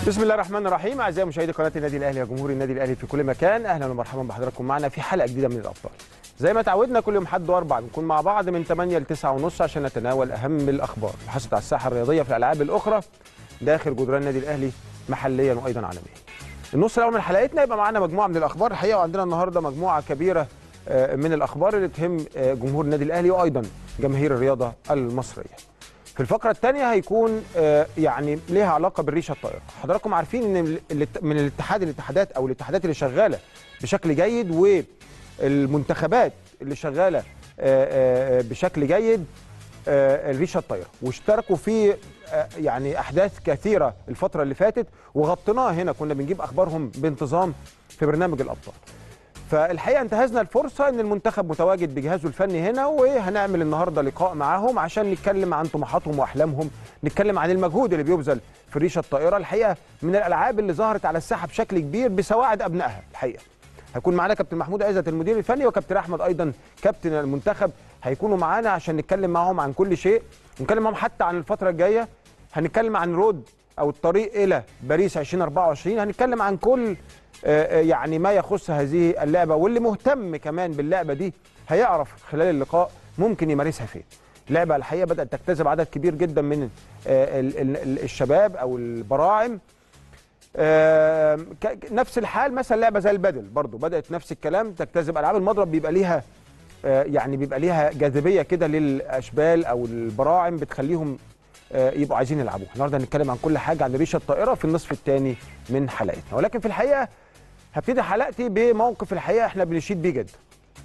بسم الله الرحمن الرحيم اعزائي مشاهدي قناه النادي الاهلي وجمهور النادي الاهلي في كل مكان اهلا ومرحبا بحضراتكم معنا في حلقه جديده من الابطال زي ما تعودنا كل يوم حد واربع بنكون مع بعض من 8 ل 9 ونص عشان نتناول اهم الاخبار اللي حصلت على الساحه الرياضيه في الالعاب الاخرى داخل جدران النادي الاهلي محليا وايضا عالميا النص الاول من حلقتنا يبقى معانا مجموعه من الاخبار الحقيقه وعندنا النهارده مجموعه كبيره آه، من الاخبار اللي تهم آه، جمهور النادي الاهلي وايضا جماهير الرياضه المصريه في الفقرة الثانية هيكون آه، يعني ليها علاقة بالريشة الطائرة، حضراتكم عارفين ان ال- الات- من الاتحاد الاتحادات او الاتحادات اللي شغالة بشكل جيد والمنتخبات اللي شغالة آه، آه، بشكل جيد آه، الريشة الطائرة واشتركوا في آه، يعني احداث كثيرة الفترة اللي فاتت وغطيناها هنا كنا بنجيب اخبارهم بانتظام في برنامج الابطال. فالحقيقه انتهزنا الفرصه ان المنتخب متواجد بجهازه الفني هنا وهنعمل النهارده لقاء معاهم عشان نتكلم عن طموحاتهم واحلامهم نتكلم عن المجهود اللي بيبذل في الريشه الطائره الحقيقه من الالعاب اللي ظهرت على الساحه بشكل كبير بسواعد ابنائها الحقيقه هيكون معانا كابتن محمود عزت المدير الفني وكابتن احمد ايضا كابتن المنتخب هيكونوا معانا عشان نتكلم معاهم عن كل شيء ونتكلم معاهم حتى عن الفتره الجايه هنتكلم عن رود او الطريق الى باريس 2024 هنتكلم عن كل آه، آه، يعني ما يخص هذه اللعبه واللي مهتم كمان باللعبه دي هيعرف خلال اللقاء ممكن يمارسها فين. اللعبه الحقيقه بدات تجتذب عدد كبير جدا من آه، ال- ال- ال- الشباب او البراعم آه، ك- نفس الحال مثلا لعبه زي البدل برضو بدات نفس الكلام تجتذب العاب المضرب بيبقى ليها آه، يعني بيبقى ليها جاذبيه كده للاشبال او البراعم بتخليهم آه، يبقوا عايزين يلعبوها النهارده هنتكلم عن كل حاجه عن ريشه الطائره في النصف الثاني من حلقتنا ولكن في الحقيقه هبتدي حلقتي بموقف الحقيقه احنا بنشيد بيه جدا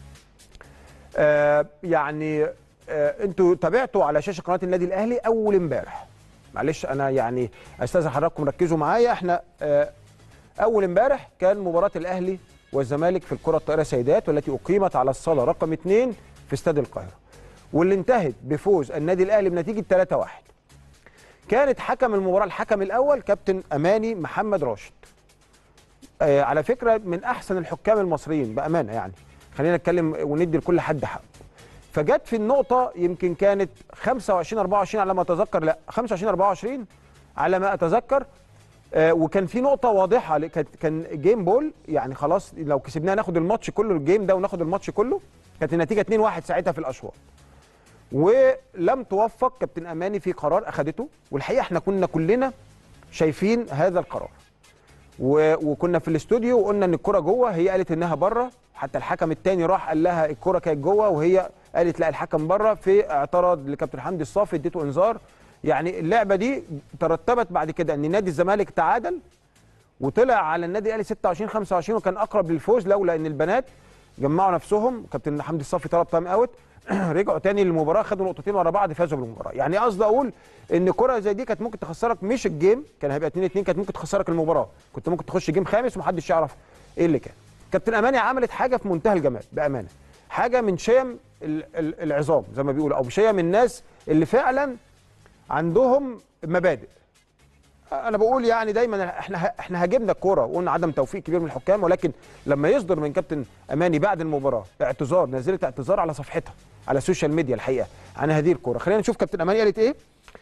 آه يعني آه انتوا تابعتوا على شاشه قناه النادي الاهلي اول امبارح معلش انا يعني استاذن حضراتكم ركزوا معايا احنا آه اول امبارح كان مباراه الاهلي والزمالك في الكره الطائره سيدات والتي اقيمت على الصاله رقم 2 في استاد القاهره واللي انتهت بفوز النادي الاهلي بنتيجه 3-1 كانت حكم المباراه الحكم الاول كابتن اماني محمد راشد آه على فكره من احسن الحكام المصريين بامانه يعني خلينا نتكلم وندي لكل حد حقه فجت في النقطه يمكن كانت 25 24 على ما اتذكر لا 25 24 على ما اتذكر آه وكان في نقطه واضحه ل- كانت كان جيم بول يعني خلاص لو كسبناها ناخد الماتش كله الجيم ده وناخد الماتش كله كانت النتيجه 2-1 ساعتها في الاشواط ولم توفق كابتن اماني في قرار اخذته والحقيقه احنا كنا كلنا شايفين هذا القرار و... وكنا في الاستوديو وقلنا ان الكره جوه هي قالت انها بره حتى الحكم الثاني راح قال لها الكره كانت جوه وهي قالت لا الحكم بره في اعتراض لكابتن حمدي الصافي اديته انذار يعني اللعبه دي ترتبت بعد كده ان نادي الزمالك تعادل وطلع على النادي الاهلي 26 25 وكان اقرب للفوز لولا ان البنات جمعوا نفسهم كابتن حمدي الصافي طلب تايم اوت رجعوا تاني للمباراه خدوا نقطتين ورا بعض فازوا بالمباراه يعني قصدي اقول ان كره زي دي كانت ممكن تخسرك مش الجيم كان هيبقى 2 2 كانت ممكن تخسرك المباراه كنت ممكن تخش جيم خامس ومحدش يعرف ايه اللي كان كابتن اماني عملت حاجه في منتهى الجمال بامانه حاجه من شيم ال- ال- العظام زي ما بيقولوا او شيم الناس اللي فعلا عندهم مبادئ انا بقول يعني دايما احنا احنا هاجمنا الكوره وقلنا عدم توفيق كبير من الحكام ولكن لما يصدر من كابتن اماني بعد المباراه اعتذار نزلت اعتذار على صفحتها على السوشيال ميديا الحقيقه عن هذه الكوره خلينا نشوف كابتن اماني قالت ايه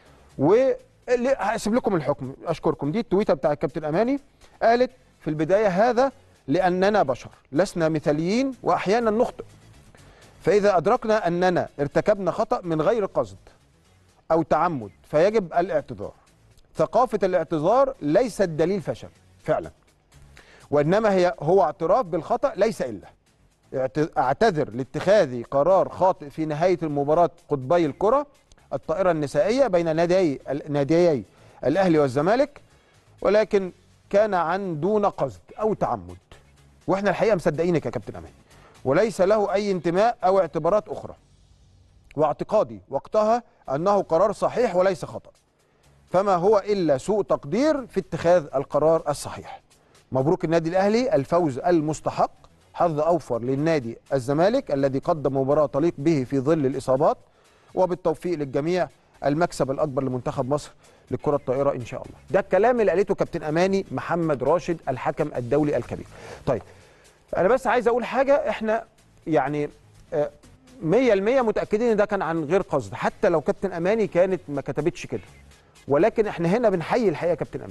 وهسيب لكم الحكم اشكركم دي التويته بتاع كابتن اماني قالت في البدايه هذا لاننا بشر لسنا مثاليين واحيانا نخطئ فاذا ادركنا اننا ارتكبنا خطا من غير قصد او تعمد فيجب الاعتذار ثقافة الاعتذار ليست دليل فشل فعلا وإنما هي هو اعتراف بالخطأ ليس إلا اعت- أعتذر لاتخاذ قرار خاطئ في نهاية المباراة قطبي الكرة الطائرة النسائية بين ناديي ناديي الأهلي والزمالك ولكن كان عن دون قصد أو تعمد وإحنا الحقيقة مصدقينك يا كابتن أمان وليس له أي انتماء أو اعتبارات أخرى واعتقادي وقتها أنه قرار صحيح وليس خطأ فما هو الا سوء تقدير في اتخاذ القرار الصحيح. مبروك النادي الاهلي الفوز المستحق حظ اوفر للنادي الزمالك الذي قدم مباراه تليق به في ظل الاصابات وبالتوفيق للجميع المكسب الاكبر لمنتخب مصر للكره الطائره ان شاء الله. ده الكلام اللي قالته كابتن اماني محمد راشد الحكم الدولي الكبير. طيب انا بس عايز اقول حاجه احنا يعني آه، 100% متاكدين ان ده كان عن غير قصد حتى لو كابتن اماني كانت ما كتبتش كده ولكن احنا هنا بنحيي الحقيقه كابتن اماني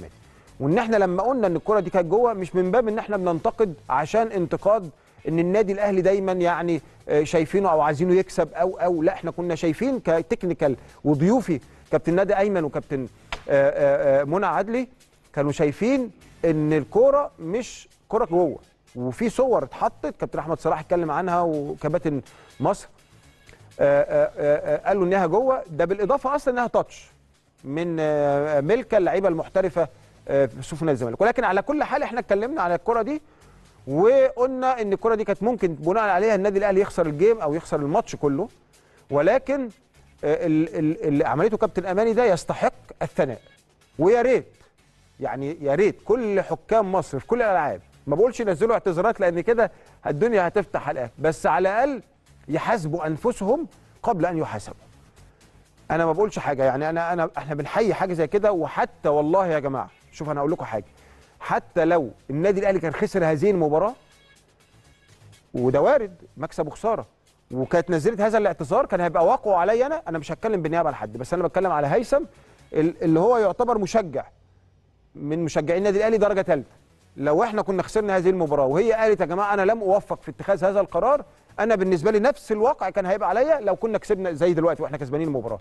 وان احنا لما قلنا ان الكره دي كانت جوه مش من باب ان احنا بننتقد عشان انتقاد ان النادي الاهلي دايما يعني آه، شايفينه او عايزينه يكسب او او لا احنا كنا شايفين كتكنيكال وضيوفي كابتن نادي ايمن وكابتن آه، آه، آه، منى عدلي كانوا شايفين ان الكوره مش كوره جوه وفي صور اتحطت كابتن احمد صلاح اتكلم عنها وكباتن مصر آه، آه، آه، قالوا انها جوه ده بالاضافه اصلا انها تاتش من آه، ملكه اللعيبه المحترفه آه، في صفوف نادي الزمالك ولكن على كل حال احنا اتكلمنا على الكره دي وقلنا ان الكره دي كانت ممكن بناء عليها النادي الاهلي يخسر الجيم او يخسر الماتش كله ولكن آه، ال- ال- اللي عملته كابتن اماني ده يستحق الثناء ويا ريت يعني يا ريت كل حكام مصر في كل الالعاب ما بقولش ينزلوا اعتذارات لان كده الدنيا هتفتح على الآخر بس على الاقل يحاسبوا انفسهم قبل ان يحاسبوا انا ما بقولش حاجه يعني انا انا احنا بنحيي حاجه زي كده وحتى والله يا جماعه شوف انا اقول لكم حاجه حتى لو النادي الاهلي كان خسر هذه المباراه وده وارد مكسب وخساره وكانت نزلت هذا الاعتذار كان هيبقى واقعه عليا انا انا مش هتكلم بالنيابه عن حد بس انا بتكلم على هيثم ال- اللي هو يعتبر مشجع من مشجعين النادي الاهلي درجه ثالثه لو احنا كنا خسرنا هذه المباراه وهي قالت يا جماعه انا لم اوفق في اتخاذ هذا القرار انا بالنسبه لي نفس الواقع كان هيبقى عليا لو كنا كسبنا زي دلوقتي واحنا كسبانين المباراه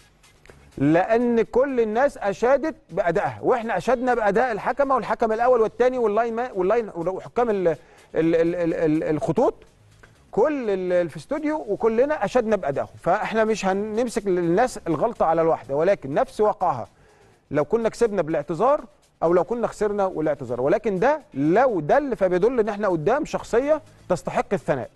لان كل الناس اشادت بادائها واحنا اشدنا باداء الحكمه والحكم الاول والثاني واللاين ما- واللاين وحكام ال- ال- ال- ال- ال- الخطوط كل اللي في استوديو وكلنا اشدنا بادائهم فاحنا مش هنمسك للناس الغلطه على الواحده ولكن نفس واقعها لو كنا كسبنا بالاعتذار او لو كنا خسرنا والاعتذار ولكن ده لو دل فبيدل ان احنا قدام شخصيه تستحق الثناء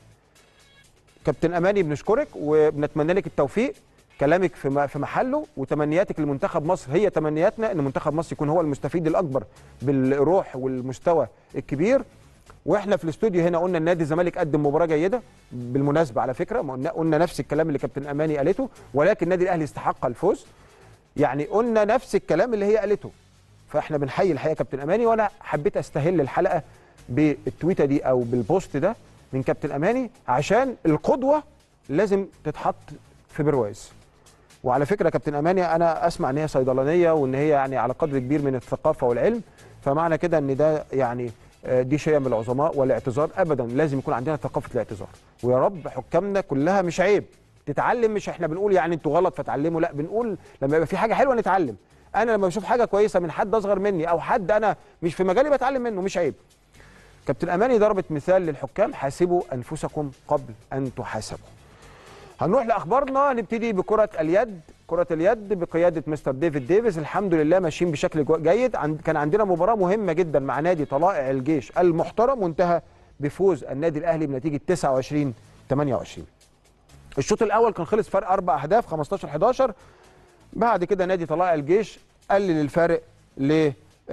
كابتن اماني بنشكرك وبنتمنى لك التوفيق كلامك في م- في محله وتمنياتك لمنتخب مصر هي تمنياتنا ان منتخب مصر يكون هو المستفيد الاكبر بالروح والمستوى الكبير واحنا في الاستوديو هنا قلنا النادي الزمالك قدم مباراه جيده بالمناسبه على فكره ما قلنا قلنا نفس الكلام اللي كابتن اماني قالته ولكن النادي الاهلي استحق الفوز يعني قلنا نفس الكلام اللي هي قالته فاحنا بنحيي الحقيقه كابتن اماني وانا حبيت استهل الحلقه بالتويته دي او بالبوست ده من كابتن اماني عشان القدوه لازم تتحط في برواز وعلى فكره كابتن اماني انا اسمع ان هي صيدلانيه وان هي يعني على قدر كبير من الثقافه والعلم فمعنى كده ان ده يعني آه، دي شيء من العظماء والاعتذار ابدا لازم يكون عندنا ثقافه الاعتذار ويا رب حكامنا كلها مش عيب تتعلم مش احنا بنقول يعني انتوا غلط فتعلموا لا بنقول لما يبقى في حاجه حلوه نتعلم انا لما بشوف حاجه كويسه من حد اصغر مني او حد انا مش في مجالي بتعلم منه مش عيب كابتن اماني ضربت مثال للحكام حاسبوا انفسكم قبل ان تحاسبوا هنروح لاخبارنا نبتدي بكره اليد كره اليد بقياده مستر ديفيد ديفيس الحمد لله ماشيين بشكل جو- جيد عند كان عندنا مباراه مهمه جدا مع نادي طلائع الجيش المحترم وانتهى بفوز النادي الاهلي بنتيجه 29 28 الشوط الاول كان خلص فرق اربع اهداف 15 11 بعد كده نادي طلائع الجيش قلل الفارق ل آه،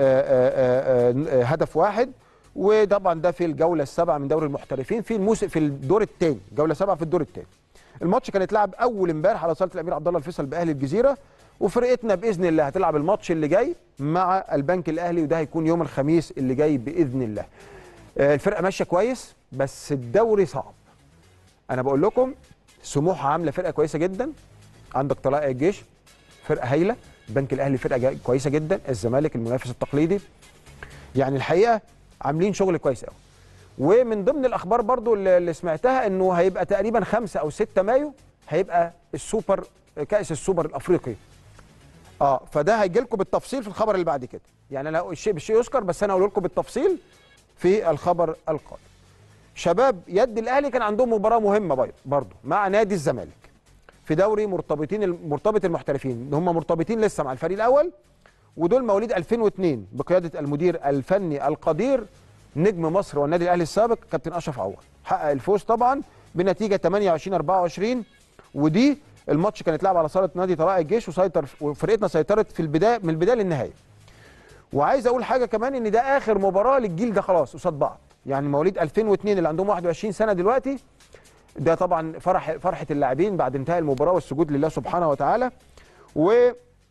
آه، آه، آه، هدف واحد وطبعا ده في الجوله السابعه من دوري المحترفين في الموسم في الدور الثاني جوله سبعه في الدور الثاني الماتش كان اتلعب اول امبارح على صاله الامير عبد الله الفيصل باهلي الجزيره وفرقتنا باذن الله هتلعب الماتش اللي جاي مع البنك الاهلي وده هيكون يوم الخميس اللي جاي باذن الله آه، الفرقه ماشيه كويس بس الدوري صعب انا بقول لكم سموحه عامله فرقه كويسه جدا عندك طلائع الجيش فرقه هايله البنك الاهلي فرقه جا- كويسه جدا الزمالك المنافس التقليدي يعني الحقيقه عاملين شغل كويس قوي ومن ضمن الاخبار برضو اللي اللي سمعتها انه هيبقى تقريبا 5 او 6 مايو هيبقى السوبر كاس السوبر الافريقي اه فده هيجي لكم بالتفصيل في الخبر اللي بعد كده يعني انا الشيء بالشيء يذكر بس انا اقول لكم بالتفصيل في الخبر القادم شباب يد الاهلي كان عندهم مباراه مهمه بي- برضو مع نادي الزمالك في دوري مرتبطين مرتبط المحترفين هم مرتبطين لسه مع الفريق الاول ودول مواليد 2002 بقياده المدير الفني القدير نجم مصر والنادي الاهلي السابق كابتن اشرف عوض حقق الفوز طبعا بنتيجه 28 24 ودي الماتش كان اتلعب على صاله نادي طلائع الجيش وسيطر وفرقتنا سيطرت في البدايه من البدايه للنهايه وعايز اقول حاجه كمان ان ده اخر مباراه للجيل ده خلاص قصاد بعض يعني مواليد 2002 اللي عندهم 21 سنه دلوقتي ده طبعا فرح فرحه اللاعبين بعد انتهاء المباراه والسجود لله سبحانه وتعالى و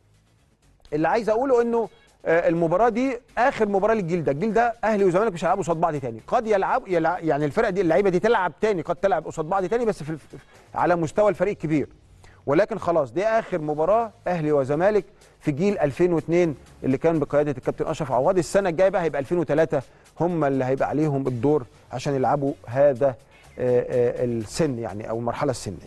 اللي عايز اقوله انه آه، المباراه دي اخر مباراه للجيل ده الجيل ده اهلي وزمالك مش هيلعبوا قصاد بعض تاني قد يلعب يلع... يعني الفرقه دي اللعيبه دي تلعب تاني قد تلعب قصاد بعض تاني بس في الف... على مستوى الفريق الكبير ولكن خلاص دي اخر مباراه اهلي وزمالك في جيل 2002 اللي كان بقياده الكابتن اشرف عواد السنه الجايه بقى هيبقى 2003 هم اللي هيبقى عليهم الدور عشان يلعبوا هذا آه، آه، السن يعني او المرحله السنيه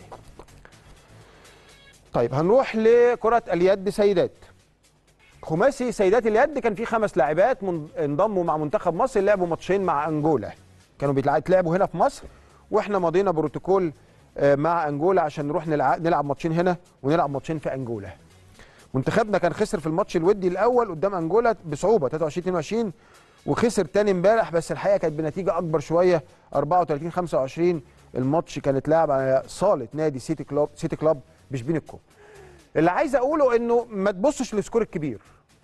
طيب هنروح لكره اليد سيدات خماسي سيدات اليد كان في خمس لاعبات من- انضموا مع منتخب مصر لعبوا ماتشين مع انجولا كانوا بيتلعبوا هنا في مصر واحنا مضينا بروتوكول آه، مع انجولا عشان نروح نلع- نلعب ماتشين هنا ونلعب ماتشين في انجولا منتخبنا كان خسر في الماتش الودي الاول قدام انجولا بصعوبه 23 22 وخسر تاني امبارح بس الحقيقه كانت بنتيجه اكبر شويه 34 25 الماتش كان اتلعب على صاله نادي سيتي كلوب سيتي كلوب بشبين الكوم اللي عايز اقوله انه ما تبصش للسكور الكبير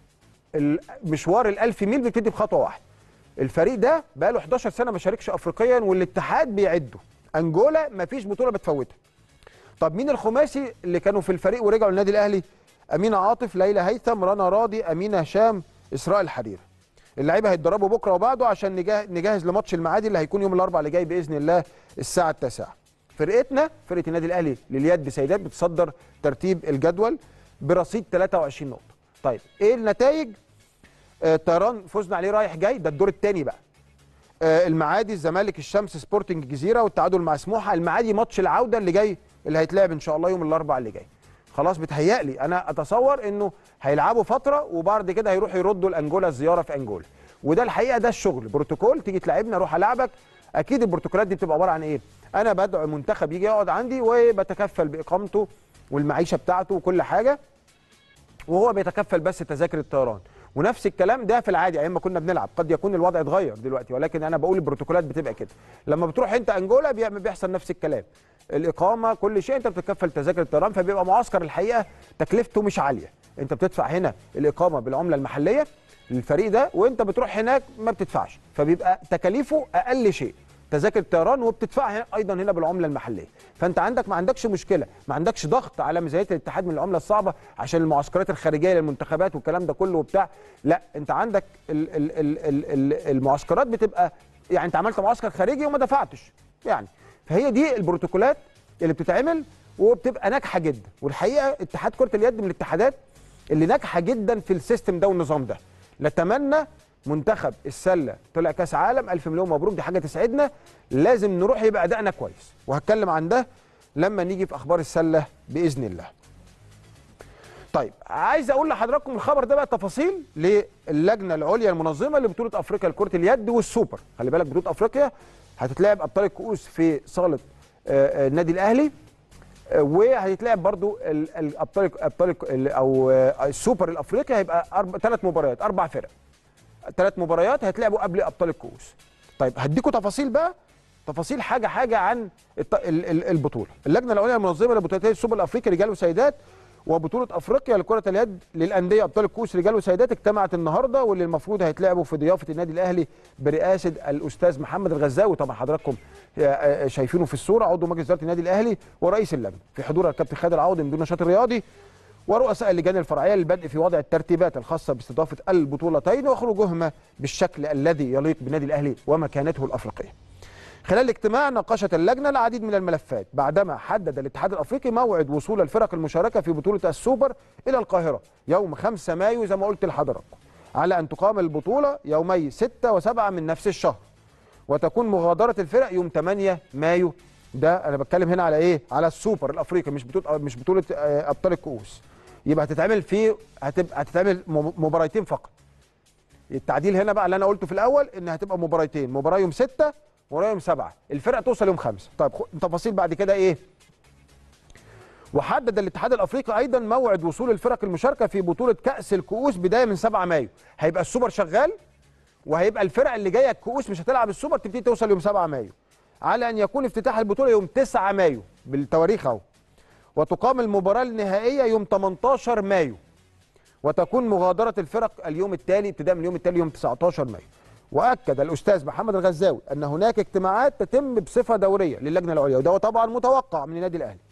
المشوار ال1000 ميل بيبتدي بخطوه واحده الفريق ده بقى له 11 سنه ما شاركش افريقيا والاتحاد بيعده انجولا ما فيش بطوله بتفوتها طب مين الخماسي اللي كانوا في الفريق ورجعوا للنادي الاهلي امينه عاطف ليلى هيثم رنا راضي امينه هشام اسراء الحريري اللعيبه هيتدربوا بكره وبعده عشان نجه- نجهز لماتش المعادي اللي هيكون يوم الاربعاء اللي جاي باذن الله الساعه التاسعة فرقتنا فرقه النادي الاهلي لليد سيدات بتصدر ترتيب الجدول برصيد 23 نقطه طيب ايه النتائج آه طيران فزنا عليه رايح جاي ده الدور الثاني بقى آه المعادي الزمالك الشمس سبورتنج الجزيره والتعادل مع سموحه المعادي ماتش العوده اللي جاي اللي هيتلعب ان شاء الله يوم الاربعاء اللي جاي خلاص بتهيألي انا اتصور انه هيلعبوا فتره وبعد كده هيروحوا يردوا لانجولا الزياره في انجولا وده الحقيقه ده الشغل بروتوكول تيجي تلعبنا اروح العبك اكيد البروتوكولات دي بتبقى عباره عن ايه انا بدعو منتخب يجي يقعد عندي وبتكفل باقامته والمعيشه بتاعته وكل حاجه وهو بيتكفل بس تذاكر الطيران ونفس الكلام ده في العادي ايام ما كنا بنلعب قد يكون الوضع اتغير دلوقتي ولكن انا بقول البروتوكولات بتبقى كده لما بتروح انت انجولا بي- بيحصل نفس الكلام الاقامه كل شيء انت بتتكفل تذاكر الطيران فبيبقى معسكر الحقيقه تكلفته مش عاليه انت بتدفع هنا الاقامه بالعمله المحليه للفريق ده وانت بتروح هناك ما بتدفعش فبيبقى تكاليفه اقل شيء تذاكر الطيران وبتدفعها هنا- ايضا هنا بالعمله المحليه فانت عندك ما عندكش مشكله ما عندكش ضغط على ميزانيه الاتحاد من العمله الصعبه عشان المعسكرات الخارجيه للمنتخبات والكلام ده كله وبتاع لا انت عندك ال ال ال ال ال المعسكرات بتبقى يعني انت عملت معسكر خارجي وما دفعتش يعني فهي دي البروتوكولات اللي بتتعمل وبتبقى ناجحه جدا والحقيقه اتحاد كره اليد من الاتحادات اللي ناجحه جدا في السيستم ده والنظام ده نتمنى منتخب السله طلع كاس عالم الف مليون مبروك دي حاجه تسعدنا لازم نروح يبقى ادائنا كويس وهتكلم عن ده لما نيجي في اخبار السله باذن الله طيب عايز اقول لحضراتكم الخبر ده بقى تفاصيل للجنه العليا المنظمه لبطوله افريقيا لكره اليد والسوبر خلي بالك بطوله افريقيا هتتلعب ابطال الكؤوس في صاله آه، آه، النادي الاهلي آه، وهيتلعب برضو ال- الابطال ابطال ال- او آه، السوبر الافريقي هيبقى أربع ثلاث مباريات اربع فرق ثلاث مباريات هيتلعبوا قبل ابطال الكؤوس طيب هديكم تفاصيل بقى تفاصيل حاجه حاجه عن الط- ال- ال- البطوله اللجنه العليا المنظمه لبطولتي السوبر الافريقي رجال وسيدات وبطوله افريقيا لكره اليد للانديه ابطال الكؤوس رجال وسيدات اجتمعت النهارده واللي المفروض هيتلعبوا في ضيافه النادي الاهلي برئاسه الاستاذ محمد الغزاوي طبعا حضراتكم آه، آه، شايفينه في الصوره عضو مجلس اداره النادي الاهلي ورئيس اللجنه في حضور الكابتن خالد العوضي مدير النشاط الرياضي ورؤساء اللجان الفرعيه للبدء في وضع الترتيبات الخاصه باستضافه البطولتين وخروجهما بالشكل الذي يليق بالنادي الاهلي ومكانته الافريقيه. خلال الاجتماع ناقشت اللجنه العديد من الملفات بعدما حدد الاتحاد الافريقي موعد وصول الفرق المشاركه في بطوله السوبر الى القاهره يوم 5 مايو زي ما قلت لحضراتكم على ان تقام البطوله يومي 6 و7 من نفس الشهر وتكون مغادره الفرق يوم 8 مايو ده انا بتكلم هنا على ايه على السوبر الافريقي مش بطوله مش بطوله آه، ابطال الكؤوس يبقى هتتعمل في هتبقى هتتعمل م- مباراتين فقط التعديل هنا بقى اللي انا قلته في الاول ان هتبقى مباراتين مباراه يوم 6 ومباراه يوم 7 الفرق توصل يوم 5 طيب خ- التفاصيل بعد كده ايه وحدد الاتحاد الافريقي ايضا موعد وصول الفرق المشاركه في بطوله كاس الكؤوس بدايه من 7 مايو هيبقى السوبر شغال وهيبقى الفرق اللي جايه الكؤوس مش هتلعب السوبر تبتدي توصل يوم 7 مايو على ان يكون افتتاح البطوله يوم 9 مايو بالتواريخ اهو وتقام المباراه النهائيه يوم 18 مايو وتكون مغادره الفرق اليوم التالي ابتداء من اليوم التالي يوم 19 مايو واكد الاستاذ محمد الغزاوي ان هناك اجتماعات تتم بصفه دوريه للجنه العليا وده طبعا متوقع من النادي الاهلي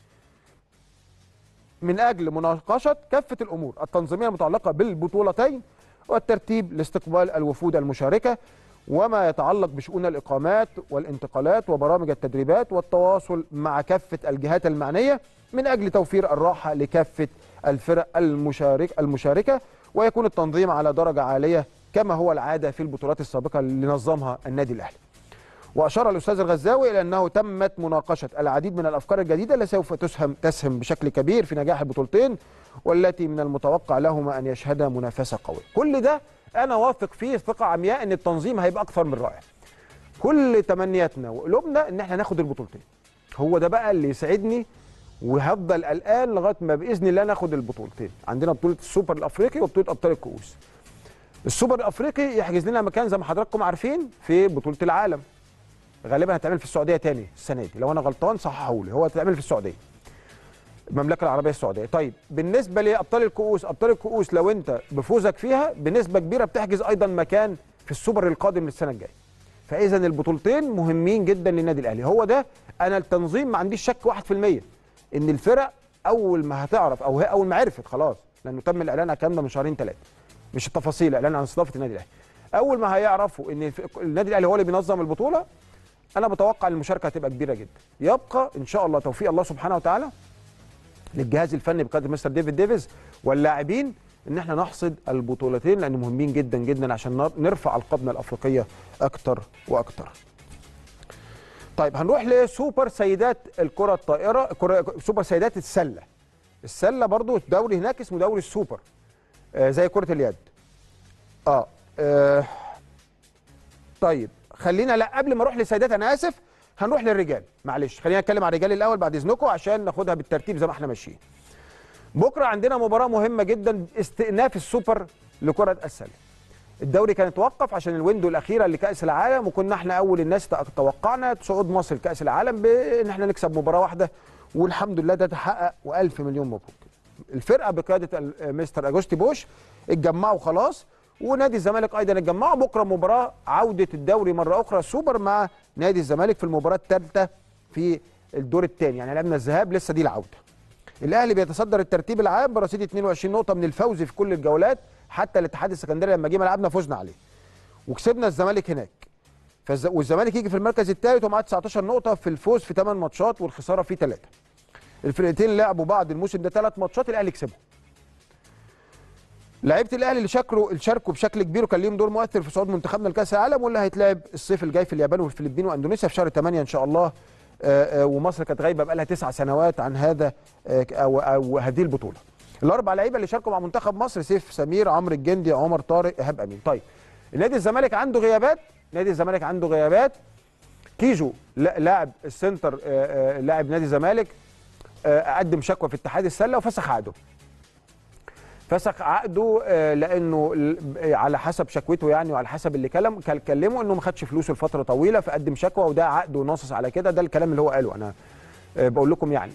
من اجل مناقشه كافه الامور التنظيميه المتعلقه بالبطولتين والترتيب لاستقبال الوفود المشاركه وما يتعلق بشؤون الاقامات والانتقالات وبرامج التدريبات والتواصل مع كافه الجهات المعنيه من اجل توفير الراحه لكافه الفرق المشارك المشاركه ويكون التنظيم على درجه عاليه كما هو العاده في البطولات السابقه اللي نظمها النادي الاهلي. واشار الاستاذ الغزاوي الى انه تمت مناقشه العديد من الافكار الجديده التي سوف تسهم تسهم بشكل كبير في نجاح البطولتين والتي من المتوقع لهما ان يشهدا منافسه قويه. كل ده انا واثق فيه ثقه عمياء ان التنظيم هيبقى اكثر من رائع. كل تمنياتنا وقلوبنا ان احنا ناخد البطولتين. هو ده بقى اللي يسعدني وهفضل قلقان لغايه ما باذن الله ناخد البطولتين. عندنا بطوله السوبر الافريقي وبطوله ابطال الكؤوس. السوبر الافريقي يحجز لنا مكان زي ما حضراتكم عارفين في بطوله العالم. غالبا هتعمل في السعوديه تاني السنه دي لو انا غلطان صححوا لي هو هتعمل في السعوديه المملكه العربيه السعوديه طيب بالنسبه لابطال الكؤوس ابطال الكؤوس لو انت بفوزك فيها بنسبه كبيره بتحجز ايضا مكان في السوبر القادم للسنه الجايه فاذا البطولتين مهمين جدا للنادي الاهلي هو ده انا التنظيم ما عنديش شك 1% ان الفرق اول ما هتعرف او هي اول ما عرفت خلاص لانه تم الاعلان على الكلام ده من شهرين ثلاثه مش التفاصيل اعلان عن استضافه النادي الاهلي اول ما هيعرفوا ان النادي الاهلي هو اللي بينظم البطوله انا بتوقع ان المشاركه هتبقى كبيره جدا يبقى ان شاء الله توفيق الله سبحانه وتعالى للجهاز الفني بقياده مستر ديفيد ديفيز واللاعبين ان احنا نحصد البطولتين لان مهمين جدا جدا عشان نرفع القبنه الافريقيه اكتر واكتر طيب هنروح لسوبر سيدات الكره الطائره سوبر سيدات السله السله برضو دوري هناك اسمه دوري السوبر آه زي كره اليد اه, آه طيب خلينا لا قبل ما اروح للسيدات انا اسف هنروح للرجال معلش خلينا نتكلم على الرجال الاول بعد اذنكم عشان ناخدها بالترتيب زي ما احنا ماشيين بكره عندنا مباراه مهمه جدا استئناف السوبر لكره السله الدوري كان اتوقف عشان الويندو الاخيره لكاس العالم وكنا احنا اول الناس توقعنا صعود مصر لكاس العالم بان احنا نكسب مباراه واحده والحمد لله ده تحقق والف مليون مبروك الفرقه بقياده مستر اجوستي بوش اتجمعوا خلاص ونادي الزمالك ايضا اتجمعوا بكره مباراه عوده الدوري مره اخرى السوبر مع نادي الزمالك في المباراه الثالثه في الدور الثاني يعني لعبنا الذهاب لسه دي العوده الاهلي بيتصدر الترتيب العام برصيد 22 نقطه من الفوز في كل الجولات حتى الاتحاد السكندري لما جه ملعبنا فزنا عليه وكسبنا الزمالك هناك فالز... والزمالك يجي في المركز الثالث ومعاه 19 نقطه في الفوز في 8 ماتشات والخساره في 3 الفرقتين لعبوا بعض الموسم ده ثلاث ماتشات الاهلي كسبهم لعيبه الاهلي اللي شكروا اللي شاركوا بشكل كبير وكان ليهم دور مؤثر في صعود منتخبنا لكاس العالم واللي هيتلعب الصيف الجاي في اليابان والفلبين واندونيسيا في شهر 8 ان شاء الله آآ آآ ومصر كانت غايبه بقى لها تسع سنوات عن هذا او او هذه البطوله. الاربع لعيبه اللي شاركوا مع منتخب مصر سيف سمير عمرو الجندي عمر طارق ايهاب امين. طيب نادي الزمالك عنده غيابات نادي الزمالك عنده غيابات كيجو لاعب السنتر لاعب نادي الزمالك قدم شكوى في اتحاد السله وفسخ عقده. فسخ عقده لانه على حسب شكوته يعني وعلى حسب اللي كلم كلمه انه ما خدش فلوسه لفتره طويله فقدم شكوى وده عقده ناصص على كده ده الكلام اللي هو قاله انا بقول لكم يعني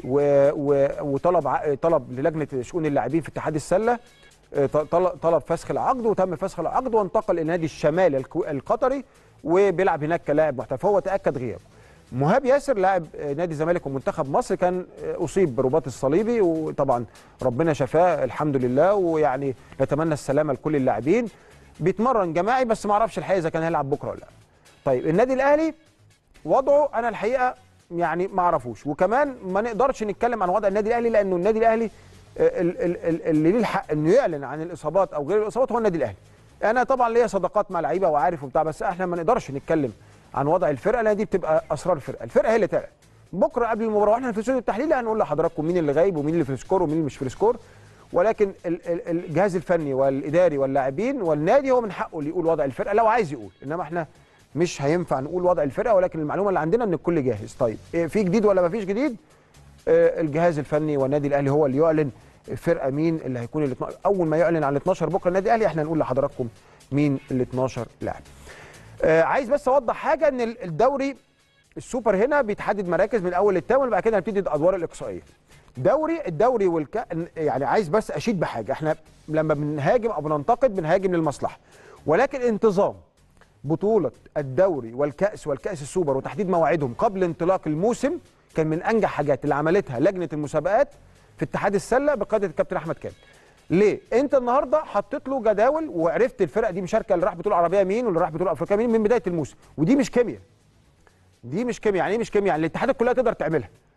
وطلب طلب للجنه شؤون اللاعبين في اتحاد السله طلب فسخ العقد وتم فسخ العقد وانتقل الى نادي الشمال القطري وبيلعب هناك كلاعب محترف فهو تاكد غيابه مهاب ياسر لاعب نادي الزمالك ومنتخب مصر كان اصيب برباط الصليبي وطبعا ربنا شفاه الحمد لله ويعني نتمنى السلامه لكل اللاعبين بيتمرن جماعي بس ما اعرفش الحقيقه اذا كان هيلعب بكره ولا لا. طيب النادي الاهلي وضعه انا الحقيقه يعني ما اعرفوش وكمان ما نقدرش نتكلم عن وضع النادي الاهلي لانه النادي الاهلي اللي ليه الحق انه يعلن عن الاصابات او غير الاصابات هو النادي الاهلي. انا طبعا ليا صداقات مع لعيبه وعارف وبتاع بس احنا ما نقدرش نتكلم عن وضع الفرقه لان دي بتبقى اسرار الفرقه، الفرقه هي اللي تعلن. بكره قبل المباراه واحنا في الاستوديو التحليلي هنقول لحضراتكم مين اللي غايب ومين اللي في السكور ومين اللي مش في السكور ولكن الجهاز الفني والاداري واللاعبين والنادي هو من حقه اللي يقول وضع الفرقه لو عايز يقول انما احنا مش هينفع نقول وضع الفرقه ولكن المعلومه اللي عندنا ان الكل جاهز طيب في جديد ولا ما فيش جديد الجهاز الفني والنادي الاهلي هو اللي يعلن الفرقه مين اللي هيكون ال اول ما يعلن عن ال 12 بكره النادي الاهلي احنا نقول لحضراتكم مين ال 12 لاعب آه عايز بس اوضح حاجه ان الدوري السوبر هنا بيتحدد مراكز من الاول للثامن بعد كده هنبتدي الادوار الاقصائيه دوري الدوري والك يعني عايز بس اشيد بحاجه احنا لما بنهاجم او بننتقد بنهاجم للمصلحه ولكن انتظام بطوله الدوري والكاس والكاس السوبر وتحديد مواعيدهم قبل انطلاق الموسم كان من انجح حاجات اللي عملتها لجنه المسابقات في اتحاد السله بقياده الكابتن احمد كامل ليه؟ انت النهارده حطيت له جداول وعرفت الفرق دي مشاركه اللي راح بطوله عربيه مين واللي راح بطوله افريقيه مين من بدايه الموسم ودي مش كيمياء دي مش كيمياء يعني ايه مش كيمياء يعني الاتحادات كلها تقدر تعملها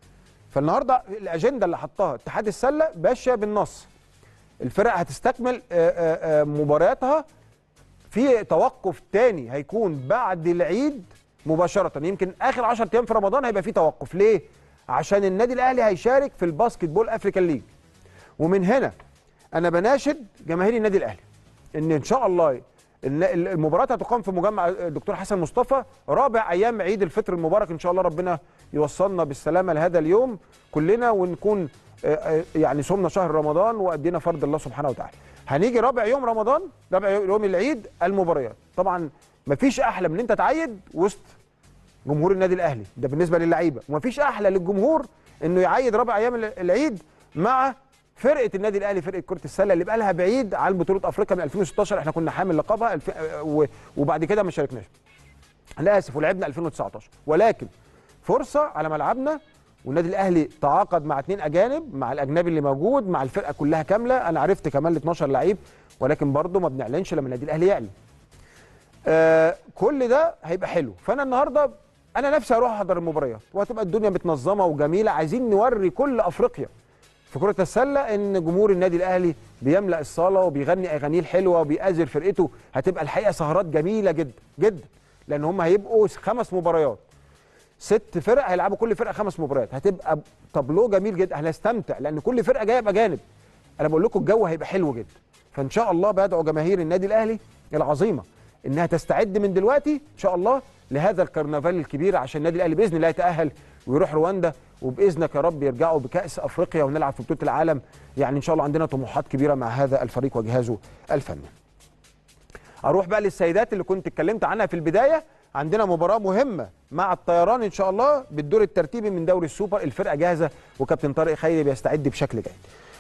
فالنهارده الاجنده اللي حطها اتحاد السله ماشيه بالنص الفرق هتستكمل آه، آه، آه، مبارياتها في توقف تاني هيكون بعد العيد مباشره يمكن اخر 10 ايام في رمضان هيبقى في توقف ليه عشان النادي الاهلي هيشارك في الباسكت بول افريكان ليج ومن هنا انا بناشد جماهير النادي الاهلي ان ان شاء الله الن- المباراه هتقام في مجمع الدكتور حسن مصطفى رابع ايام عيد الفطر المبارك ان شاء الله ربنا يوصلنا بالسلامه لهذا اليوم كلنا ونكون آه، آه، يعني صمنا شهر رمضان وادينا فرض الله سبحانه وتعالى هنيجي رابع يوم رمضان رابع يوم العيد المباريات طبعا مفيش احلى من ان انت تعيد وسط جمهور النادي الاهلي ده بالنسبه للعيبه ومفيش احلى للجمهور انه يعيد رابع ايام العيد مع فرقه النادي الاهلي فرقه كره السله اللي بقى لها بعيد عن بطوله افريقيا من 2016 احنا كنا حامل لقبها الف... و- وبعد كده ما شاركناش انا اسف ولعبنا 2019 ولكن فرصه على ملعبنا والنادي الاهلي تعاقد مع اثنين اجانب مع الاجنبي اللي موجود مع الفرقه كلها كامله انا عرفت كمان ال 12 لعيب ولكن برضه ما بنعلنش لما النادي الاهلي يعلن آه كل ده هيبقى حلو فانا النهارده انا نفسي اروح احضر المباريات وهتبقى الدنيا متنظمه وجميله عايزين نوري كل افريقيا في كره السله ان جمهور النادي الاهلي بيملا الصاله وبيغني اغانيه الحلوه وبيأزر فرقته هتبقى الحقيقه سهرات جميله جدا جدا لان هم هيبقوا خمس مباريات ست فرق هيلعبوا كل فرقه خمس مباريات هتبقى طابلو جميل جدا هنستمتع لان كل فرقه جايه باجانب انا بقول لكم الجو هيبقى حلو جدا فان شاء الله بدعو جماهير النادي الاهلي العظيمه انها تستعد من دلوقتي ان شاء الله لهذا الكرنفال الكبير عشان النادي الاهلي باذن الله يتاهل ويروح رواندا وباذنك يا رب يرجعوا بكاس افريقيا ونلعب في بطوله العالم يعني ان شاء الله عندنا طموحات كبيره مع هذا الفريق وجهازه الفني اروح بقى للسيدات اللي كنت اتكلمت عنها في البدايه عندنا مباراه مهمه مع الطيران ان شاء الله بالدور الترتيبي من دوري السوبر الفرقه جاهزه وكابتن طارق خيري بيستعد بشكل جيد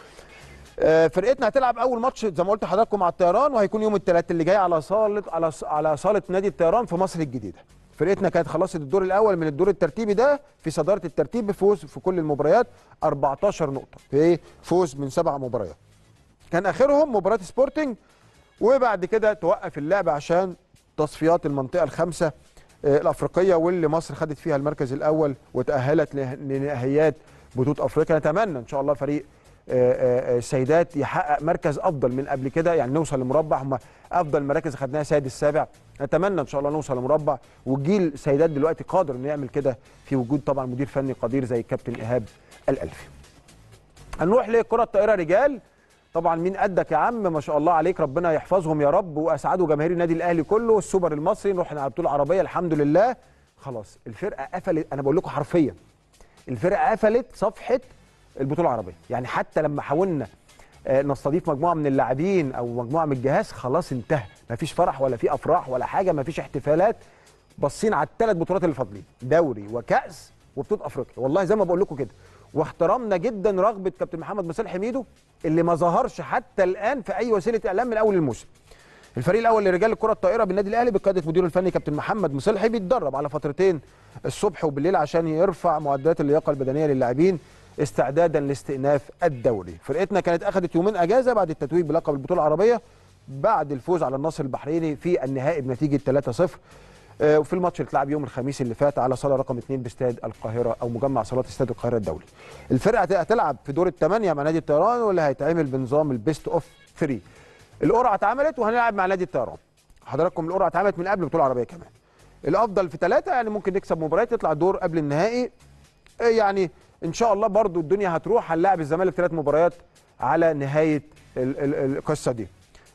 آه، فرقتنا هتلعب اول ماتش زي ما قلت لحضراتكم مع الطيران وهيكون يوم الثلاث اللي جاي على صاله على ص- على صاله نادي الطيران في مصر الجديده فرقتنا كانت خلصت الدور الاول من الدور الترتيبي ده في صداره الترتيب بفوز في كل المباريات 14 نقطه في فوز من سبع مباريات كان اخرهم مباراه سبورتنج وبعد كده توقف اللعب عشان تصفيات المنطقه الخامسه آه، الافريقيه واللي مصر خدت فيها المركز الاول وتاهلت له- لنهائيات بطوله افريقيا نتمنى ان شاء الله فريق آه، آه، آه، السيدات يحقق مركز افضل من قبل كده يعني نوصل لمربع هم افضل مراكز خدناها سادس سابع نتمنى ان شاء الله نوصل لمربع والجيل السيدات دلوقتي قادر انه يعمل كده في وجود طبعا مدير فني قدير زي الكابتن ايهاب الالفي هنروح لكره الطائره رجال طبعا مين قدك يا عم ما شاء الله عليك ربنا يحفظهم يا رب واسعدوا جماهير النادي الاهلي كله السوبر المصري نروح على البطوله العربيه الحمد لله خلاص الفرقه قفلت انا بقول لكم حرفيا الفرقه قفلت صفحه البطوله العربيه يعني حتى لما حاولنا آه، نستضيف مجموعه من اللاعبين او مجموعه من الجهاز خلاص انتهى مفيش فرح ولا في افراح ولا حاجه مفيش احتفالات باصين على الثلاث بطولات اللي فاضلين دوري وكاس وبطوله افريقيا والله زي ما بقول لكم كده واحترمنا جدا رغبه كابتن محمد مصالح حميدو اللي ما ظهرش حتى الان في اي وسيله اعلام من اول الموسم الفريق الاول لرجال الكره الطائره بالنادي الاهلي بقياده مديره الفني كابتن محمد مصلحي بيتدرب على فترتين الصبح وبالليل عشان يرفع معدلات اللياقه البدنيه للاعبين استعدادا لاستئناف الدوري فرقتنا كانت اخذت يومين اجازه بعد التتويج بلقب البطوله العربيه بعد الفوز على النصر البحريني في النهائي بنتيجه 3-0 آه، وفي الماتش اللي اتلعب يوم الخميس اللي فات على صاله رقم 2 باستاد القاهره او مجمع صالات استاد القاهره الدولي. الفرقه هت- هتلعب في دور الثمانيه مع نادي الطيران واللي هيتعمل بنظام البيست اوف 3. القرعه اتعملت وهنلعب مع نادي الطيران. حضراتكم القرعه اتعملت من قبل البطوله العربيه كمان. الافضل في ثلاثه يعني ممكن نكسب مباريات يطلع دور قبل النهائي آه، يعني ان شاء الله برضو الدنيا هتروح هنلاعب الزمالك ثلاث مباريات على نهايه ال- ال- القصه دي.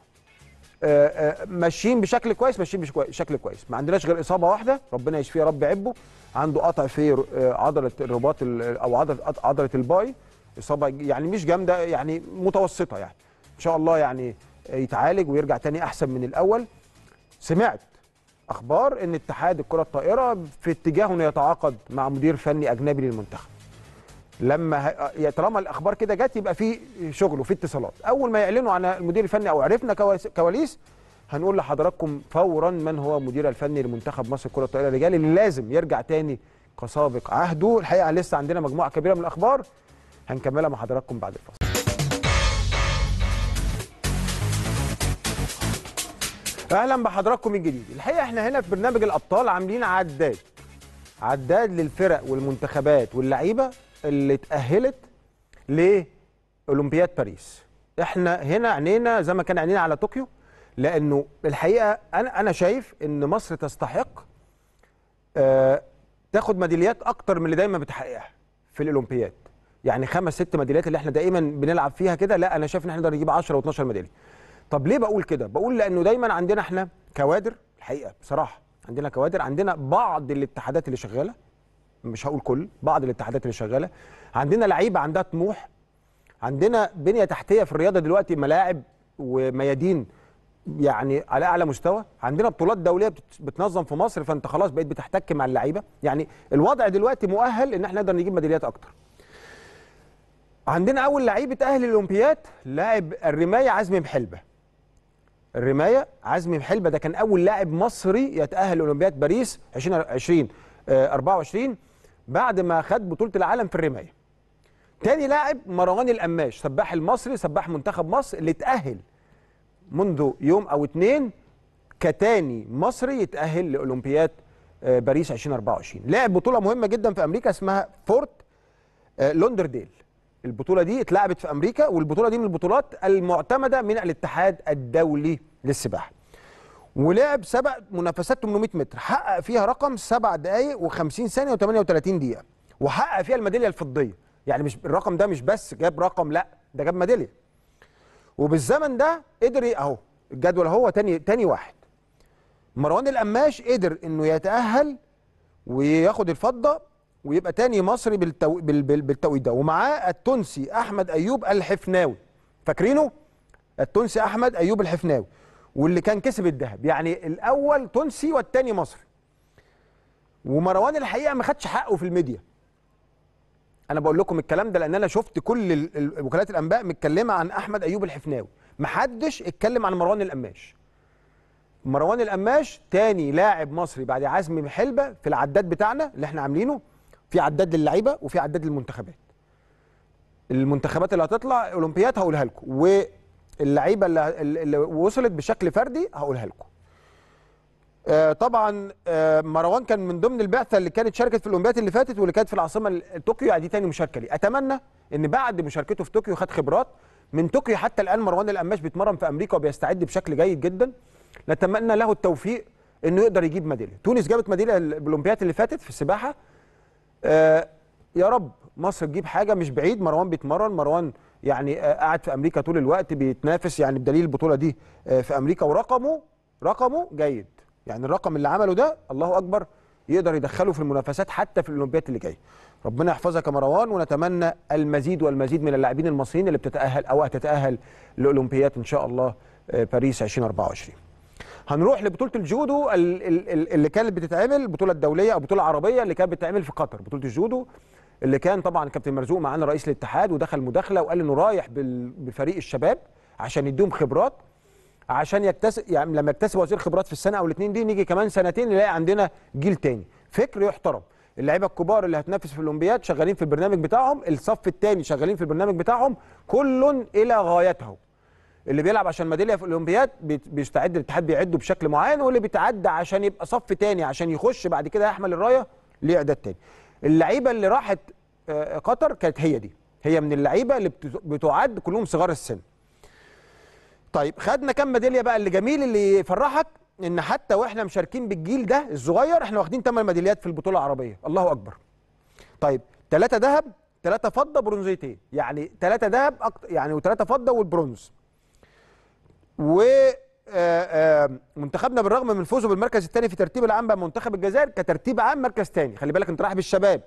آه، آه، ماشيين بشكل كويس ماشيين بشكل بشكل كويس ما عندناش غير اصابه واحده ربنا يشفيه يا رب عبه عنده قطع في آه، عضله الرباط ال- او عضله عضله الباي اصابه يعني مش جامده يعني متوسطه يعني ان شاء الله يعني يتعالج ويرجع تاني احسن من الاول سمعت اخبار ان اتحاد الكره الطائره في اتجاه انه يتعاقد مع مدير فني اجنبي للمنتخب لما ه- يا طالما الاخبار كده جت يبقى في شغل وفي اتصالات اول ما يعلنوا عن المدير الفني او عرفنا كواليس- كواليس هنقول لحضراتكم فورا من هو مدير الفني لمنتخب مصر كره الطائره الرجال اللي لازم يرجع تاني كسابق عهده الحقيقه لسه عندنا مجموعه كبيره من الاخبار هنكملها مع حضراتكم بعد الفاصل اهلا بحضراتكم من جديد الحقيقه احنا هنا في برنامج الابطال عاملين عداد عداد للفرق والمنتخبات واللعيبه اللي اتاهلت لاولمبياد باريس احنا هنا عينينا زي ما كان عينينا على طوكيو لانه الحقيقه انا انا شايف ان مصر تستحق آه تاخد ميداليات اكتر من اللي دايما بتحققها في الاولمبياد يعني خمس ست ميداليات اللي احنا دايما بنلعب فيها كده لا انا شايف ان احنا نقدر نجيب 10 و12 ميداليه طب ليه بقول كده بقول لانه دايما عندنا احنا كوادر الحقيقه بصراحه عندنا كوادر عندنا بعض الاتحادات اللي شغاله مش هقول كل بعض الاتحادات اللي شغاله عندنا لعيبه عندها طموح عندنا بنيه تحتيه في الرياضه دلوقتي ملاعب وميادين يعني على اعلى مستوى عندنا بطولات دوليه بتت- بتنظم في مصر فانت خلاص بقيت بتحتك مع اللعيبه يعني الوضع دلوقتي مؤهل ان احنا نقدر نجيب ميداليات اكتر عندنا اول لعيب اتاهل الاولمبياد لاعب الرمايه عزمي محلبه الرمايه عزمي محلبه ده كان اول لاعب مصري يتاهل لاولمبياد باريس 2020 آه، 24 بعد ما خد بطوله العالم في الرمايه تاني لاعب مروان القماش سباح المصري سباح منتخب مصر اللي اتاهل منذ يوم او اتنين كتاني مصري يتاهل لاولمبياد آه، باريس 2024 لعب بطوله مهمه جدا في امريكا اسمها فورت آه، لوندرديل البطوله دي اتلعبت في امريكا والبطوله دي من البطولات المعتمده من الاتحاد الدولي للسباحه ولعب سبع منافسات 800 متر حقق فيها رقم 7 دقائق و50 ثانيه و38 دقيقه وحقق فيها الميداليه الفضيه يعني مش الرقم ده مش بس جاب رقم لا ده جاب ميداليه وبالزمن ده قدر ي- اهو الجدول هو تاني تاني واحد مروان القماش قدر انه يتاهل وياخد الفضه ويبقى تاني مصري بالتو... بال... بال... بالتوقيت ده ومعاه التونسي احمد ايوب الحفناوي فاكرينه التونسي احمد ايوب الحفناوي واللي كان كسب الذهب يعني الاول تونسي والتاني مصري ومروان الحقيقه ما خدش حقه في الميديا انا بقول لكم الكلام ده لان انا شفت كل ال- ال- وكالات الانباء متكلمه عن احمد ايوب الحفناوي محدش اتكلم عن مروان القماش مروان القماش تاني لاعب مصري بعد عزمي محلبه في العداد بتاعنا اللي احنا عاملينه في عداد للعيبه وفي عداد للمنتخبات المنتخبات اللي هتطلع اولمبياد هقولها لكم واللعيبه اللي, اللي وصلت بشكل فردي هقولها لكم آه، طبعا آه، مروان كان من ضمن البعثه اللي كانت شاركت في الاولمبياد اللي فاتت واللي كانت في العاصمه ال- طوكيو يعني دي تاني مشاركه ليه اتمنى ان بعد مشاركته في طوكيو خد خبرات من طوكيو حتى الان مروان القماش بيتمرن في امريكا وبيستعد بشكل جيد جدا نتمنى له التوفيق انه يقدر يجيب ميداليه تونس جابت ميداليه بالاولمبياد اللي فاتت في السباحه آه يا رب مصر تجيب حاجه مش بعيد مروان بيتمرن مروان يعني آه قاعد في امريكا طول الوقت بيتنافس يعني بدليل البطوله دي آه في امريكا ورقمه رقمه جيد يعني الرقم اللي عمله ده الله اكبر يقدر يدخله في المنافسات حتى في الاولمبياد اللي جايه ربنا يحفظك يا مروان ونتمنى المزيد والمزيد من اللاعبين المصريين اللي بتتاهل او هتتاهل لاولمبياد ان شاء الله آه باريس 2024 هنروح لبطوله الجودو ال- ال- ال- اللي كانت بتتعمل البطوله الدوليه او البطوله العربيه اللي كانت بتتعمل في قطر بطوله الجودو اللي كان طبعا كابتن مرزوق معانا رئيس الاتحاد ودخل مداخله وقال انه رايح بال- بفريق الشباب عشان يديهم خبرات عشان يكتسب يعني لما يكتسب وزير خبرات في السنه او الاثنين دي نيجي كمان سنتين نلاقي عندنا جيل تاني فكر يحترم اللعيبه الكبار اللي هتنافس في الاولمبياد شغالين في البرنامج بتاعهم الصف الثاني شغالين في البرنامج بتاعهم كل الى غايته اللي بيلعب عشان ميداليه في الاولمبياد بيت- بيستعد الاتحاد بيعده بشكل معين واللي بيتعدى عشان يبقى صف تاني عشان يخش بعد كده يحمل الرايه ليه اعداد تاني اللعيبه اللي راحت آه، قطر كانت هي دي هي من اللعيبه اللي بت- بتعد كلهم صغار السن طيب خدنا كام ميداليه بقى اللي جميل اللي يفرحك ان حتى واحنا مشاركين بالجيل ده الصغير احنا واخدين 8 ميداليات في البطوله العربيه الله اكبر طيب ثلاثة ذهب ثلاثة فضة برونزيتين يعني ثلاثة ذهب أكتر يعني وثلاثة فضة والبرونز و آه، آه، منتخبنا بالرغم من فوزه بالمركز الثاني في ترتيب العام بقى منتخب الجزائر كترتيب عام مركز ثاني خلي بالك انت رايح بالشباب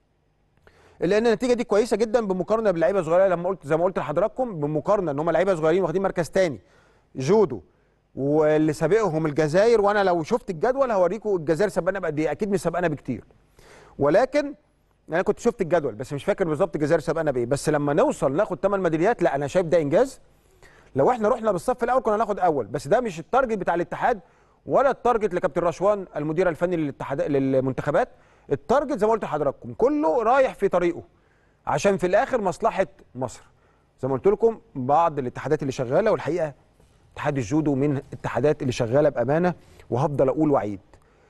لان النتيجه دي كويسه جدا بمقارنه بلعيبه صغيره لما قلت زي ما قلت لحضراتكم بمقارنه ان هم لعيبه صغيرين واخدين مركز ثاني جودو واللي سابقهم الجزائر وانا لو شفت الجدول هوريكم الجزائر سبقنا بقد ايه اكيد مش سبقنا بكتير ولكن انا كنت شفت الجدول بس مش فاكر بالظبط الجزائر سبقنا بايه بس لما نوصل ناخد 8 ميداليات لا انا شايف ده انجاز لو احنا رحنا بالصف الاول كنا ناخد اول بس ده مش التارجت بتاع الاتحاد ولا التارجت لكابتن رشوان المدير الفني للاتحاد للمنتخبات التارجت زي ما قلت لحضراتكم كله رايح في طريقه عشان في الاخر مصلحه مصر زي ما قلت لكم بعض الاتحادات اللي شغاله والحقيقه اتحاد الجودو من الاتحادات اللي شغاله بامانه وهفضل اقول واعيد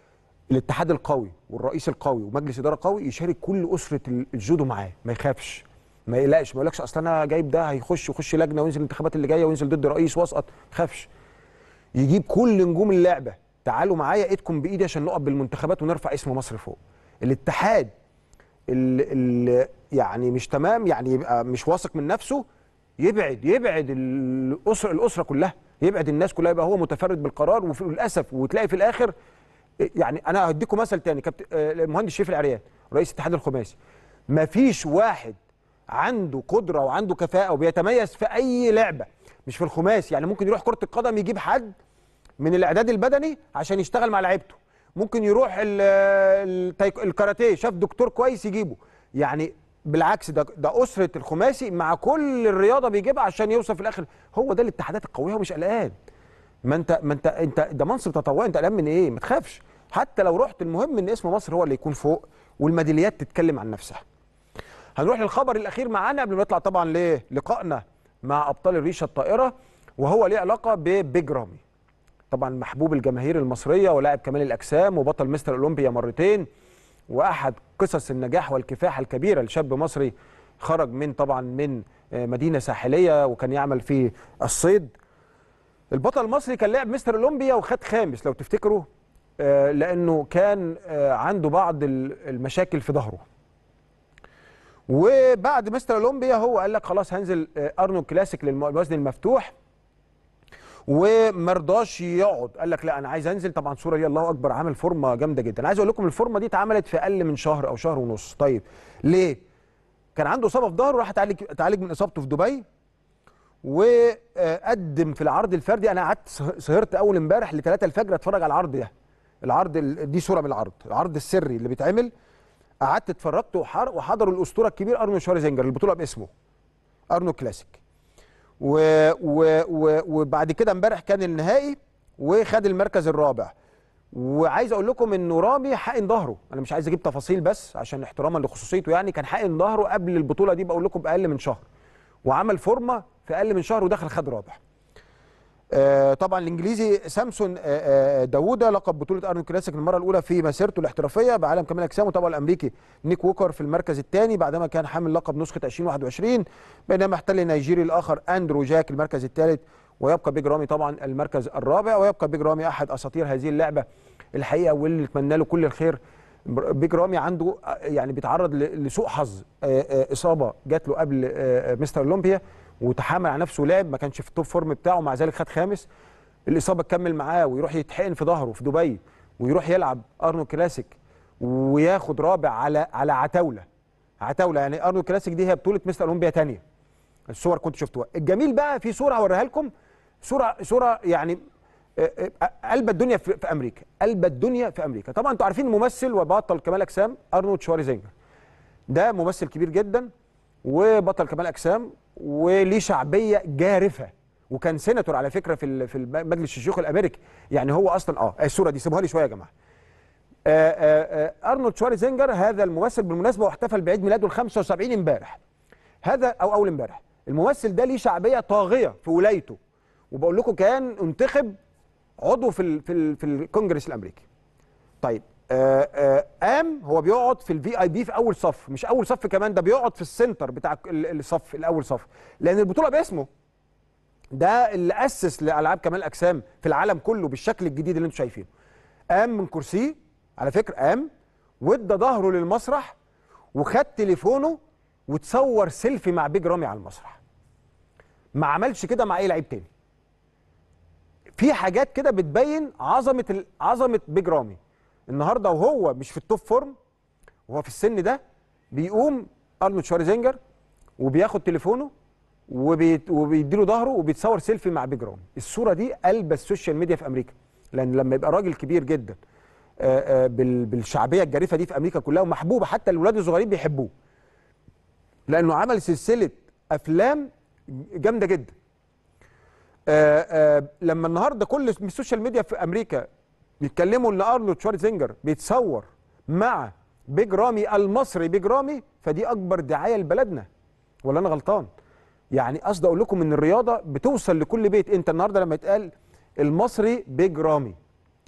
الاتحاد القوي والرئيس القوي ومجلس اداره قوي يشارك كل اسره ال- الجودو معاه ما يخافش ما يقلقش ما يقولكش اصل انا جايب ده هيخش يخش لجنه وينزل الانتخابات اللي جايه وينزل ضد رئيس واسقط ما يخافش يجيب كل نجوم اللعبه تعالوا معايا ايدكم بايدي عشان نقف بالمنتخبات ونرفع اسم مصر فوق الاتحاد اللي يعني مش تمام يعني يبقى مش واثق من نفسه يبعد يبعد الاسره الاسره كلها يبعد الناس كلها يبقى هو متفرد بالقرار وفي- وللاسف وتلاقي في الاخر يعني انا هديكم مثل تاني كابتن آه، المهندس شريف العريان رئيس الاتحاد الخماسي مفيش واحد عنده قدره وعنده كفاءه وبيتميز في اي لعبه مش في الخماسي يعني ممكن يروح كره القدم يجيب حد من الاعداد البدني عشان يشتغل مع لعيبته ممكن يروح ال- التايك- الكاراتيه شاف دكتور كويس يجيبه يعني بالعكس ده ده اسره الخماسي مع كل الرياضه بيجيبها عشان يوصل في الاخر هو ده الاتحادات القويه ومش قلقان ما انت ما انت انت ده منصب تطوعي انت قلقان من ايه ما تخافش حتى لو رحت المهم ان اسم مصر هو اللي يكون فوق والميداليات تتكلم عن نفسها هنروح للخبر الاخير معانا قبل ما نطلع طبعا للقائنا مع ابطال الريشه الطائره وهو ليه علاقه ببيج رامي طبعا محبوب الجماهير المصريه ولاعب كمال الاجسام وبطل مستر اولمبيا مرتين واحد قصص النجاح والكفاح الكبيره لشاب مصري خرج من طبعا من آه، مدينه ساحليه وكان يعمل في الصيد البطل المصري كان لاعب مستر اولمبيا وخد خامس لو تفتكروا آه، لانه كان آه، عنده بعض ال- المشاكل في ظهره وبعد مستر اولمبيا هو قال لك خلاص هنزل آه، ارنولد كلاسيك للوزن المفتوح ومرضاش يقعد قال لك لا انا عايز انزل طبعا صوره ليه الله اكبر عامل فورمه جامده جدا عايز اقول لكم الفورمه دي اتعملت في اقل من شهر او شهر ونص طيب ليه كان عنده اصابه في ظهره راح اتعالج اتعالج من اصابته في دبي وقدم في العرض الفردي انا قعدت سه- سهرت اول امبارح ل 3 الفجر اتفرج على العرض ده العرض ال- دي صوره من العرض العرض السري اللي بيتعمل قعدت اتفرجت وحر- وحضروا الاسطوره الكبير ارنولد شوارزنجر البطوله باسمه ارنولد كلاسيك و و و وبعد كده امبارح كان النهائي وخد المركز الرابع وعايز اقول لكم انه رامي حقن ظهره انا مش عايز اجيب تفاصيل بس عشان احتراما لخصوصيته يعني كان حقن ظهره قبل البطوله دي بقول لكم باقل من شهر وعمل فورمه في اقل من شهر ودخل خد رابع آه، طبعا الانجليزي سامسون آه، آه، داوودة لقب بطوله ارنولد كلاسيك للمره الاولى في مسيرته الاحترافيه بعالم كمال الاجسام وطبعا الامريكي نيك ووكر في المركز الثاني بعدما كان حامل لقب نسخه 2021 بينما احتل النيجيري الاخر اندرو جاك المركز الثالث ويبقى بيج رامي طبعا المركز الرابع ويبقى بيج رامي احد اساطير هذه اللعبه الحقيقه واللي نتمنى له كل الخير بيج رامي عنده آه، يعني بيتعرض ل- لسوء حظ آه، آه، اصابه جات له قبل آه، آه، مستر اولمبيا وتحامل على نفسه لعب ما كانش في التوب فورم بتاعه مع ذلك خد خامس الاصابه تكمل معاه ويروح يتحقن في ظهره في دبي ويروح يلعب ارنولد كلاسيك وياخد رابع على على عتاوله عتاوله يعني ارنولد كلاسيك دي هي بطوله مستر اولمبيا ثانيه الصور كنت شفتوها الجميل بقى في صوره هوريها لكم صوره صوره يعني آه، آه، قلب الدنيا في, في امريكا قلب الدنيا في امريكا طبعا انتوا عارفين ممثل وبطل كمال اجسام ارنولد شوارزنجر ده ممثل كبير جدا وبطل كمال اجسام وليه شعبيه جارفه وكان سيناتور على فكره في ال- في الم- مجلس الشيوخ الامريكي يعني هو اصلا اه الصوره دي سيبوها لي شويه يا جماعه آه، آه، آه، ارنولد شوارزنجر هذا الممثل بالمناسبه واحتفل بعيد ميلاده ال 75 امبارح هذا او اول امبارح الممثل ده ليه شعبيه طاغيه في ولايته وبقول لكم كان انتخب عضو في ال في ال في الكونجرس الامريكي طيب آه آه قام هو بيقعد في الفي اي بي في اول صف مش اول صف كمان ده بيقعد في السنتر بتاع ال- الصف الاول صف لان البطوله باسمه ده اللي اسس لالعاب كمال الاجسام في العالم كله بالشكل الجديد اللي انتم شايفينه قام من كرسيه على فكره قام وادى ظهره للمسرح وخد تليفونه وتصور سيلفي مع بيج رامي على المسرح ما عملش كده مع اي لعيب تاني في حاجات كده بتبين عظمه ال- عظمه بيج رامي النهارده وهو مش في التوب فورم وهو في السن ده بيقوم ارنولد شوارزنجر وبياخد تليفونه وبيت وبيديله ظهره وبيتصور سيلفي مع بيج رامي الصوره دي قلب السوشيال ميديا في امريكا لان لما يبقى راجل كبير جدا آه، آه، بال- بالشعبيه الجارفه دي في امريكا كلها ومحبوبه حتى الولاد الصغيرين بيحبوه لانه عمل سلسله افلام جامده جدا آه، آه، لما النهارده كل السوشيال ميديا في امريكا بيتكلموا ان ارنولد شوارزنجر بيتصور مع بيج رامي المصري بيج رامي فدي اكبر دعايه لبلدنا ولا انا غلطان يعني قصدي اقول لكم ان الرياضه بتوصل لكل بيت انت النهارده لما يتقال المصري بيج رامي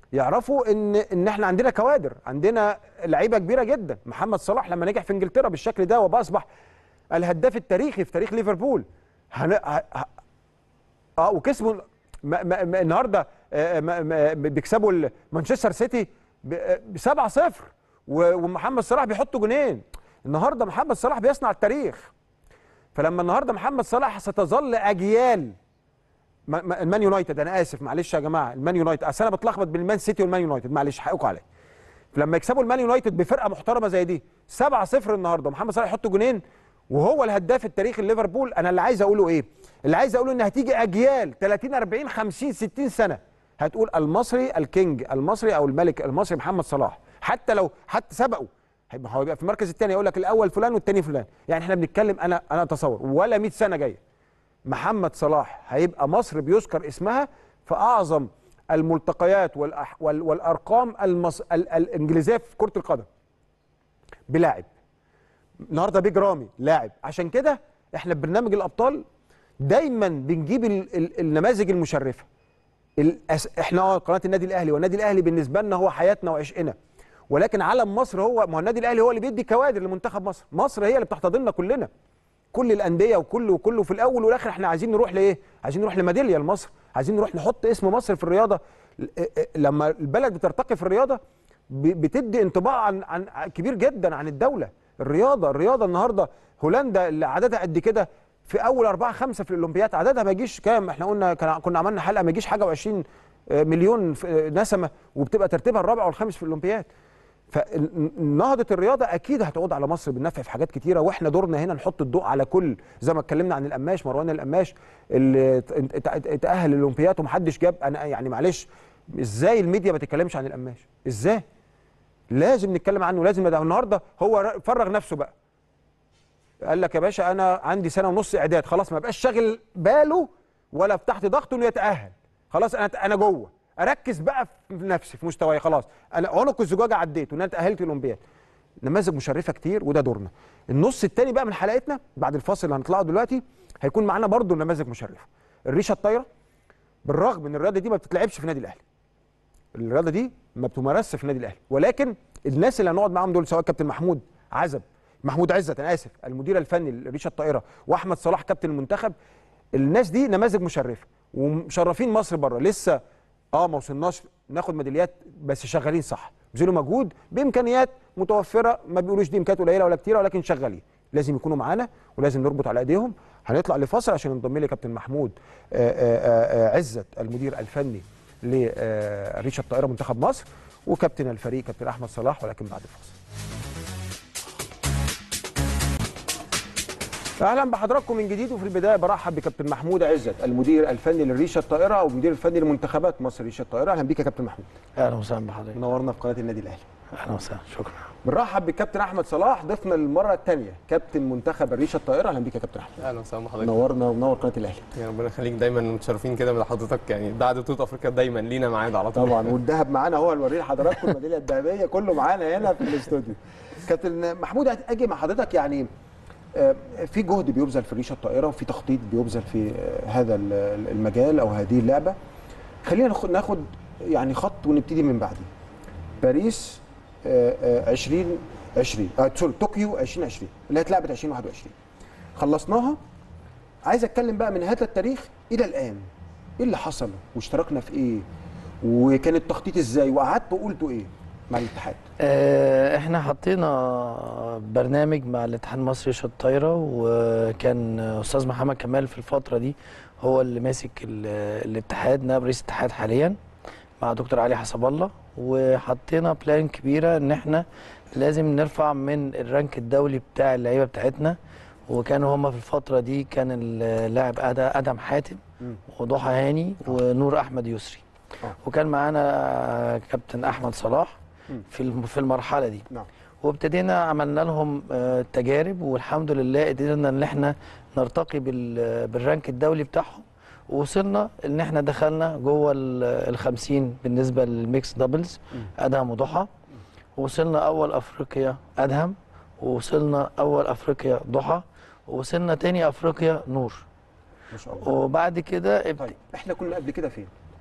يعرفوا ان ان احنا عندنا كوادر عندنا لعيبه كبيره جدا محمد صلاح لما نجح في انجلترا بالشكل ده وباصبح الهداف التاريخي في تاريخ ليفربول هن... ه... ه... اه وكسبوا ما... ما... ما... النهارده آه، ما... ما... بيكسبوا ال- مانشستر سيتي ب 7 0 ومحمد صلاح بيحط جونين النهارده محمد صلاح بيصنع التاريخ فلما النهارده محمد صلاح ستظل اجيال ما- ما- المان يونايتد انا اسف معلش يا جماعه المان يونايتد اصل انا بتلخبط بين المان سيتي والمان يونايتد معلش حقكم عليا لما يكسبوا المان يونايتد بفرقه محترمه زي دي 7 0 النهارده محمد صلاح يحط جونين وهو الهداف التاريخي لليفربول انا اللي عايز اقوله ايه اللي عايز اقوله ان هتيجي اجيال 30 40 50 60 سنه هتقول المصري الكينج المصري او الملك المصري محمد صلاح حتى لو حتى سبقه هيبقى هو يبقى في المركز الثاني يقول لك الاول فلان والثاني فلان يعني احنا بنتكلم انا انا اتصور ولا 100 سنه جايه محمد صلاح هيبقى مصر بيذكر اسمها في اعظم الملتقيات والأح وال والارقام المص... ال الانجليزيه في كره القدم بلاعب النهارده بيج رامي لاعب عشان كده احنا في برنامج الابطال دايما بنجيب ال ال النماذج المشرفه الأس... احنا اه قناه النادي الاهلي والنادي الاهلي بالنسبه لنا هو حياتنا وعشقنا ولكن علم مصر هو ما هو النادي الاهلي هو اللي بيدي كوادر لمنتخب مصر مصر هي اللي بتحتضننا كلنا كل الانديه وكله وكله في الاول والاخر احنا عايزين نروح لايه عايزين نروح لميداليه لمصر عايزين نروح نحط اسم مصر في الرياضه ل- لما البلد بترتقي في الرياضه ب- بتدي انطباع عن عن كبير جدا عن الدوله الرياضه الرياضه النهارده هولندا اللي عددها قد كده في اول أربعة خمسة في الأولمبياد عددها ما يجيش كام احنا قلنا كان كنا عملنا حلقة ما يجيش حاجة و20 مليون في- نسمة وبتبقى ترتيبها الرابع والخامس في الأولمبياد فنهضة الرياضة أكيد هتعود على مصر بالنفع في حاجات كتيرة وإحنا دورنا هنا نحط الضوء على كل زي ما اتكلمنا عن القماش مروان القماش اللي ات- ات- ات- اتأهل للأولمبياد ومحدش جاب أنا يعني معلش إزاي الميديا ما تتكلمش عن القماش؟ إزاي؟ لازم نتكلم عنه لازم ده النهارده هو ر- فرغ نفسه بقى قال لك يا باشا انا عندي سنه ونص اعداد خلاص ما بقاش شاغل باله ولا في تحت ضغط انه يتاهل خلاص انا انا جوه اركز بقى في نفسي في مستواي خلاص انا عنق الزجاجه عديت وان انا اتاهلت الاولمبياد نماذج مشرفه كتير وده دورنا النص الثاني بقى من حلقتنا بعد الفاصل اللي هنطلعه دلوقتي هيكون معانا برضو نماذج مشرفه الريشه الطايره بالرغم ان الرياضه دي ما بتتلعبش في النادي الاهلي الرياضه دي ما بتمارسش في النادي الاهلي ولكن الناس اللي هنقعد معاهم دول سواء كابتن محمود عزب محمود عزت انا اسف المدير الفني لريشه الطائره واحمد صلاح كابتن المنتخب الناس دي نماذج مشرفه ومشرفين مصر بره لسه اه ما وصلناش ناخد ميداليات بس شغالين صح بذلوا مجهود بامكانيات متوفره ما بيقولوش دي امكانيات قليله ولا كتيره ولكن شغالين لازم يكونوا معانا ولازم نربط على ايديهم هنطلع لفاصل عشان ينضم لي كابتن محمود آه، آه، آه، عزت المدير الفني لريشه الطائره منتخب مصر وكابتن الفريق كابتن احمد صلاح ولكن بعد الفاصل اهلا بحضراتكم من جديد وفي البدايه برحب بكابتن محمود عزت المدير الفني للريشه الطائره او المدير الفني لمنتخبات مصر ريشه الطائره اهلا بيك يا كابتن محمود اهلا وسهلا بحضرتك منورنا في قناه النادي الاهلي اهلا وسهلا شكرا بنرحب بالكابتن احمد صلاح ضيفنا للمره الثانيه كابتن منتخب الريشه الطائره اهلا بيك يا كابتن احمد اهلا وسهلا بحضرتك منورنا ومنور قناه الاهلي يا ربنا يخليك دايما متشرفين كده بحضرتك يعني بعد بطوله افريقيا دايما لينا ميعاد على طول طبعا والذهب معانا هو نوريه لحضراتكم الميداليه الذهبيه كله معانا هنا في الاستوديو كابتن محمود اجي مع حضرتك يعني آه، في جهد بيبذل في ريشه الطائره وفي تخطيط بيبذل في آه، هذا ال- المجال او هذه اللعبه خلينا ناخد- ناخد يعني خط ونبتدي من بعديه باريس آه، آه، 2020 آه، سوري طوكيو 2020 اللي هي اتلعبت 2021 خلصناها عايز اتكلم بقى من هذا التاريخ الى الان ايه اللي حصل واشتركنا في ايه وكان التخطيط ازاي وقعدتوا قلتوا ايه مع الاتحاد آه، احنا حطينا برنامج مع الاتحاد المصري للشط الطايره وكان استاذ محمد كمال في الفتره دي هو اللي ماسك ال- الاتحاد نائب رئيس الاتحاد حاليا مع دكتور علي حسب الله وحطينا بلان كبيره ان احنا لازم نرفع من الرانك الدولي بتاع اللعيبه بتاعتنا وكانوا هما في الفتره دي كان اللاعب أد- ادم حاتم وضحى هاني ونور احمد يسري آه. وكان معانا كابتن احمد صلاح مم. في الم- في المرحله دي نعم وابتدينا عملنا لهم آه، تجارب والحمد لله قدرنا ان احنا نرتقي بال- بالرانك الدولي بتاعهم ووصلنا ان احنا دخلنا جوه ال 50 بالنسبه للميكس دبلز ادهم وضحى وصلنا اول افريقيا ادهم ووصلنا اول افريقيا ضحى ووصلنا تاني افريقيا نور ما شاء الله وبعد كده ابت... طيب احنا كنا قبل كده فين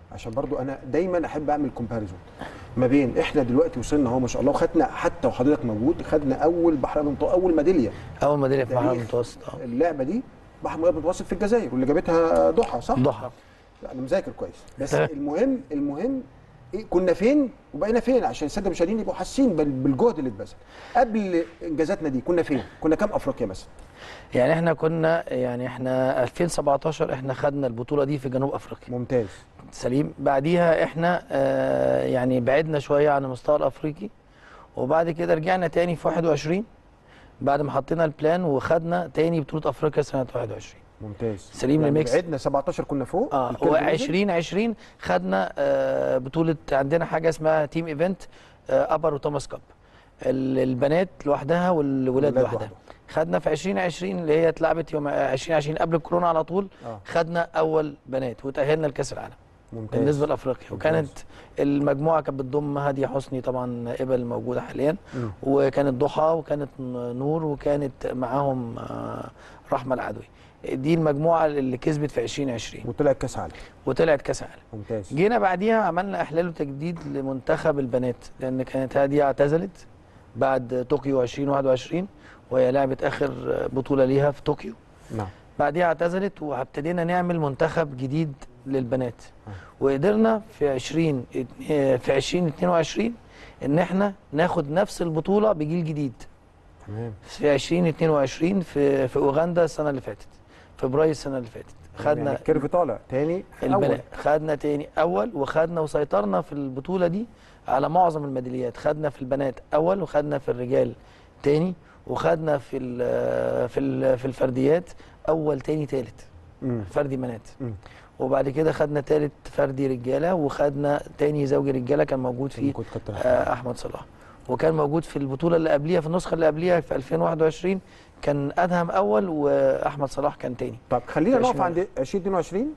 عشان برضو انا دايما احب اعمل كومباريزون ما بين احنا دلوقتي وصلنا اهو ما شاء الله وخدنا حتى وحضرتك موجود خدنا اول بحر المنطقه اول ميداليه اول ميداليه في البحر تاريخ المتوسط اه اللعبه دي بحر المتوسط في الجزائر واللي جابتها ضحى صح؟ ضحى لا، انا مذاكر كويس بس تمام. المهم المهم إيه كنا فين وبقينا فين عشان الساده المشاهدين يبقوا حاسين بال- بالجهد اللي اتبذل قبل انجازاتنا دي كنا فين كنا كام افريقيا مثلا يعني احنا كنا يعني احنا 2017 احنا خدنا البطوله دي في جنوب افريقيا ممتاز سليم بعديها احنا آه يعني بعدنا شويه عن المستوى الافريقي وبعد كده رجعنا تاني في 21 بعد ما حطينا البلان وخدنا تاني بطوله افريقيا سنه 21 ممتاز سليم يعني لميكس. بعدنا 17 كنا فوق اه الكيرف نزل. و2020 خدنا آه بطوله عندنا حاجه اسمها تيم ايفنت آه ابر وتوماس كاب ال- البنات لوحدها والولاد الولاد لوحدها لوحدهم. خدنا في 2020 اللي هي اتلعبت يوم 2020 قبل الكورونا على طول اه خدنا اول بنات وتاهلنا لكاس العالم ممتاز بالنسبه لافريقيا ممتاز. وكانت المجموعه كانت بتضم هاديه حسني طبعا قبل موجوده حاليا مم. وكانت ضحى وكانت نور وكانت معاهم آه، رحمه العدوي دي المجموعه اللي كسبت في 2020 وطلعت كاس عالم وطلعت كاس عالم ممتاز جينا بعديها عملنا احلال وتجديد لمنتخب البنات لان كانت هاديه اعتزلت بعد طوكيو 2021 وهي لعبت اخر بطوله ليها في طوكيو نعم بعديها اعتزلت وابتدينا نعمل منتخب جديد للبنات آه. وقدرنا في 20 في 2022 ان احنا ناخد نفس البطوله بجيل جديد تمام في 2022 في في اوغندا السنه اللي فاتت فبراير السنه اللي فاتت يعني خدنا الكيرف طالع تاني في اول البنات خدنا تاني اول وخدنا وسيطرنا في البطوله دي على معظم الميداليات خدنا في البنات اول وخدنا في الرجال تاني وخدنا في ال في ال في الفرديات اول تاني تالت مم. فردي بنات مم. وبعد كده خدنا تالت فردي رجاله وخدنا تاني زوجي رجاله كان موجود فيه كنت كابتن أحمد. آه، احمد صلاح وكان موجود في البطوله اللي قبليها في النسخه اللي قبليها في 2021 كان ادهم اول واحمد صلاح كان تاني طب خلينا نقف 20. عند 2022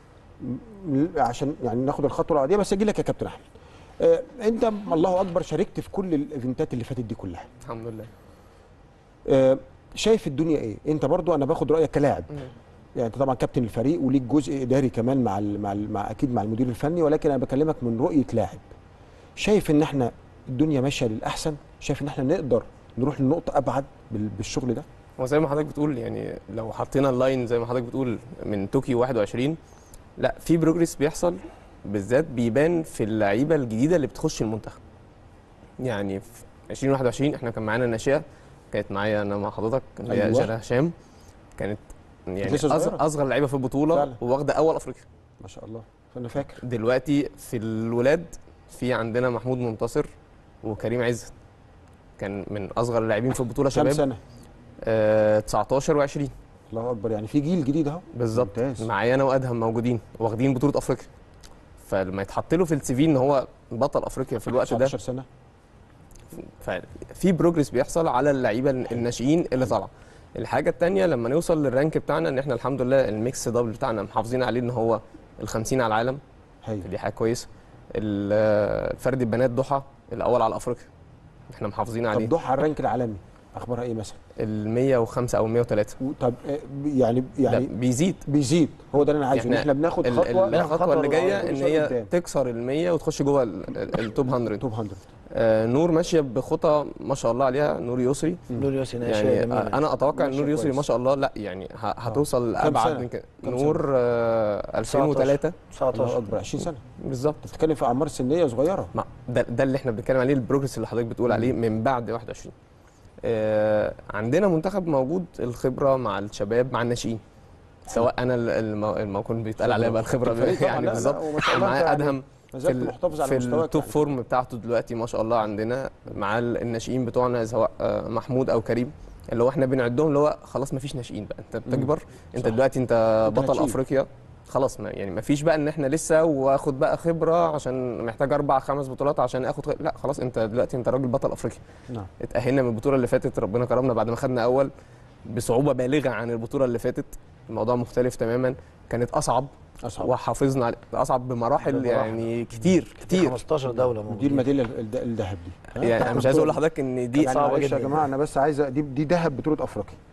م- عشان يعني ناخد الخطوه العاديه بس اجي لك يا كابتن احمد آه انت الله اكبر شاركت في كل الايفنتات اللي فاتت دي كلها الحمد لله آه شايف الدنيا ايه انت برضو انا باخد رايك كلاعب يعني انت طبعا كابتن الفريق وليك جزء اداري كمان مع ال مع, ال مع اكيد مع المدير الفني ولكن انا بكلمك من رؤيه لاعب شايف ان احنا الدنيا ماشيه للاحسن شايف ان احنا نقدر نروح لنقطه ابعد بال- بالشغل ده هو زي ما حضرتك بتقول يعني لو حطينا اللاين زي ما حضرتك بتقول من طوكيو 21 لا في بروجريس بيحصل بالذات بيبان في اللعيبه الجديده اللي بتخش المنتخب يعني في 2021 احنا كان معانا ناشئه كانت معايا انا مع حضرتك اللي هي أيوة. جنى هشام كانت يعني لسه صغيرة. أصغر, اصغر لعيبه في البطوله فعلا. وواخده اول افريقيا ما شاء الله فانا فاكر دلوقتي في الولاد في عندنا محمود منتصر وكريم عزت كان من اصغر اللاعبين في البطوله كام شباب سنه آه 19 و20 الله اكبر يعني في جيل جديد اهو بالظبط ممتاز. معايا انا وادهم موجودين واخدين بطوله افريقيا فلما يتحط له في السي في ان هو بطل افريقيا في الوقت ده 19 سنه ففي بروجرس بيحصل على اللعيبه الناشئين اللي طالعه الحاجه الثانيه لما نوصل للرانك بتاعنا ان احنا الحمد لله الميكس دبل بتاعنا محافظين عليه ان هو ال 50 على العالم هايل دي حاجه كويسه ال- الفرد البنات ضحى الاول على افريقيا احنا محافظين عليه طب ضحى على الرانك العالمي اخبارها ايه مثلا ال 105 او 103 و- طب آه، يعني يعني يعني بيزيد بيزيد هو ده اللي انا عايزه ان إحنا احنا بناخد ال- خطوه ال- بناخد الخطوه خطوة اللي جايه كل ان شوية هي قدام. تكسر ال 100 وتخش جوه ال- ال- التوب 100 توب 100 آه نور ماشيه بخطى ما شاء الله عليها نور يسري نور يوسي ناشئه يعني جميله آه، انا اتوقع ان ماشية نور يسري كويس. ما شاء الله لا يعني ه- هتوصل كام ابعد سنة؟ من كده كام نور آه 2003 الله 19 اكبر 20 سنه بالظبط انت بتتكلم في اعمار سنيه صغيره ما ده, ده اللي احنا بنتكلم عليه البروجرس اللي حضرتك بتقول عليه من بعد 21 آه عندنا منتخب موجود الخبره مع الشباب مع الناشئين سواء انا ال- الم- الموكول بيتقال عليا بقى الخبره الفريق طبعاً، لا، يعني لا، بالظبط وما شاء الله أنت معايا يعني ادهم ما في زلت ال- محتفظ على في مستواك التوب يعني. فورم بتاعته دلوقتي ما شاء الله عندنا مع ال- الناشئين بتوعنا سواء آه، محمود او كريم اللي هو احنا بنعدهم اللي هو خلاص ما فيش ناشئين بقى انت بتكبر انت صح. دلوقتي انت أنت بطل هتشيل. افريقيا خلاص ما يعني ما فيش بقى ان احنا لسه واخد بقى خبره عشان محتاج اربع خمس بطولات عشان اخد خ... لا خلاص انت دلوقتي انت راجل بطل افريقيا نعم اتاهلنا من البطوله اللي فاتت ربنا كرمنا بعد ما خدنا اول بصعوبه بالغه عن البطوله اللي فاتت الموضوع مختلف تماما كانت اصعب اصعب وحافظنا على اصعب بمراحل بمراحل. يعني كتير في كتير 15 دوله دي موجودين الميداليه الد- الذهب دي ها؟ يعني انا مش عايز اقول لحضرتك ان دي يعني صعبة معلش جدا. يا جماعه انا بس عايز دي دي ذهب بطوله افريقيا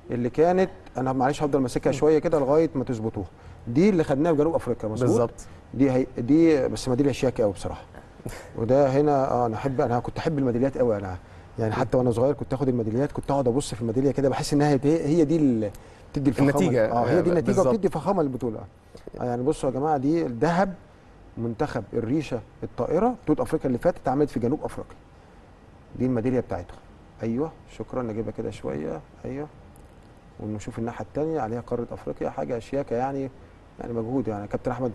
اللي كانت انا معلش هفضل ماسكها شويه كده لغايه ما تظبطوها دي اللي خدناها في جنوب افريقيا مظبوط بالظبط دي هي دي بس ميداليه شياكه قوي بصراحه وده هنا اه انا احب انا كنت احب الميداليات قوي انا يعني حتى وانا صغير كنت اخد الميداليات كنت اقعد ابص في الميداليه كده بحس انها هي هي دي اللي بتدي الفخامه النتيجة. اه هي دي النتيجه بالظبط. وبتدي فخامه للبطوله آه يعني بصوا يا جماعه دي الذهب منتخب الريشه الطائره بطوله افريقيا اللي فاتت اتعملت في جنوب افريقيا دي الميداليه بتاعتهم ايوه شكرا نجيبها كده شويه ايوه ونشوف الناحيه الثانيه عليها قاره افريقيا حاجه شياكه يعني يعني مجهود يعني كابتن احمد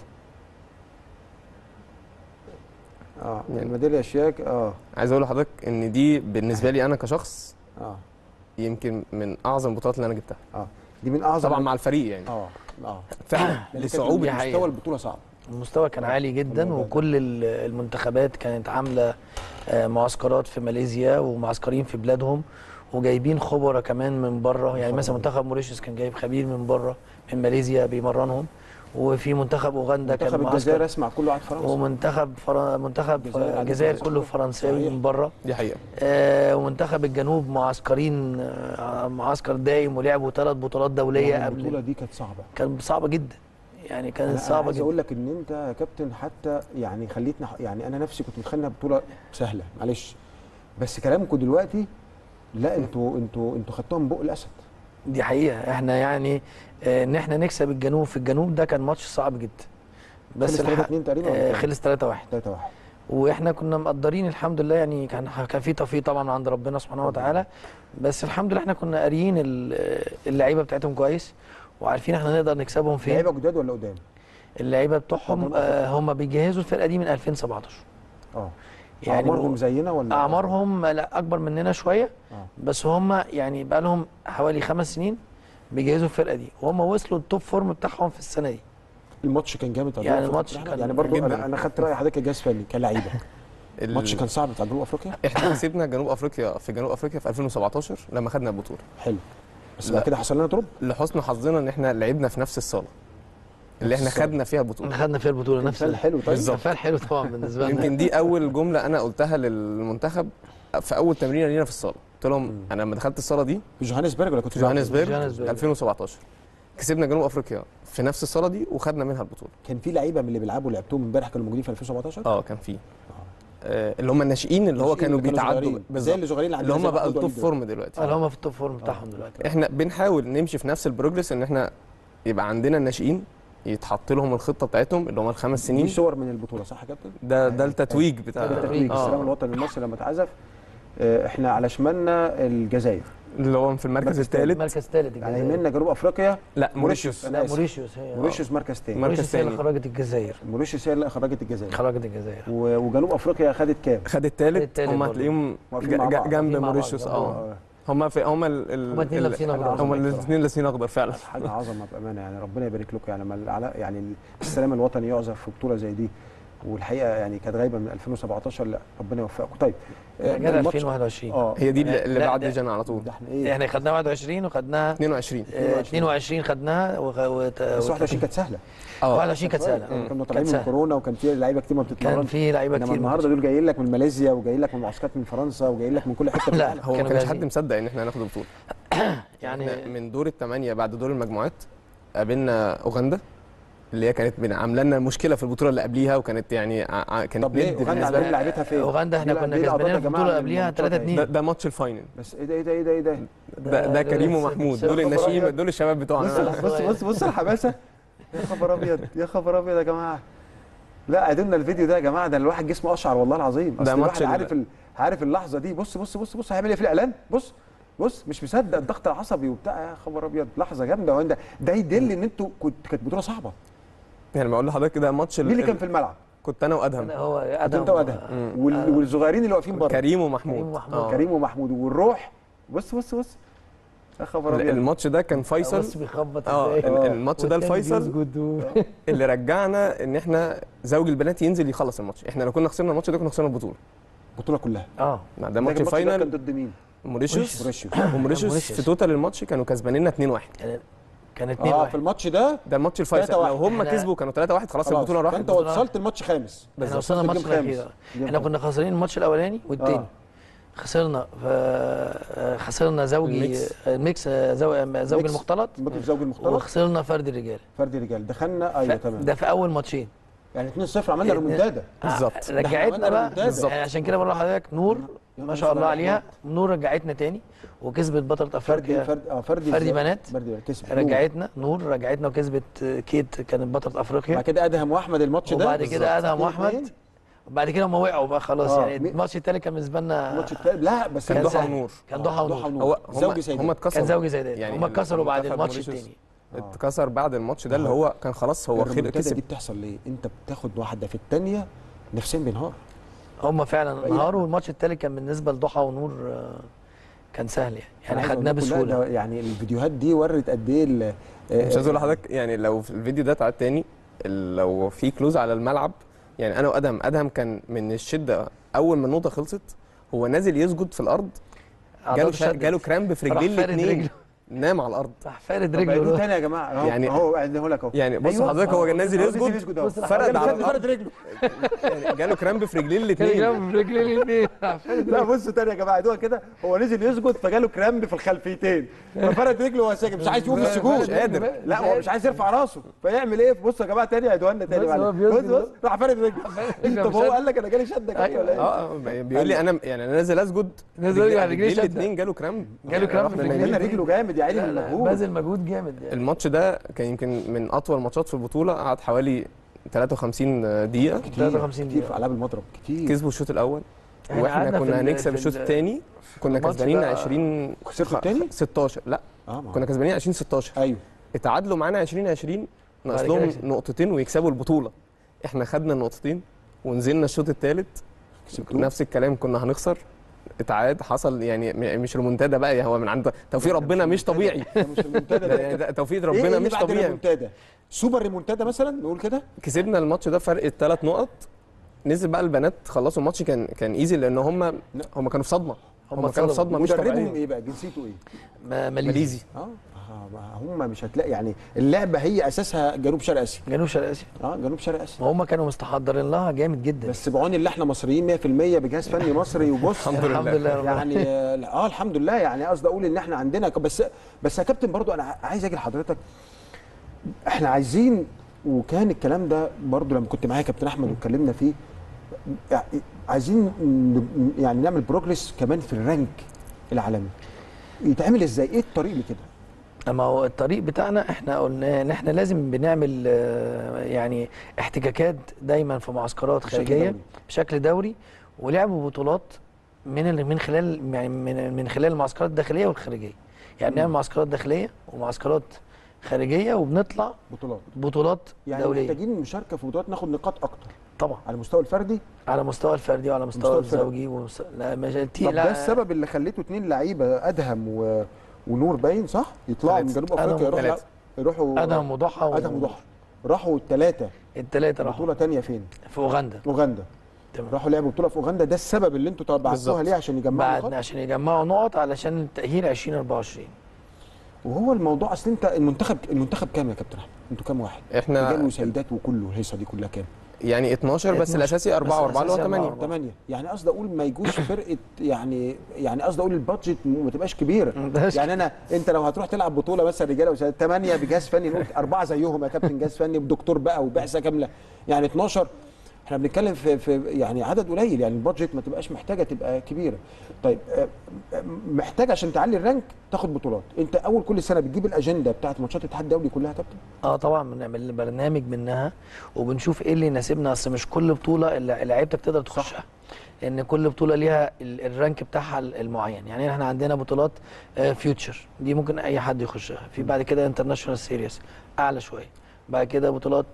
اه يعني- الميداليه شياك اه عايز اقول لحضرتك ان دي بالنسبه لي انا كشخص اه يمكن من اعظم البطولات اللي انا جبتها دي من اعظم طبعا مع الفريق يعني اه اه فعلا لأن كانت لصعوبه حقيقة. مستوى البطوله صعب المستوى كان عالي جدا الموضوع ده. وكل ال- المنتخبات كانت عامله آه، معسكرات في ماليزيا ومعسكرين في بلادهم وجايبين خبراء كمان من بره يعني مثلا منتخب موريشيوس كان جايب خبير من بره من ماليزيا بيمرنهم وفي منتخب اوغندا كان منتخب معسكر الجزائر اسمع كله قاعد فرنسا ومنتخب فر... منتخب الجزائر عندهم الجزائر معسكر. كله فرنساوي صحيح. من بره دي حقيقه آه ومنتخب الجنوب معسكرين آه معسكر دايم ولعبوا ثلاث بطولات دوليه البطوله قبل دي كانت صعبه كانت صعبه جدا يعني كانت انا صعبه عايز جدا اقول لك ان انت يا كابتن حتى يعني خليتنا يعني انا نفسي كنت متخيل انها بطوله سهله معلش بس كلامكم دلوقتي لا انتوا انتوا انتوا خدتوها من بق الاسد دي حقيقة احنا يعني آه، ان احنا نكسب الجنوب في الجنوب ده كان ماتش صعب جدا خلص بس 3 الحق 2 تقريبا آه، خلص 3 1 3 1 واحنا كنا مقدرين الحمد لله يعني كان كان في توفيق طبعا من عند ربنا سبحانه وتعالى بس الحمد لله احنا كنا قاريين ال- اللعيبه بتاعتهم كويس وعارفين احنا نقدر نكسبهم فين لعيبه جداد ولا قدام؟ اللعيبه بتوعهم اتفضل. آه، هم بيجهزوا الفرقه دي من 2017 اه يعني اعمارهم زينا ولا اعمارهم لا اكبر مننا شويه آه. بس هم يعني بقى لهم حوالي خمس سنين بيجهزوا الفرقه دي وهم وصلوا التوب فورم بتاعهم في السنه دي الماتش كان جامد يعني أداء الماتش أفريقيا. كان يعني برضو جداً. انا انا خدت راي حضرتك كجهاز فني كلعيبه ال- الماتش كان صعب بتاع جنوب افريقيا احنا كسبنا جنوب افريقيا في جنوب افريقيا في 2017 لما خدنا البطوله حلو بس لا. بعد كده حصل لنا دروب لحسن حظنا ان احنا لعبنا في نفس الصاله اللي احنا الصالة. خدنا فيها البطوله احنا خدنا فيها البطوله نفس مثال حلو طيب بالظبط. مثال حلو طبعا بالنسبه لنا يمكن دي اول جمله انا قلتها للمنتخب في اول تمرينه لينا في الصاله قلت لهم انا لما دخلت الصاله دي في جوهانسبرج ولا كنت في جوهانسبرج جوهانسبرج. 2017 كسبنا جنوب افريقيا في نفس الصاله دي وخدنا منها البطوله كان في لعيبه من اللي بيلعبوا لعبتهم امبارح كانوا موجودين في 2017 اه كان في آه اللي هم الناشئين اللي هو الناشئين كانوا اللي بيتعدوا صغيرين. زي بالظبط اللي صغيرين اللي هم زي بقى محمود التوب وليد فورم دلوقتي اللي هم في التوب فورم بتاعهم دلوقتي احنا بنحاول نمشي في نفس البروجرس ان احنا يبقى عندنا الناشئين يتحط لهم الخطه بتاعتهم اللي هم الخمس دي سنين صور من البطوله صح يا كابتن؟ ده ده التتويج بتاع ده التتويج آه. السلام الوطني المصري لما اتعزف آه، احنا على شمالنا الجزائر اللي هو في المركز مركز الثالث مركز ثالث على الجزائر يميننا جنوب افريقيا لا موريشيوس. موريشيوس أنا لا آسف. موريشيوس هي موريشيوس مركز تاني مركز موريشيوس هي اللي تاني. خرجت الجزائر موريشيوس هي اللي خرجت الجزائر خرجت الجزائر و- وجنوب افريقيا خدت كام؟ خد الثالث التالت هم برضه. هتلاقيهم واقفين مع ج- بعض. جنب واقفين مع موريشيوس بعض. اه هم في هم ال ال هما اتنين ال- لابسين حاجة أخضر. عظمة. هم الاثنين لابسين اخضر فعلا حاجه عظمه بامانه يعني ربنا يبارك لكم يعني لما العلا- يعني السلام الوطني يعزف في بطوله زي دي والحقيقه يعني كانت غايبه من 2017 لا ربنا يوفقكم طيب آه، جت الماتش- 2021 اه هي دي اللي اللي لا، بعد ده- جانا على طول ده احنا ايه احنا خدناها 21 وخدناها 22 آه، 22 خدناها وغ- وت- بس وت- 21 كانت سهله اه 21 كانت سهله كنا طالعين كانت من سهلة. كورونا وكان في لعيبه كتير ما كان بتتمرنش في لعيبه انما كتير النهارده دول جايين لك من ماليزيا وجايين لك من معسكرات من فرنسا وجايين لك من كل حته في لا، العالم. هو ما كانوا كانش جاهزين. حد مصدق ان احنا هناخد البطوله يعني احنا من دور الثمانيه بعد دور المجموعات قابلنا اوغندا اللي هي كانت بن- عامله لنا مشكله في البطوله اللي قبليها وكانت يعني ع- ع- كانت طب ليه ند اوغندا بالنسبه عندهم لنا لعبتها فين؟ اوغندا احنا دي- كنا دي لقطات كسبانين يا في جماعة البطوله من قبليها الماتشات 3 أهي. ده, 2 ده ماتش الفاينل بس ايه ده ايه ده ايه ده ايه ده ده, ده كريم ومحمود دول الناشئين دول الشباب بص بتوعنا بص بص بص الحماسه يا خبر ابيض يا خبر ابيض يا جماعه لا قدمنا الفيديو ده يا جماعه ده الواحد جسمه اشعر والله العظيم ده اصل ماتش الواحد ال- عارف ال... عارف اللحظه دي بص بص بص بص هيعمل ايه في الاعلان بص بص مش مصدق الضغط العصبي وبتاع يا خبر ابيض لحظه جامده وانت ده يدل ان انتوا كنت كانت بطوله صعبه يعني بقول لحضرتك ده ماتش ال- مين اللي كان في الملعب؟ كنت انا وادهم هو كنت ادهم انت وادهم وال... والصغيرين اللي واقفين بره كريم ومحمود كريم ومحمود. آه. كريم ومحمود والروح بص بص بص يا خبر ال- ابيض الماتش ده كان بص فيصل بيخبط اه ازاي ال- الماتش ده والتاني الفيصل بيسجد و- اللي رجعنا ان احنا زوج البنات ينزل يخلص الماتش احنا لو كنا خسرنا الماتش ده كنا خسرنا البطوله البطوله كلها اه ده ماتش لكن الماتش ده كان الفاينل ضد مين؟ موريشيوس موريشيوس وموريشيوس موريشيوس. في توتال الماتش كانوا كسبانيننا 2-1 كان كان 2 اه 1 في الماتش ده ده الماتش الفيصل 3-1. لو هم إحنا- كسبوا كانوا 3-1 خلاص البطوله راحت فانت وصلت الماتش خامس احنا وصلنا الماتش الجيم خامس. الاخير جيم احنا خامس. كنا خسرانين الماتش الاولاني والتاني آه. خسرنا ف- خسرنا زوجي الميكس. الميكس زوجي زوجي ميكس. المختلط ممكن زوج المختلط وخسرنا فرد الرجال فردي رجال دخلنا ايوه تمام ده في اول ماتشين يعني 2-0 عملنا إيه، ريمونتادا بالظبط. آه، ده إحنا رجعتنا عملنا بقى ريمونتادا. بالظبط. يعني عشان كده بقول لحضرتك نور يا ما نهار شاء الله أسود. عليها نور رجعتنا تاني وكسبت بطلة فردي افريقيا فردي اه فردي فردي إزاي؟ بنات. فردي بنات كسب رجعتنا نور رجعتنا وكسبت كيت كانت بطلة افريقيا بعد كده ادهم واحمد الماتش ده وبعد كده ادهم اتنين واحمد اتنين. وبعد كده هم وقعوا بقى خلاص آه، يعني مي- الماتش التاني كان بالنسبه لنا الماتش التاني لا بس كان كان ضحى سهل. ونور كان ضحى ونور هو زوجي هم سيدات هم اتكسروا كان زوجي زيدان يعني هم اتكسروا بعد المنتخب الماتش موريشيوس التاني اتكسر بعد الماتش ده اللي هو كان خلاص هو خير الريمونتادا كسب دي بتحصل ليه؟ انت بتاخد واحده في الثانيه نفسيا بينهار هم فعلا أي انهاروا والماتش التالت كان بالنسبه لضحى ونور آه، كان سهل يعني أنا يعني عايز أقول خدناه لكم لا، بسهوله ده يعني الفيديوهات دي ورت قد ايه ال- مش عايز اقول لحضرتك يعني لو في الفيديو ده اتعاد تاني ال- لو في كلوز على الملعب يعني انا وادهم ادهم كان من الشده اول ما النقطه خلصت هو نازل يسجد في الارض جاله عضلاته شا- شدت. جاله كرامب في راح رجليه فارد الاثنين رجله نام على الارض راح فارد طب دي رجله تاني يا جماعه اهو يعني- اهو اديه لك اهو يعني بص أيوة. حضرتك هو آه، نازل آه، يسجد أهو. فرد على فرد الارض رجله يعني جاله كرامب في رجليه كان الاثنين جنب في رجليه الاثنين راح فارد لا رجله. بصوا تاني يا جماعه دول كده هو نزل يسجد فجاله كرامب في الخلفيتين ففرد رجله وهو ساجد مش عايز يقوم من السجود مش قادر. لا هو مش عايز يرفع راسه فيعمل ايه بصوا يا جماعه تاني يا لنا تاني بص هو معلش. بيسجد بص بص راح فارد رجله رجله طب مش هو قادر. قال لك انا جالي شده كده أيوة. ولا ايه؟ اه آه، بيقول لي انا يعني انا نازل اسجد نازل رجلي- على رجليه رجليه شدة. الاثنين جاله كرامب جاله كرامب في رحنا رجليه. هنا نايمين. رجله جامد يا عيني لا من لا المجهود باذل مجهود جامد يعني الماتش ده كان يمكن من اطول ماتشات في البطوله قعد حوالي 53 دقيقه كتير 53 كتير دقيقة. في العاب المضرب كتير كسبوا الشوط الاول إحنا واحنا قعدنا في كنا ال- هنكسب في الشوط ال- الثاني كنا الماتش كسبانين ده 20 خسرتوا التاني؟ 16 لا اه ما هو. كنا كسبانين 20 16 ايوه اتعادلوا معانا 20 20 ناقص بعد كده لهم كسب. نقطتين ويكسبوا البطوله احنا خدنا النقطتين ونزلنا الشوط الثالث كسبتوه. نفس الكلام كنا هنخسر اتعاد حصل يعني م- مش ريمونتادا بقى هو من عند توفيق ربنا مش طبيعي ده مش المنتدى ده- ده يعني ده توفيق إيه ربنا اللي مش بعد طبيعي الريمونتادا؟ سوبر ريمونتادا مثلا نقول كده كسبنا الماتش ده فرق الثلاث نقط نزل بقى البنات خلصوا الماتش كان كان ايزي لان هم هم كانوا في صدمه هم هم كانوا في اتصدموا. صدمه مش مدربهم طبيعيه ايه بقى جنسيته ايه ما- ماليزي ماليزي اه آه، هم مش هتلاقي يعني اللعبه هي اساسها جنوب شرق اسيا جنوب شرق اسيا اه جنوب شرق اسيا ما هم كانوا مستحضرين لها جامد جدا بس بعون اللي احنا مصريين 100% بجهاز فني مصري وبص الحمد الحمد لله. لله رب العالمين. يعني اه آه، الحمد لله يعني قصدي اقول ان احنا عندنا بس بس يا كابتن برضو انا ع- عايز اجي لحضرتك احنا عايزين وكان الكلام ده برضو لما كنت معايا كابتن احمد واتكلمنا فيه يعني عايزين ن- يعني نعمل بروجريس كمان في الرانك العالمي يتعمل ازاي ايه الطريق لكده اما هو الطريق بتاعنا احنا قلنا ان احنا لازم بنعمل آه، يعني احتكاكات دايما في معسكرات بشكل خارجيه دوري. بشكل دوري ولعب بطولات من ال- من خلال يعني من من خلال المعسكرات الداخليه والخارجيه يعني بنعمل معسكرات داخليه ومعسكرات خارجيه وبنطلع بطولات بطولات يعني دوليه محتاجين المشاركه في بطولات ناخد نقاط اكتر طبعا على المستوى الفردي على مستوى الفردي وعلى مستوى, مستوى الفرق. الزوجي ومستوى لا مش طب ده السبب اللي خليته اتنين لعيبه ادهم و... ونور باين صح يطلعوا من ثلاثة. جنوب أدهم افريقيا يروحوا ثلاثة. يروحوا ادهم وضحى و- ادهم وضحى راحوا الثلاثه الثلاثه راحوا بطوله تانية فين في اوغندا اوغندا تمام. راحوا لعبوا بطوله في اوغندا ده السبب اللي انتوا بعتوها بالظبط. ليه عشان يجمعوا بعدنا نقاط عشان يجمعوا نقط علشان التاهيل 2024 وهو الموضوع اصل انت المنتخب المنتخب كام يا كابتن احمد انتوا كام واحد احنا رجال وسيدات وكله الهيصه دي كلها كام يعني 12 بس 12. الاساسي 4 بس و4 اللي هو الأساسي 8 أربعة. 8 يعني قصدي اقول ما يجوش فرقه يعني يعني قصدي اقول البادجت ما تبقاش كبيره ما تبقاش يعني انا انت لو هتروح تلعب بطوله مثلا رجاله وسيدات 8 بجهاز فني نقول اربعه زيهم يا كابتن جهاز فني بدكتور بقى وبعثه كامله يعني 12 احنا بنتكلم في, في يعني عدد قليل يعني البادجت ما تبقاش محتاجه تبقى كبيره طيب آه، آه، محتاج عشان تعلي الرانك تاخد بطولات انت اول كل سنه بتجيب الاجنده بتاعت ماتشات الاتحاد الدولي كلها يا كابتن اه طبعا بنعمل برنامج منها وبنشوف ايه اللي يناسبنا اصل مش كل بطوله اللي لعيبتك تقدر تخشها لان كل بطوله ليها ال- الرانك بتاعها ال- المعين يعني احنا عندنا بطولات فيوتشر دي ممكن اي حد يخشها في بعد كده انترناشونال سيريس اعلى شويه بعد كده بطولات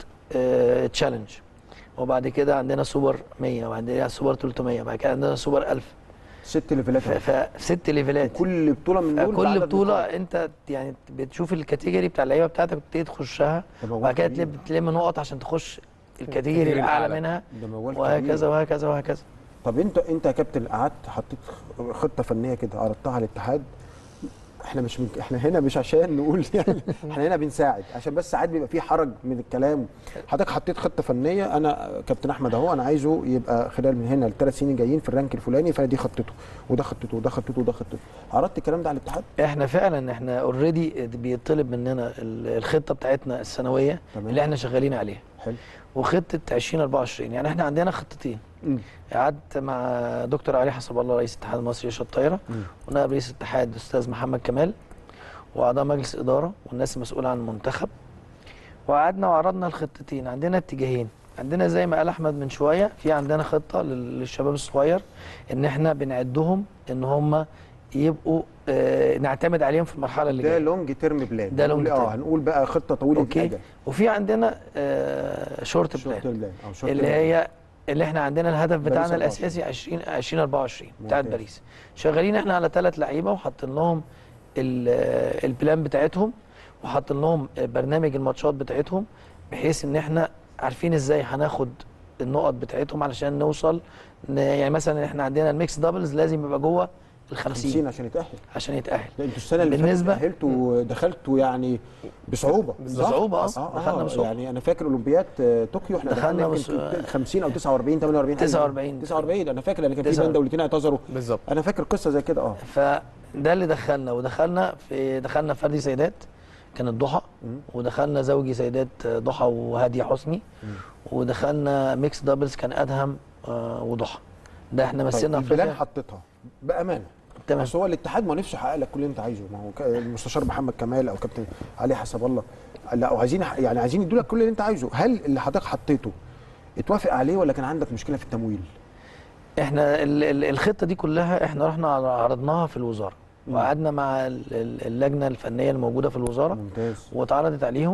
تشالنج وبعد كده عندنا سوبر 100 وعندنا سوبر 300 بعد كده عندنا سوبر 1000 ست ليفلات ف- فست ليفلات كل بطوله من دول كل بعدد بطوله نقاط. انت يعني بتشوف الكاتيجوري بتاع اللعيبه بتاعتك وتبتدي تخشها ده موال وبعد كده كبير. تلم تلم نقط عشان تخش الكاتيجوري الكاتيجوري الاعلى الأعلى. منها ده موال وهكذا كبير. وهكذا وهكذا طب انت انت يا كابتن قعدت حطيت خطه فنيه كده عرضتها على الاتحاد احنا مش من... احنا هنا مش عشان نقول يعني احنا هنا بنساعد عشان بس ساعات بيبقى في حرج من الكلام حضرتك حطيت خطه فنيه انا كابتن احمد اهو انا عايزه يبقى خلال من هنا لثلاث سنين جايين في الرانك الفلاني فدي خطته وده خطته وده خطته وده خطته عرضت الكلام ده على الاتحاد احنا فعلا احنا اوريدي بيطلب مننا ال- الخطه بتاعتنا السنويه تمام. اللي احنا شغالين عليها حلو وخطه 2024 يعني احنا عندنا خطتين مم. قعدت مع دكتور علي حسب الله رئيس الاتحاد المصري للشط الطايره مم. ونائب رئيس الاتحاد الاستاذ محمد كمال واعضاء مجلس اداره والناس المسؤوله عن المنتخب وقعدنا وعرضنا الخطتين عندنا اتجاهين عندنا زي ما قال احمد من شويه في عندنا خطه لل- للشباب الصغير ان احنا بنعدهم ان هم يبقوا اه نعتمد عليهم في المرحله اللي ده جايه لونج تيرم بلان ده هنقول long اه term. هنقول بقى خطه طويله اوكي الاجل وفي عندنا اه شورت شورت بلان بلان او شورت اللي بلان. هي اللي احنا عندنا الهدف باريس بتاعنا 24. الاساسي 20 2024 بتاعت ممتاز. باريس شغالين احنا على ثلاث لعيبه وحاطين لهم ال- البلان بتاعتهم وحاطين لهم برنامج الماتشات بتاعتهم بحيث ان احنا عارفين ازاي هناخد النقط بتاعتهم علشان نوصل ن- يعني مثلا احنا عندنا الميكس دبلز لازم يبقى جوه ال 50 50 عشان يتاهل عشان يتاهل لا انتوا السنه اللي بالنسبة- فاتت تاهلتوا دخلتوا يعني بصعوبه بصعوبة، اه. صح؟ دخلنا بصعوبة. يعني انا فاكر اولمبياد آه، طوكيو احنا دخلنا دخلنا يمكن بص- 50 او 49 48 حاجة. 49. 49 انا فاكر لان كان في 49. بين دولتين اعتذروا بالظبط انا فاكر قصه زي كده اه فده اللي دخلنا ودخلنا في دخلنا فردي سيدات كانت ضحى ودخلنا زوجي سيدات ضحى وهاديه حسني ودخلنا ميكس دبلز كان ادهم آه، وضحى ده احنا طيب مثلنا البلان افريقيا حطيتها بامانه تمام بس هو الاتحاد ما نفسه يحقق لك كل اللي انت عايزه ما هو ك- المستشار محمد كمال او كابتن علي حسب الله لا وعايزين يح- يعني عايزين يدوا لك كل اللي انت عايزه هل اللي حضرتك حطيته اتوافق عليه ولا كان عندك مشكله في التمويل احنا ال- ال- الخطه دي كلها احنا رحنا عرضناها في الوزاره مم. وقعدنا مع ال- ال- اللجنه الفنيه الموجوده في الوزاره ممتاز واتعرضت عليهم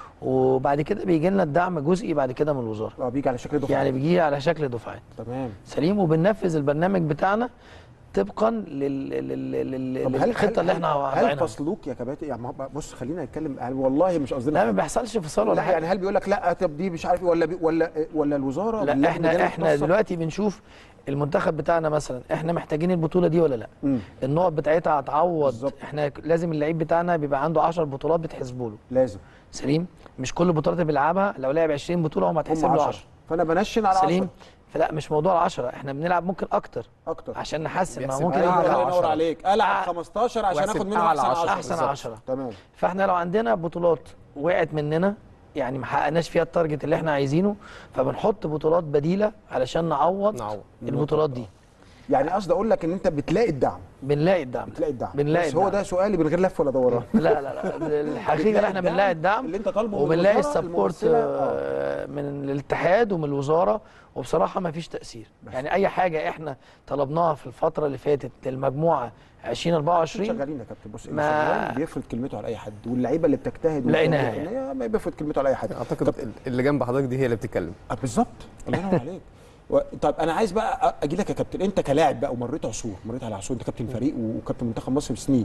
وبعد كده بيجي لنا الدعم جزئي بعد كده من الوزاره اه بيجي على شكل دفعه يعني بيجي على شكل دفعات تمام سليم وبننفذ البرنامج بتاعنا طبقا لل... لل... لل... طب هل للخطه اللي احنا هل وضعينها فصلوك يا كباتن يعني ما هو- بص خلينا نتكلم يعني والله مش قصدنا لا ما بيحصلش فصال ولا لا حاجه يعني هل بيقول لك لا طب دي مش عارف إيه، ولا بي ولا ولا الوزاره لا باللجنة دي احنا اللي احنا بتنسق؟ دلوقتي بنشوف المنتخب بتاعنا مثلا احنا محتاجين البطوله دي ولا لا مم. النقط بتاعتها هتعوض بالظبط. احنا لازم اللعيب بتاعنا بيبقى عنده 10 بطولات بتحسبوا له لازم سليم مش كل البطولات اللي بيلعبها لو لعب 20 بطوله هم هم هتحسب له 10 10 فانا بنشن على 10 سليم فلا مش موضوع ال 10 احنا بنلعب ممكن اكتر اكتر عشان نحسن ما بيحسب ممكن ايوه أعلى الله يبقى ينور 10. عليك العب أع- 15 عشان واحسب اخد منهم أعلى احسن 10 10 احسن بالظبط. 10 تمام فاحنا لو عندنا بطولات وقعت مننا يعني ما حققناش فيها التارجت اللي احنا عايزينه فبنحط بطولات بديله علشان نعوض نعوض. البطولات دي يعني قصدي اقول لك ان انت بتلاقي الدعم بنلاقي الدعم بتلاقي الدعم بنلاقي بس هو الدعم. ده سؤالي من غير لف ولا دوران لا لا لا الحقيقه ان احنا بنلاقي الدعم اللي انت طالبه من وبنلاقي الوزارة السبورت الممثلة. آه، من الاتحاد ومن الوزاره وبصراحه ما فيش تاثير يعني اي حاجه احنا طلبناها في الفتره اللي فاتت للمجموعه 2024 شغالين يا كابتن بص ما- ما بيفرض كلمته على اي حد واللعيبه اللي بتجتهد لقيناها وبتعمل فنية ما بيفرض كلمته على اي حد اعتقد اللي جنب حضرتك دي هي اللي بتتكلم آه، بالظبط الله ينور عليك و... طب انا عايز بقى اجي لك يا كابتن انت كلاعب بقى ومريت عصور مريت على عصور انت كابتن فريق وكابتن منتخب مصر بسنين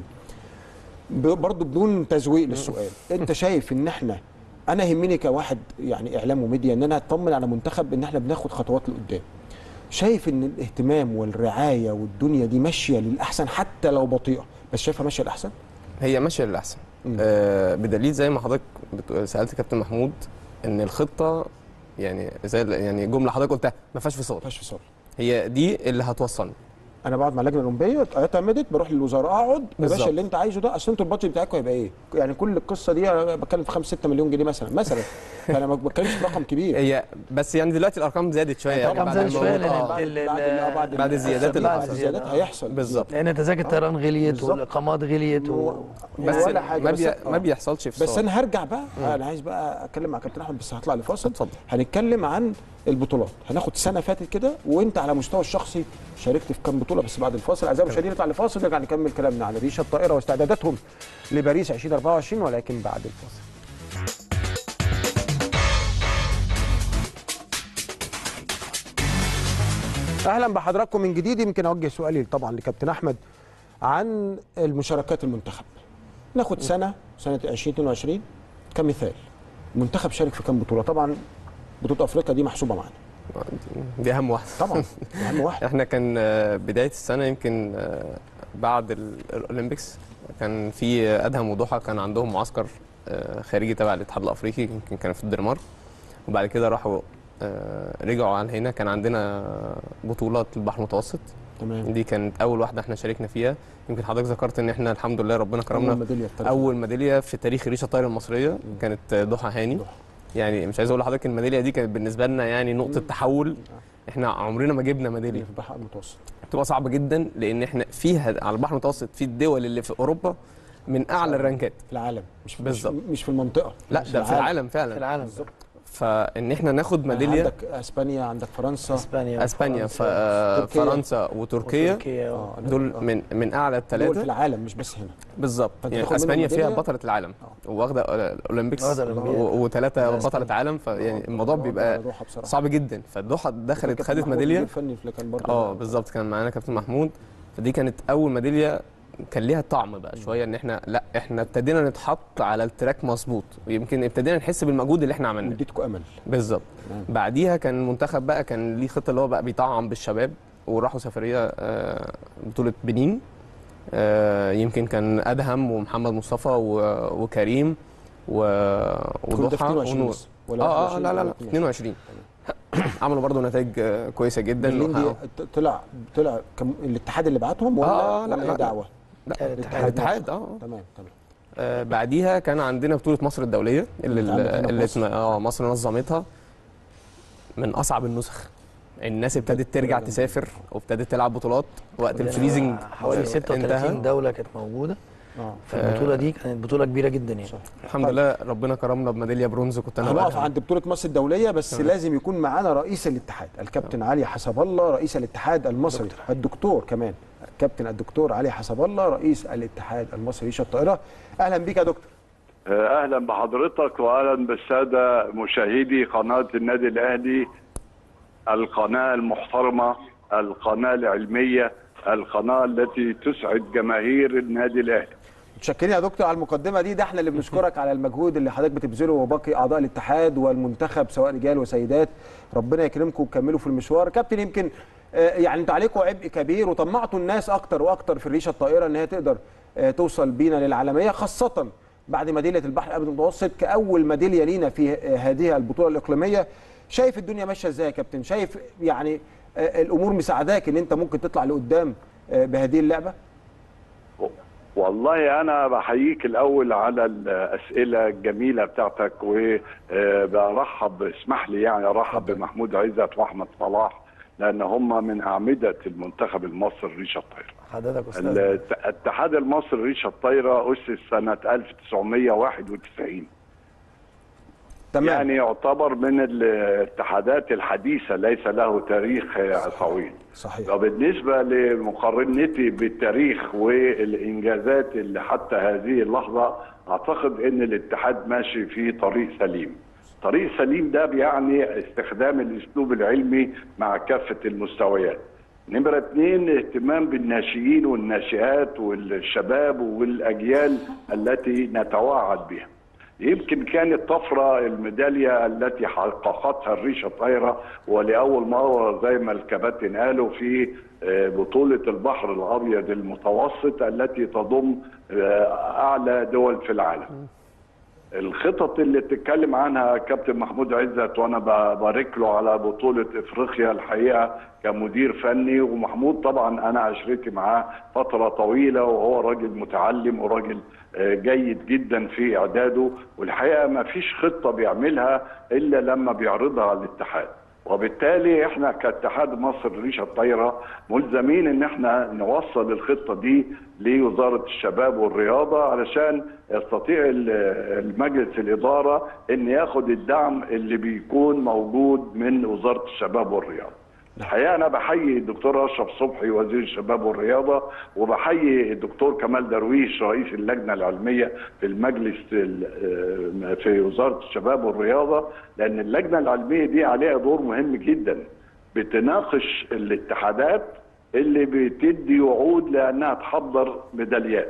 ب... برضه بدون تزويق للسؤال انت شايف ان احنا انا يهمني كواحد يعني اعلام وميديا ان انا اطمن على منتخب ان احنا بناخد خطوات لقدام شايف ان الاهتمام والرعايه والدنيا دي ماشيه للاحسن حتى لو بطيئه بس شايفها ماشيه للاحسن هي ماشيه للاحسن مم. آه بدليل زي ما حضرتك بت- سالت كابتن محمود ان الخطه يعني زي ال- يعني جمله حضرتك قلتها ما فيهاش فصال ما فيهاش فصال هي دي اللي هتوصلني انا بقعد مع اللجنه الاولمبيه اعتمدت بروح للوزاره اقعد يا باشا بالظبط. اللي انت عايزه ده اصل انتوا البادجت بتاعكم هيبقى ايه؟ يعني كل القصه دي انا بتكلم في 5 6 مليون جنيه مثلا مثلا فانا ما بتكلمش في رقم كبير هي بس يعني دلوقتي الارقام زادت شويه يعني الأرقام بعد زادت شوية الموضوع. لأن آه. بعد ال- ال- بعد ال- بعد بعد الزيادات اللي بعد حصلت. الزيادات الزيادات. هيحصل بالظبط لان تذاكر الطيران غليت بالظبط. والاقامات غليت و... بس ولا حاجه ما, بس بي... آه. ما بيحصلش فصال بس انا هرجع بقى انا عايز بقى اتكلم مع كابتن احمد بس هطلع لفاصل اتفضل. هنتكلم عن البطولات هناخد سنه فاتت كده وانت على مستوى الشخصي شاركت في كام بطوله بس بعد الفاصل اعزائي المشاهدين نطلع لفاصل نرجع نكمل كلامنا عن ريشه الطائره واستعداداتهم لباريس 2024 ولكن بعد الفاصل اهلا بحضراتكم من جديد يمكن اوجه سؤالي طبعا لكابتن احمد عن المشاركات المنتخب ناخد سنه سنه 2022 كمثال المنتخب شارك في كام بطوله طبعا بطوله افريقيا دي محسوبه معانا دي اهم واحده طبعا اهم واحد احنا كان آه، بدايه السنه يمكن آه، بعد ال- الاولمبيكس كان في ادهم وضحى كان عندهم معسكر آه، خارجي تبع الاتحاد الافريقي يمكن كان في الدنمارك وبعد كده راحوا آه، رجعوا على هنا كان عندنا بطولات البحر المتوسط تمام دي كانت اول واحده احنا شاركنا فيها يمكن حضرتك ذكرت ان احنا الحمد لله ربنا اول كرمنا ميداليه في تاريخ اول ميداليه في تاريخ الريشه الطايره المصريه كانت ضحى هاني ضحى. يعني مش عايز اقول لحضرتك الميداليه دي كانت بالنسبه لنا يعني نقطه تحول احنا عمرنا ما جبنا ميداليه في البحر المتوسط بتبقى صعبه جدا لان احنا فيها على البحر المتوسط في الدول اللي في اوروبا من اعلى الرانكات في العالم مش بالظبط. مش, مش في المنطقه لا مش ده في العالم فعلا في العالم بالظبط فان احنا ناخد ميداليه عندك اسبانيا عندك فرنسا اسبانيا اسبانيا ف- وفرنسا تركيا. فرنسا وتركيا وتركيا آه، دول آه. من من اعلى دول في الثلاثه العالم مش بس هنا بالظبط فأنت يعني تاخد منهم اسبانيا فيها ميدالية؟ بطله العالم واخده الاولمبيكس واخدة الأولمبياد. وثلاثه ده بطله أسبانيا. عالم فيعني الموضوع بيبقى روحها بصراحه صعب جدا فالضحى دخلت كابتن خدت محمود ميداليه مدير فني اللي كان برضه اه بالظبط كان معانا كابتن محمود فدي كانت اول ميداليه كان ليها طعم بقى شويه ان احنا لا احنا ابتدينا نتحط على التراك مظبوط ويمكن ابتدينا نحس بالمجهود اللي احنا عملناه اديتكم امل بالظبط تمام. بعديها كان المنتخب بقى كان ليه خطه اللي هو بقى بيطعم بالشباب وراحوا سفريه آه، بطوله بنين آه، يمكن كان ادهم ومحمد مصطفى و- وكريم و- كل ده في وضحى 22 ونور بس ولا اه اه 21 لا لا ولا لا 22. 22 عملوا برضه نتائج آه، كويسه جدا برلين دي وحققوا- طلع طلع كم الاتحاد اللي بعتهم ولا آه، لا، ولا لا، إيه لا. دعوه لا الاتحاد. الاتحاد اه تمام تمام آه، بعديها كان عندنا بطولة مصر الدولية اللي اللي اتعملت هنا في اللي مصر. اسمها- اه مصر نظمتها من أصعب النسخ الناس ابتدت ترجع ترجع. تسافر وابتدت تلعب بطولات وقت عندنا الفريزنج حوالي آه، 36 انتهى دوله كانت موجوده اه في البطوله دي كانت بطوله كبيره جدا يعني صح. الحمد لله ربنا كرمنا بميدالية برونز كنت أنا هنقف وأدهم. عند بطوله مصر الدوليه بس تمام. لازم يكون معانا رئيس الاتحاد الكابتن علي حسب الله رئيس الاتحاد المصري الدكتور كمان الكابتن الدكتور علي حسب الله رئيس الاتحاد المصري للشط الطائره اهلا بيك يا دكتور اهلا بحضرتك واهلا بالساده مشاهدي قناه النادي الاهلي القناه المحترمه القناه العلميه القناه التي تسعد جماهير النادي الاهلي متشكرين يا دكتور على المقدمه دي ده احنا اللي بنشكرك على المجهود اللي حضرتك بتبذله وباقي اعضاء الاتحاد والمنتخب سواء رجال وسيدات ربنا يكرمكم وتكملوا في المشوار كابتن يمكن آه، يعني انتوا عليكم عبء كبير وطمعتوا الناس اكتر واكتر في الريشه الطائره ان هي تقدر آه، توصل بينا للعالميه خاصه بعد ميداليه البحر الابيض المتوسط كاول ميداليه لينا في آه، هذه البطوله الاقليميه شايف الدنيا ماشيه ازاي يا كابتن شايف يعني آه، الامور مساعداك ان انت ممكن تطلع لقدام آه، بهذه اللعبه والله انا بحييك الاول على الاسئله الجميله بتاعتك وبرحب اسمح لي يعني ارحب بمحمود عزت واحمد صلاح لان هم من اعمده المنتخب المصري ريشه الطايره حضرتك استاذ الت- الاتحاد المصري ريشه الطايره اسس سنه 1991 تمام يعني يعتبر من الاتحادات الحديثه ليس له تاريخ آه، طويل صحيح وبالنسبة لمقارنتي بالتاريخ والإنجازات اللي حتى هذه اللحظة أعتقد أن الاتحاد ماشي في طريق سليم طريق سليم ده بيعني استخدام الأسلوب العلمي مع كافة المستويات نمرة اتنين اهتمام بالناشئين والناشئات والشباب والأجيال التي نتواعد بها يمكن كانت طفرة الميدالية التي حققتها الريشة الطايرة ولأول مرة زي ما الكباتن قالوا في آه، بطولة البحر الأبيض المتوسط التي تضم آه، أعلى دول في العالم الخطط اللي بتتكلم عنها كابتن محمود عزت وانا ببارك له على بطوله افريقيا الحقيقه كمدير فني ومحمود طبعا انا عشرتي معاه فتره طويله وهو راجل متعلم وراجل آه، جيد جدا في اعداده والحقيقه ما فيش خطه بيعملها الا لما بيعرضها على الاتحاد وبالتالي احنا كاتحاد مصر ريشه الطايره ملزمين ان احنا نوصل الخطه دي لوزاره الشباب والرياضه علشان يستطيع ال- المجلس الاداره ان ياخد الدعم اللي بيكون موجود من وزاره الشباب والرياضه. الحقيقه انا بحيي الدكتور اشرف صبحي وزير الشباب والرياضه وبحيي الدكتور كمال درويش رئيس اللجنه العلميه في المجلس ال- في وزاره الشباب والرياضه لان اللجنه العلميه دي عليها دور مهم جدا بتناقش الاتحادات اللي بتدي وعود لانها تحضر ميداليات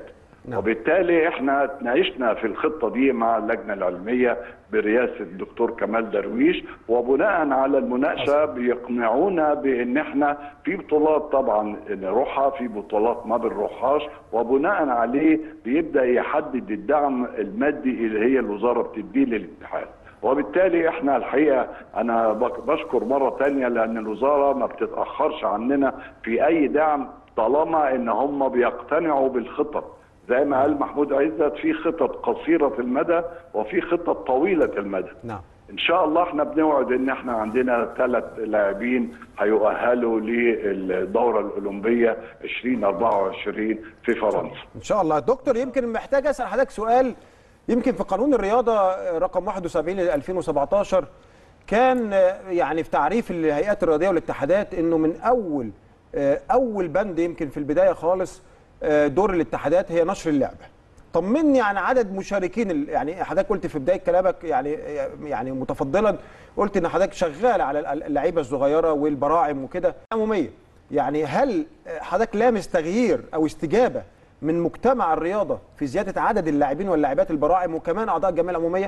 نعم. وبالتالي احنا تناقشنا في الخطه دي مع اللجنه العلميه برئاسه الدكتور كمال درويش وبناء على المناقشه بيقنعونا بان احنا في بطولات طبعا نروحها في بطولات ما بنروحهاش وبناء عليه بيبدا يحدد الدعم المادي اللي هي الوزاره بتديه للاتحاد وبالتالي احنا الحقيقه انا بك- بشكر مره تانية لان الوزاره ما بتتاخرش عننا في اي دعم طالما ان هم بيقتنعوا بالخطط زي ما قال محمود عزت في خطط قصيره المدى وفي خطط طويله المدى نعم ان شاء الله احنا بنوعد ان احنا عندنا ثلاث لاعبين هيؤهلوا للدوره الاولمبيه 2024 في فرنسا ان شاء الله دكتور يمكن محتاج اسال حضرتك سؤال يمكن في قانون الرياضه رقم 71 ل 2017 كان يعني في تعريف الهيئات الرياضيه والاتحادات انه من اول اول بند يمكن في البدايه خالص دور الاتحادات هي نشر اللعبه طمني عن عدد مشاركين ال- يعني حضرتك قلت في بدايه كلامك يعني يعني متفضلا قلت ان حضرتك شغال على ال- اللعيبه الصغيره والبراعم وكده عموميه يعني هل حضرتك لامس تغيير او استجابه من مجتمع الرياضه في زياده عدد اللاعبين واللاعبات البراعم وكمان اعضاء الجمعيه العموميه؟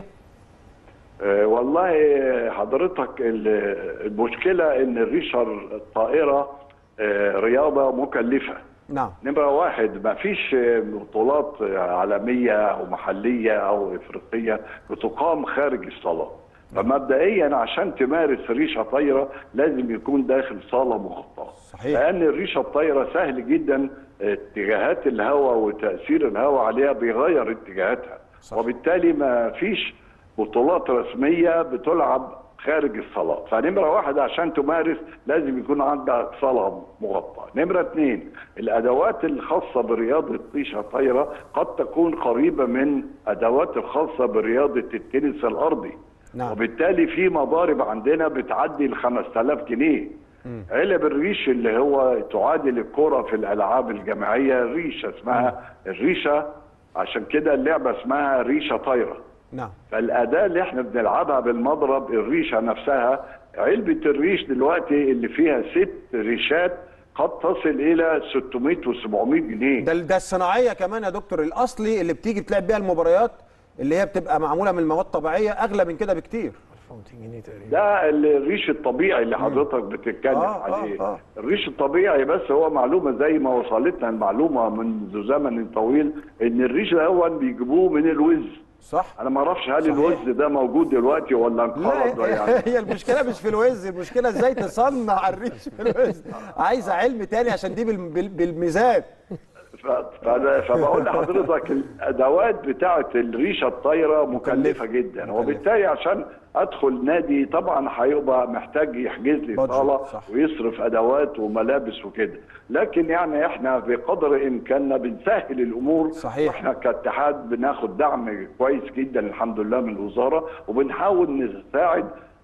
آه، والله حضرتك ال- المشكله ان الريشه الطائره آه، رياضه مكلفه نعم نمرة واحد ما فيش بطولات عالمية أو محلية أو إفريقية بتقام خارج الصالة فمبدئيا عشان تمارس ريشة طايرة لازم يكون داخل صالة مغطاة صحيح. لأن الريشة الطايرة سهل جدا اتجاهات الهواء وتأثير الهواء عليها بيغير اتجاهاتها صح. وبالتالي ما فيش بطولات رسمية بتلعب خارج الصلاة فنمرة واحد عشان تمارس لازم يكون عندك صالة مغطاة نمرة اثنين الأدوات الخاصة برياضة ريشة طايرة قد تكون قريبة من أدوات الخاصة برياضة التنس الأرضي نعم. وبالتالي في مضارب عندنا بتعدي ال 5000 جنيه علب الريش اللي هو تعادل الكرة في الألعاب الجماعية ريشة اسمها الريشة عشان كده اللعبة اسمها ريشة طايرة نعم فالاداه اللي احنا بنلعبها بالمضرب الريشه نفسها علبه الريش دلوقتي اللي فيها ست ريشات قد تصل الى 600 و700 جنيه ده ده الصناعيه كمان يا دكتور الاصلي اللي بتيجي بتلعب بيها المباريات اللي هي بتبقى معموله من مواد طبيعيه اغلى من كده بكتير 1200 جنيه تقريبا ده الريش الطبيعي اللي حضرتك بتتكلم آه، آه، عليه آه. الريش الطبيعي بس هو معلومه زي ما وصلتنا المعلومه منذ زمن طويل ان الريش الاول بيجيبوه من الوز صح انا ما اعرفش هل صحيح. الوز ده موجود دلوقتي ولا انقرض لا يعني هي المشكله مش في الوز المشكله ازاي تصنع الريش في الوز عايزه علم تاني عشان دي بال- بال- بالميزان ف- فأنا- فبقول لحضرتك الادوات بتاعه الريشه الطايره مكلفه جدا مكلفة. وبالتالي عشان ادخل نادي طبعا هيبقى محتاج يحجز لي بادجت، صاله صح. ويصرف ادوات وملابس وكده لكن يعني احنا بقدر امكاننا بنسهل الامور صحيح. واحنا كاتحاد بناخد دعم كويس جدا الحمد لله من الوزاره وبنحاول نساعد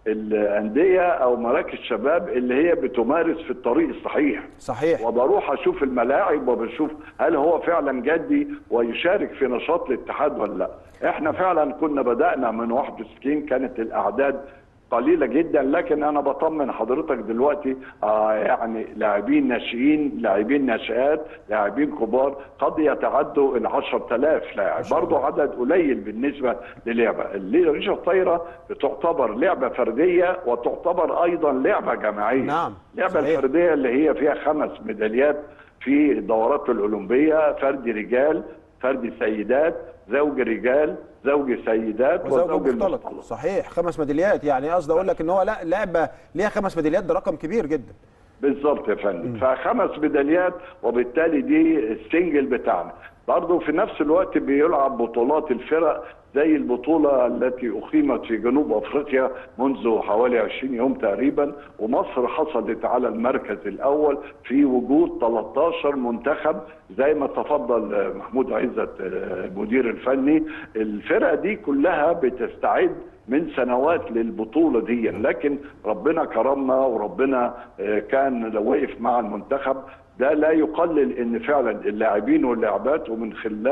الانديه او مراكز الشباب اللي هي بتمارس في الطريق الصحيح صحيح وبروح اشوف الملاعب وبشوف هل هو فعلا جدي ويشارك في نشاط الاتحاد ولا لا احنا فعلا كنا بدانا من 61 كانت الاعداد قليله جدا لكن انا بطمن حضرتك دلوقتي آه يعني لاعبين ناشئين لاعبين ناشئات لاعبين كبار قد يتعدوا ال 10000 لاعب برضه عدد قليل بالنسبه للعبه الريشه الطايره بتعتبر لعبه فرديه وتعتبر ايضا لعبه جماعيه نعم، اللعبه صحيح. الفرديه اللي هي فيها خمس ميداليات في الدورات الاولمبيه فرد رجال فرد سيدات زوج رجال زوج سيدات وزوج وزوج مختلط المختلط صحيح خمس ميداليات يعني قصدي اقول لك ان هو لا لعبه ليها خمس ميداليات ده رقم كبير جدا بالظبط يا فندم فخمس ميداليات وبالتالي دي السنجل بتاعنا برضه في نفس الوقت بيلعب بطولات الفرق زي البطولة التي أقيمت في جنوب أفريقيا منذ حوالي 20 يوم تقريبا ومصر حصلت على المركز الأول في وجود 13 منتخب زي ما تفضل آه، محمود عزت آه، المدير الفني الفرق دي كلها بتستعد من سنوات للبطوله دي لكن ربنا كرمنا وربنا آه، كان لو وقف مع المنتخب ده لا يقلل ان فعلا اللاعبين واللاعبات ومن خلال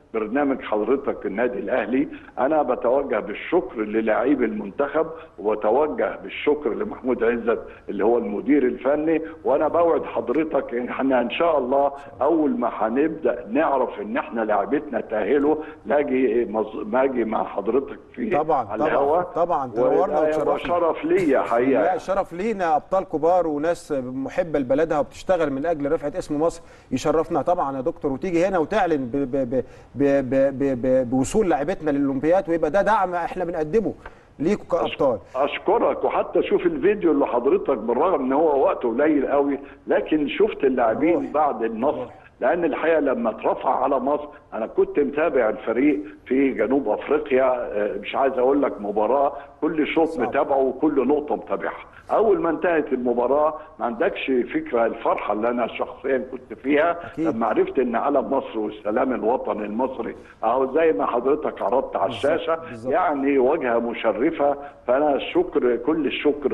برنامج حضرتك النادي الاهلي انا بتوجه بالشكر للاعيب المنتخب وبتوجه بالشكر لمحمود عزت اللي هو المدير الفني وانا بوعد حضرتك ان احنا ان شاء الله اول ما هنبدا نعرف ان احنا لعبتنا تاهلوا لاجي مز- ما اجي مع حضرتك في طبعاً، على طبعاً، الهوا طبعاً، تنورنا وده يبقى وتشرفنا. شرف ليا حقيقه لا شرف لينا ابطال كبار وناس محبه لبلدها وبتشتغل من اجل رفعه اسم مصر يشرفنا طبعا يا دكتور وتيجي هنا وتعلن ب ب ب ب ب ب ب بوصول لاعبتنا للاولمبياد ويبقى ده دعم احنا بنقدمه ليكوا كابطال اشكرك وحتى شوف الفيديو اللي حضرتك بالرغم ان هو وقته قليل قوي لكن شفت اللاعبين بعد النصر لان الحقيقه لما اترفع على مصر انا كنت متابع الفريق في جنوب افريقيا آه، مش عايز اقول لك مباراه كل شوط متابعه وكل نقطه متابعها اول ما انتهت المباراه ما عندكش فكره الفرحه اللي انا شخصيا كنت فيها أكيد. لما عرفت ان علم مصر والسلام الوطني المصري اهو زي ما حضرتك عرضت على الشاشه بالظبط. يعني واجهه مشرفه فانا الشكر كل الشكر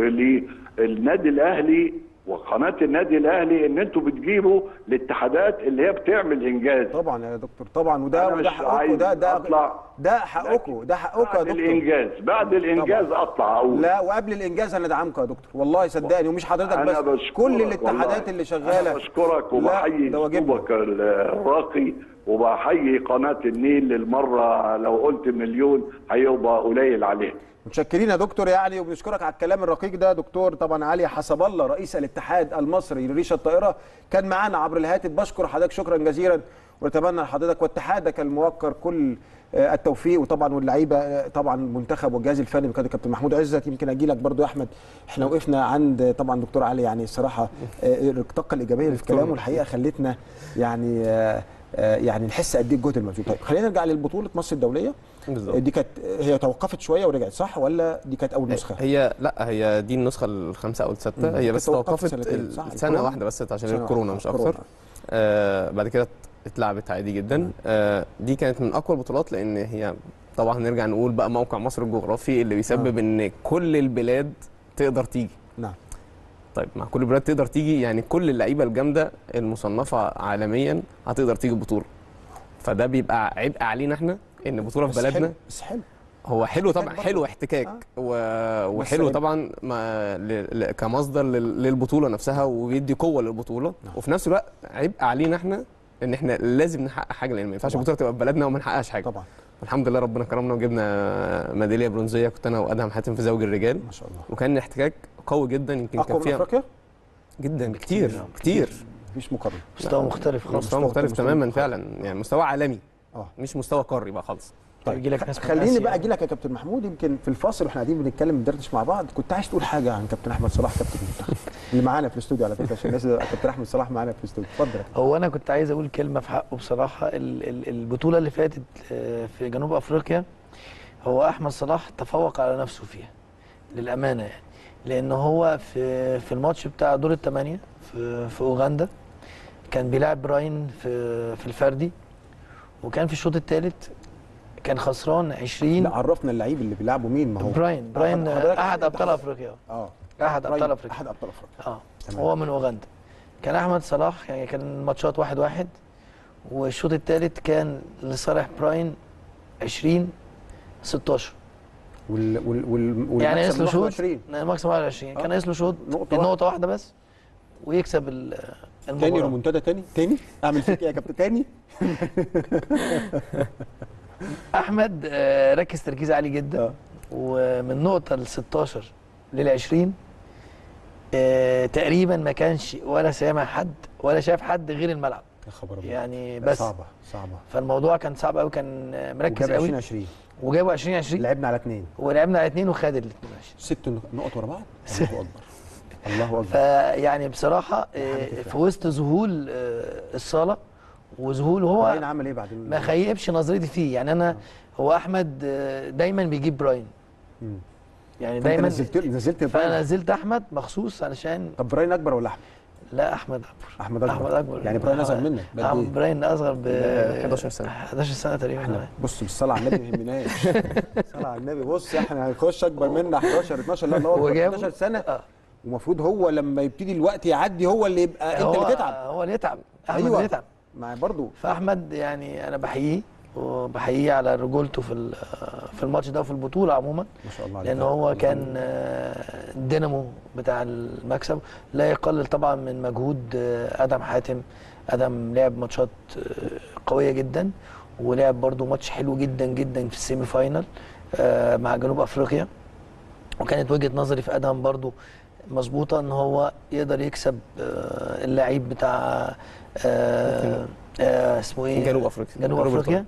للنادي الاهلي وقناه النادي الاهلي ان انتوا بتجيبوا الاتحادات اللي هي بتعمل انجاز طبعا يا دكتور طبعا وده أنا وده مش حقكم عايز ده ده أطلع. ده حقكم ده حقكم يا بعد دكتور الانجاز بعد الانجاز اطلع اقول لا وقبل الانجاز انا ادعمكم يا دكتور والله صدقني ومش حضرتك انا بس بشكرك كل الاتحادات والله. اللي شغاله انا بشكرك لا، وبحيي ده واجبنا. اسلوبك الراقي وبحيي قناه النيل للمره لو قلت مليون هيبقى قليل عليها متشكرين يا دكتور يعني وبنشكرك على الكلام الرقيق ده دكتور طبعا علي حسب الله رئيس الاتحاد المصري لريشه الطائره كان معانا عبر الهاتف بشكر حضرتك شكرا جزيلا ونتمنى لحضرتك واتحادك الموقر كل آه، التوفيق وطبعا واللعيبه آه، طبعا المنتخب والجهاز الفني بقياده كابتن محمود عزت يمكن اجي لك برضو يا احمد احنا وقفنا عند طبعا دكتور علي يعني الصراحه آه، الطاقه الايجابيه اللي في كلامه الحقيقه خلتنا يعني آه، آه، يعني نحس قد ايه الجهد المبذول طيب خلينا نرجع للبطوله مصر الدوليه بالظبط دي كانت هي توقفت شويه ورجعت صح ولا دي كانت اول نسخه؟ هي لا هي دي النسخه الخامسه او السادسه مم. هي بس توقفت توقفت سنتين، ال- صح؟ سنه الكورونا؟ واحده بس عشان سنة الكورونا واحدة. مش كورونا. اكتر آه بعد كده اتلعبت عادي جدا آه دي كانت من اقوى البطولات لان هي طبعا هنرجع نقول بقى موقع مصر الجغرافي اللي بيسبب آه. ان كل البلاد تقدر تيجي نعم طيب مع كل البلاد تقدر تيجي يعني كل اللعيبه الجامده المصنفه عالميا هتقدر تيجي البطوله فده بيبقى عبء علينا احنا ان بطوله في بس بلدنا حلو بس حلو هو حلو احتكاك طبعا برضه. حلو احتكاك آه. و... وحلو بس- طبعا ما... ل... ل... كمصدر لل... للبطوله نفسها وبيدي قوه للبطوله نعم. وفي نفس الوقت عبء علينا احنا ان احنا لازم نحقق حاجه لان ما ينفعش طبعاً. البطوله تبقى في بلدنا وما نحققش حاجه طبعا الحمد لله ربنا كرمنا وجبنا ميداليه برونزيه كنت انا وادهم حاتم في زوج الرجال ما شاء الله وكان احتكاك قوي جدا يمكن اقوى كان من فيها افريقيا جدا بكتير، كتير آه، كتير مفيش مقارنه مستوى مختلف خالص مستوى مستوى- مختلف مستوى تماما مختلف. فعلا يعني مستوى عالمي اه مش مستوى قاري بقى خالص طيب يجي لك ناس من خليني آسيا. بقى اجي لك يا كابتن محمود يمكن في الفاصل واحنا قاعدين بنتكلم بندردش مع بعض كنت عايز تقول حاجه عن كابتن احمد صلاح كابتن المنتخب اللي معانا في الاستوديو على فكره عشان الناس كابتن احمد صلاح معانا في الاستوديو اتفضل يا كابتن. هو انا كنت عايز اقول كلمه في حقه بصراحه ال- ال- البطوله اللي فاتت آه، في جنوب افريقيا هو احمد صلاح تفوق على نفسه فيها للامانه يعني لان هو في في الماتش بتاع دور الثمانيه في في اوغندا كان بيلعب براين في في الفردي وكان في الشوط الثالث كان خسران 20 لا عرفنا اللعيب اللي بيلعبوا مين ما هو براين براين حضرتك- احد ابطال افريقيا اه احد ابطال براين، افريقيا احد ابطال افريقيا اه تمام. هو من اوغندا كان احمد صلاح يعني كان الماتشات واحد واحد والشوط الثالث كان لصالح براين 20 16 وال وال وال يعني ناقص له والمكسب شوط 21. ماكسيموم 21 آه. كان ناقص له شوط نقطة نقطة واحدة بس ويكسب ال- تاني المباراة رومونتادا تاني تاني اعمل فيك ايه يا كابتن تاني احمد آه، ركز تركيز عالي جدا اه ومن نقطة ال 16 لل 20 آه، تقريبا ما كانش ولا سامع حد ولا شاف حد غير الملعب يا خبر أبيض. يعني لا، بس صعبه صعبه فالموضوع كان صعب قوي كان آه، مركز وجاب 20 قوي 20 وجابوا 20 20 لعبنا على اثنين ولعبنا على اثنين وخد الاثنين 20 ست نقط ورا بعض الله اكبر الله اكبر فيعني بصراحه آه، تفرح. في وسط ذهول آه، الصاله وذهول هو براين عمل ايه بعد ال- ما خيبش نظرتي فيه يعني انا هو احمد آه، دايما بيجيب براين مم. يعني فأنت دايما نزلت نزلت فانا براين. نزلت احمد مخصوص علشان طب براين اكبر ولا احمد؟ لا احمد اكبر احمد اكبر احمد اكبر يعني براين اصغر منك بقد آه، إيه؟ براين اصغر ب 11 سنة. 11 سنه تقريبا احنا بص بالصلاه على النبي ما يهمناش صلاه على النبي بص احنا هنخش اكبر منا 11 12 لا الله هو اكبر جابه 11 سنه آه. ومفروض هو لما يبتدي الوقت يعدي هو اللي يبقى انت هو اللي تتعب هو اللي يتعب احمد أيوة. اللي يتعب مع برضه فاحمد يعني انا بحييه وبحييه على رجولته في ال- في الماتش ده وفي البطوله عموما ما شاء الله عليك لان هو كان آه، الدينامو بتاع المكسب لا يقلل طبعا من مجهود آه، ادم حاتم ادم لعب ماتشات آه، قويه جدا ولعب برضو ماتش حلو جدا جدا في السيمي فاينال آه، مع جنوب افريقيا وكانت وجهه نظري في ادهم برضو مظبوطه ان هو يقدر يكسب آه، اللعيب بتاع آه، آه، اسمه ايه جنوب أفريقيا. جنوب روبرت افريقيا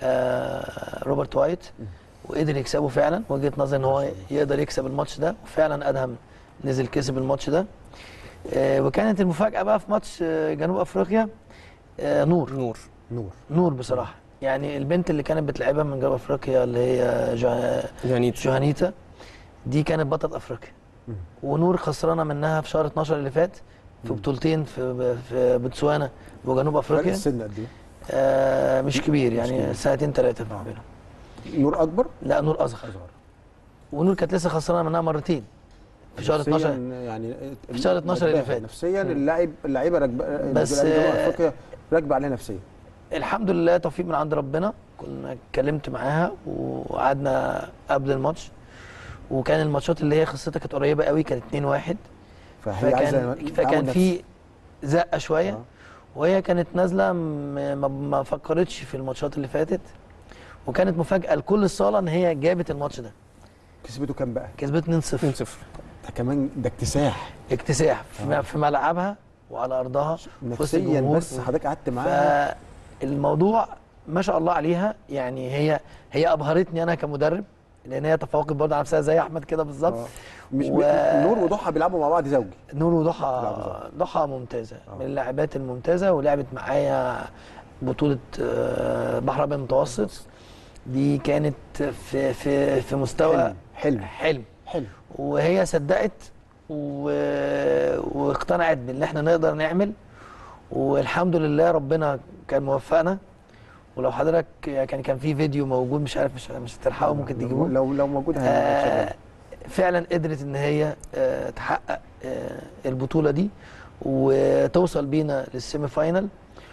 آه، روبرت وايت وقدر يكسبه فعلا وجهه نظري ان هو يقدر يكسب الماتش ده وفعلا ادهم نزل كسب الماتش ده آه، وكانت المفاجاه بقى في ماتش آه، جنوب افريقيا آه، نور نور نور نور بصراحه يعني البنت اللي كانت بتلعبها من جنوب افريقيا اللي هي جوه- جانيت جوهانيتا دي كانت بطلة افريقيا ونور خسرانه منها في شهر 12 اللي فات في بطولتين في في بوتسوانا وجنوب فرق افريقيا السن قد ايه؟ آه مش كبير يعني كبير. سنتين ثلاثه ما بينهم نور اكبر لا نور اصغر ونور كانت لسه خسرانه منها مرتين في شهر نفسياً 12 يعني في شهر 12 اللي فات. نفسيا اللاعب اللعيبه راكبه بس، جنوب آه، افريقيا راكبه عليها نفسيا الحمد لله توفيق من عند ربنا كنا اتكلمت معاها وقعدنا قبل الماتش وكان الماتشات اللي هي خسرتها كانت قريبه قوي كانت 2-1 فهي عايزه فكان فكان تعاون في زقه شويه آه. وهي كانت نازله م- ما, ما فكرتش في الماتشات اللي فاتت وكانت مفاجاه لكل الصاله ان هي جابت الماتش ده كسبته كام بقى؟ كسبت 2-0 2-0 ده كمان ده اكتساح اكتساح في, في ملعبها وعلى ارضها في وسط نفسيا الجمهور. بس حضرتك قعدت معاها فالموضوع ما شاء الله عليها يعني هي هي ابهرتني انا كمدرب لان هي تفوقت برضه على نفسها زي احمد كده بالظبط آه. مش و- نور وضحى بيلعبوا مع بعض زوجي نور وضحى بيلعبوا زوجي. ضحى ممتازه آه. من اللاعبات الممتازه ولعبت معايا بطوله آه، بحر ابيض المتوسط دي كانت في في في مستوى حلم حلم حلم حلم وهي صدقت و... واقتنعت بان احنا نقدر نعمل والحمد لله ربنا كان موفقنا ولو حضرتك كان كان في فيديو موجود مش عارف مش مش هتلحقه ممكن لو- تجيبوه لو لو موجود آه هنشغله. فعلا قدرت ان هي آه تحقق آه البطوله دي وتوصل بينا للسيمي فاينل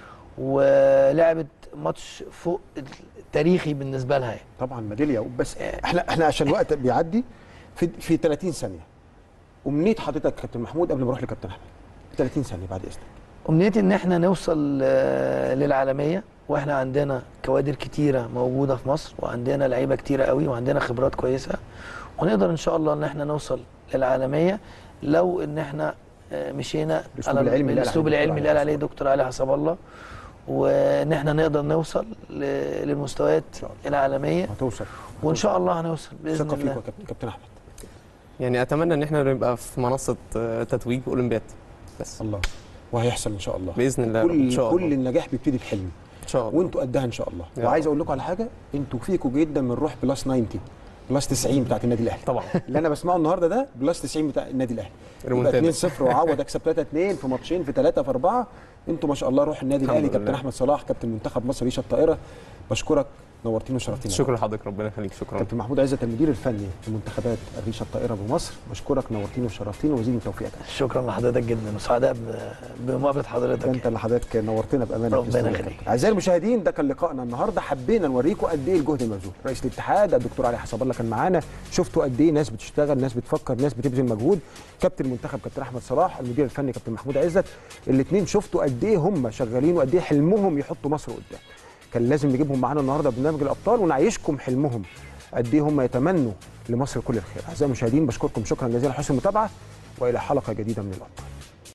ولعبت ماتش فوق تاريخي بالنسبه لها يعني. طبعا ميداليه بس احنا احنا عشان الوقت بيعدي في في 30 ثانيه امنيه حضرتك يا كابتن محمود قبل ما اروح لكابتن احمد 30 ثانيه بعد اذنك امنيتي ان احنا نوصل آه، للعالميه واحنا عندنا كوادر كتيره موجوده في مصر وعندنا لعيبه كتيره قوي وعندنا خبرات كويسه ونقدر ان شاء الله ان احنا نوصل للعالميه لو ان احنا آه، مشينا الأسلوب على العلمي اللي قال الاسلوب عليه العلمي دكتور اللي قال علي عليه حسب دكتور علي حسب الله وان احنا نقدر نوصل ل- للمستويات شاء الله. العالميه هتوصل وان شاء الله هنوصل باذن ثقه فيك الله يا كابتن كابتن احمد يعني اتمنى ان احنا نبقى في منصه آه، تتويج اولمبياد بس الله وهيحصل ان شاء الله باذن الله يا رب، ان كل شاء كل الله النجاح بيبتدي بحلم ان شاء الله وانتوا قدها ان شاء الله يا وعايز رب. اقول لكم على حاجه انتوا فيكوا جدا من روح بلس 90 بلس 90 بتاعت النادي الاهلي طبعا اللي انا بسمعه النهارده ده بلس 90 بتاع النادي الاهلي يبقى ريمونتادا. 2-0 وعوض اكسب 3-2 في ماتشين في 3 في 4 انتوا ما شاء الله روح النادي الحمد الاهلي كابتن لله. احمد صلاح كابتن منتخب مصر ريشه الطائره بشكرك نورتينا وشرفتينا شكرا لحضرتك ربنا يخليك شكرا كابتن محمود عزت المدير الفني لمنتخبات الريشه الطائره بمصر بشكرك نورتينا وشرفتينا وزيد من توفيقك شكرا لحضرتك جدا وسعداء ب- بمقابله حضرتك ده انت اللي حضرتك نورتنا بامانه في ربنا الاستوديو يا يخليك. كابتن. اعزائي المشاهدين ده كان لقائنا النهارده حبينا نوريكم قد ايه الجهد المبذول رئيس الاتحاد الدكتور علي حسب الله كان معانا شفتوا قد ايه ناس بتشتغل ناس بتفكر ناس بتبذل مجهود كابتن المنتخب كابتن احمد صلاح المدير الفني كابتن محمود عزت الاثنين شفتوا قد ايه هم شغالين وقد ايه حلمهم يحطوا مصر قدام كان لازم نجيبهم معانا النهارده برنامج الابطال ونعيشكم حلمهم قد ايه هم يتمنوا لمصر كل الخير اعزائي المشاهدين بشكركم شكرا جزيلا على حسن المتابعه والى حلقه جديده من الابطال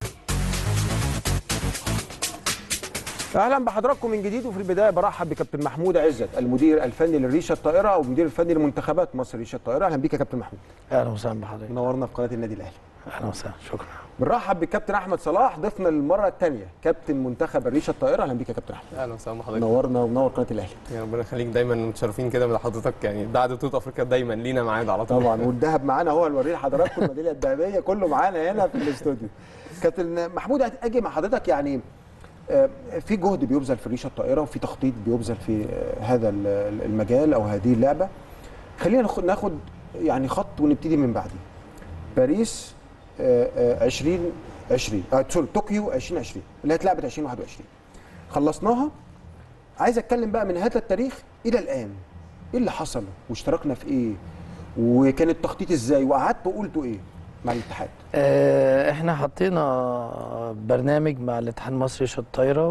اهلا بحضراتكم من جديد وفي البدايه برحب بكابتن محمود عزت المدير الفني للريشه الطائره او المدير الفني لمنتخبات مصر ريشه الطائره اهلا بيك يا كابتن محمود اهلا وسهلا بحضرتك منورنا في قناه النادي الاهلي اهلا وسهلا شكرا بنرحب بالكابتن احمد صلاح ضيفنا للمره الثانيه كابتن منتخب الريشه الطائره اهلا بيك يا كابتن احمد اهلا وسهلا بحضرتك منورنا ومنور قناه الاهلي يا ربنا يخليك دايما متشرفين كده من حضرتك يعني بعد بطوله افريقيا دايما لينا ميعاد على طول طبعا والذهب معانا هو نوريه لحضراتكم الميداليه الذهبيه كله معانا هنا في الاستوديو كابتن محمود اجي مع حضرتك يعني آه، في جهد بيبذل في ريشه الطائره وفي تخطيط بيبذل في آه، هذا ال- المجال او هذه اللعبه خلينا ناخد ناخد يعني خط ونبتدي من بعديه باريس آه، آه، 2020 آه، سوري طوكيو 2020 اللي هي اتلعبت 2021 خلصناها عايز اتكلم بقى من هذا التاريخ الى الان ايه اللي حصل واشتركنا في ايه وكان التخطيط ازاي وقعدتوا قلتوا ايه مع الاتحاد آه، احنا حطينا برنامج مع الاتحاد المصري لشط الطايره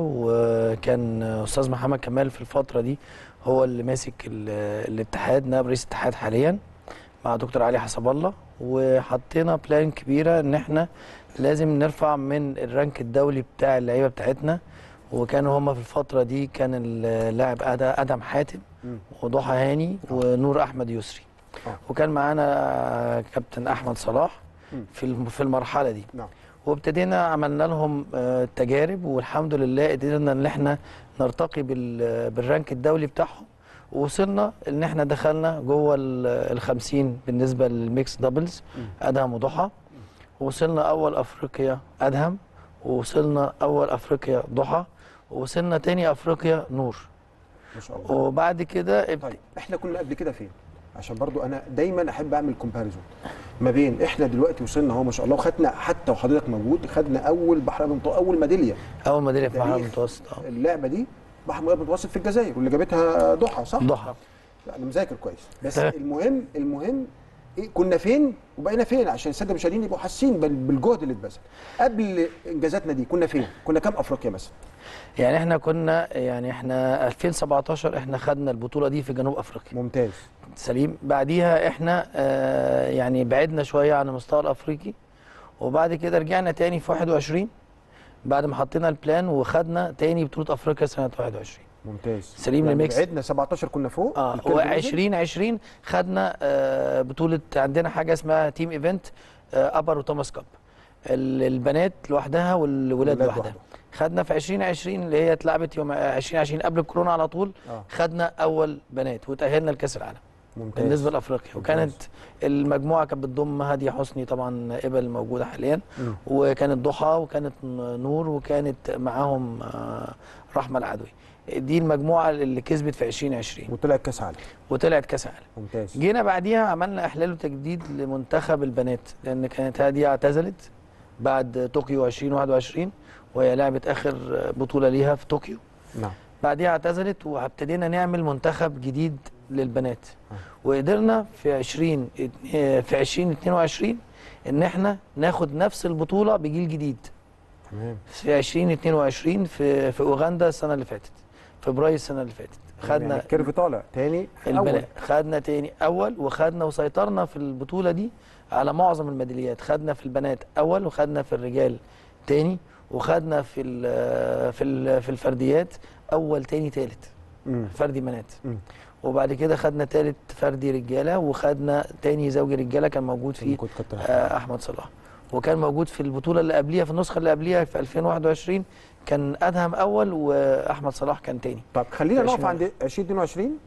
وكان استاذ محمد كمال في الفتره دي هو اللي ماسك ال- الاتحاد نائب رئيس الاتحاد حاليا مع دكتور علي حسب الله وحطينا بلان كبيره ان احنا لازم نرفع من الرانك الدولي بتاع اللعيبه بتاعتنا وكانوا هما في الفتره دي كان اللاعب أد- ادم حاتم مم. وضحى هاني ونور احمد يسري آه. وكان معانا كابتن احمد صلاح مم. في الم- في المرحله دي نعم وابتدينا عملنا لهم آه، تجارب والحمد لله قدرنا ان احنا نرتقي بال- بالرانك الدولي بتاعهم ووصلنا ان احنا دخلنا جوه ال 50 بالنسبه للميكس دبلز ادهم وضحى وصلنا اول افريقيا ادهم ووصلنا اول افريقيا ضحى ووصلنا تاني افريقيا نور ما شاء الله وبعد كده ابت... طيب احنا كنا قبل كده فين عشان برضو انا دايما احب اعمل كومباريزون ما بين احنا دلوقتي وصلنا اهو ما شاء الله وخدنا حتى وحضرتك موجود خدنا اول بحر أبيض متوسط اول ميداليه اول ميداليه في تاريخ. المرحله المتوسط اه اللعبه دي بحر أبيض متوسط في الجزائر واللي جابتها ضحى صح ضحى لا، انا مذاكر كويس بس المهم المهم إيه كنا فين وبقينا فين عشان الساده المشاهدين يبقوا حاسين بال- بالجهد اللي اتبذل قبل انجازاتنا دي كنا فين كنا كام افريقيا مثلا يعني احنا كنا يعني احنا 2017 احنا خدنا البطوله دي في جنوب افريقيا ممتاز سليم بعديها احنا آه يعني بعدنا شويه عن المستوى الافريقي وبعد كده رجعنا تاني في 21 بعد ما حطينا البلان وخدنا تاني بطوله افريقيا سنه 21 ممتاز سليم يعني لميكس. بعدنا 17 كنا فوق اه الكيرف نزل. و2020 خدنا آه بطوله عندنا حاجه اسمها تيم ايفنت آه ابر وتوماس كاب ال- البنات لوحدها والولاد الولاد لوحدها لوحدهم. خدنا في 2020 اللي هي اتلعبت يوم 2020 قبل الكورونا على طول آه. خدنا اول بنات وتاهلنا لكاس العالم ممتاز بالنسبه لافريقيا وكانت المجموعه كانت بتضم هاديه حسني طبعا قبل موجوده حاليا مم. وكانت ضحى وكانت نور وكانت معاهم آه، رحمه العدوي دي المجموعه اللي كسبت في 2020 وطلع كاس عالم وطلعت كاس عالم ممتاز جينا بعديها عملنا احلال وتجديد لمنتخب البنات لان كانت هاديه اعتزلت بعد طوكيو 2021 وهي لعبت اخر بطوله ليها في طوكيو نعم بعديها اعتزلت وابتدينا نعمل منتخب جديد للبنات وقدرنا في 20 في 2022 ان احنا ناخد نفس البطوله بجيل جديد تمام في 2022 في في اوغندا السنه اللي فاتت فبراير السنه اللي فاتت خدنا يعني الكيرف طالع تاني في اول البنات خدنا تاني اول وخدنا وسيطرنا في البطوله دي على معظم الميداليات خدنا في البنات اول وخدنا في الرجال تاني وخدنا في ال في ال في الفرديات اول تاني تالت مم. فردي بنات مم. وبعد كده خدنا تالت فردي رجاله وخدنا تاني زوجي رجاله كان موجود لما فيه كنت كابتن آه، احمد صلاح وكان موجود في البطوله اللي قبليها في النسخه اللي قبليها في 2021 كان ادهم اول واحمد صلاح كان تاني طب خلينا نقف 20. عند 2022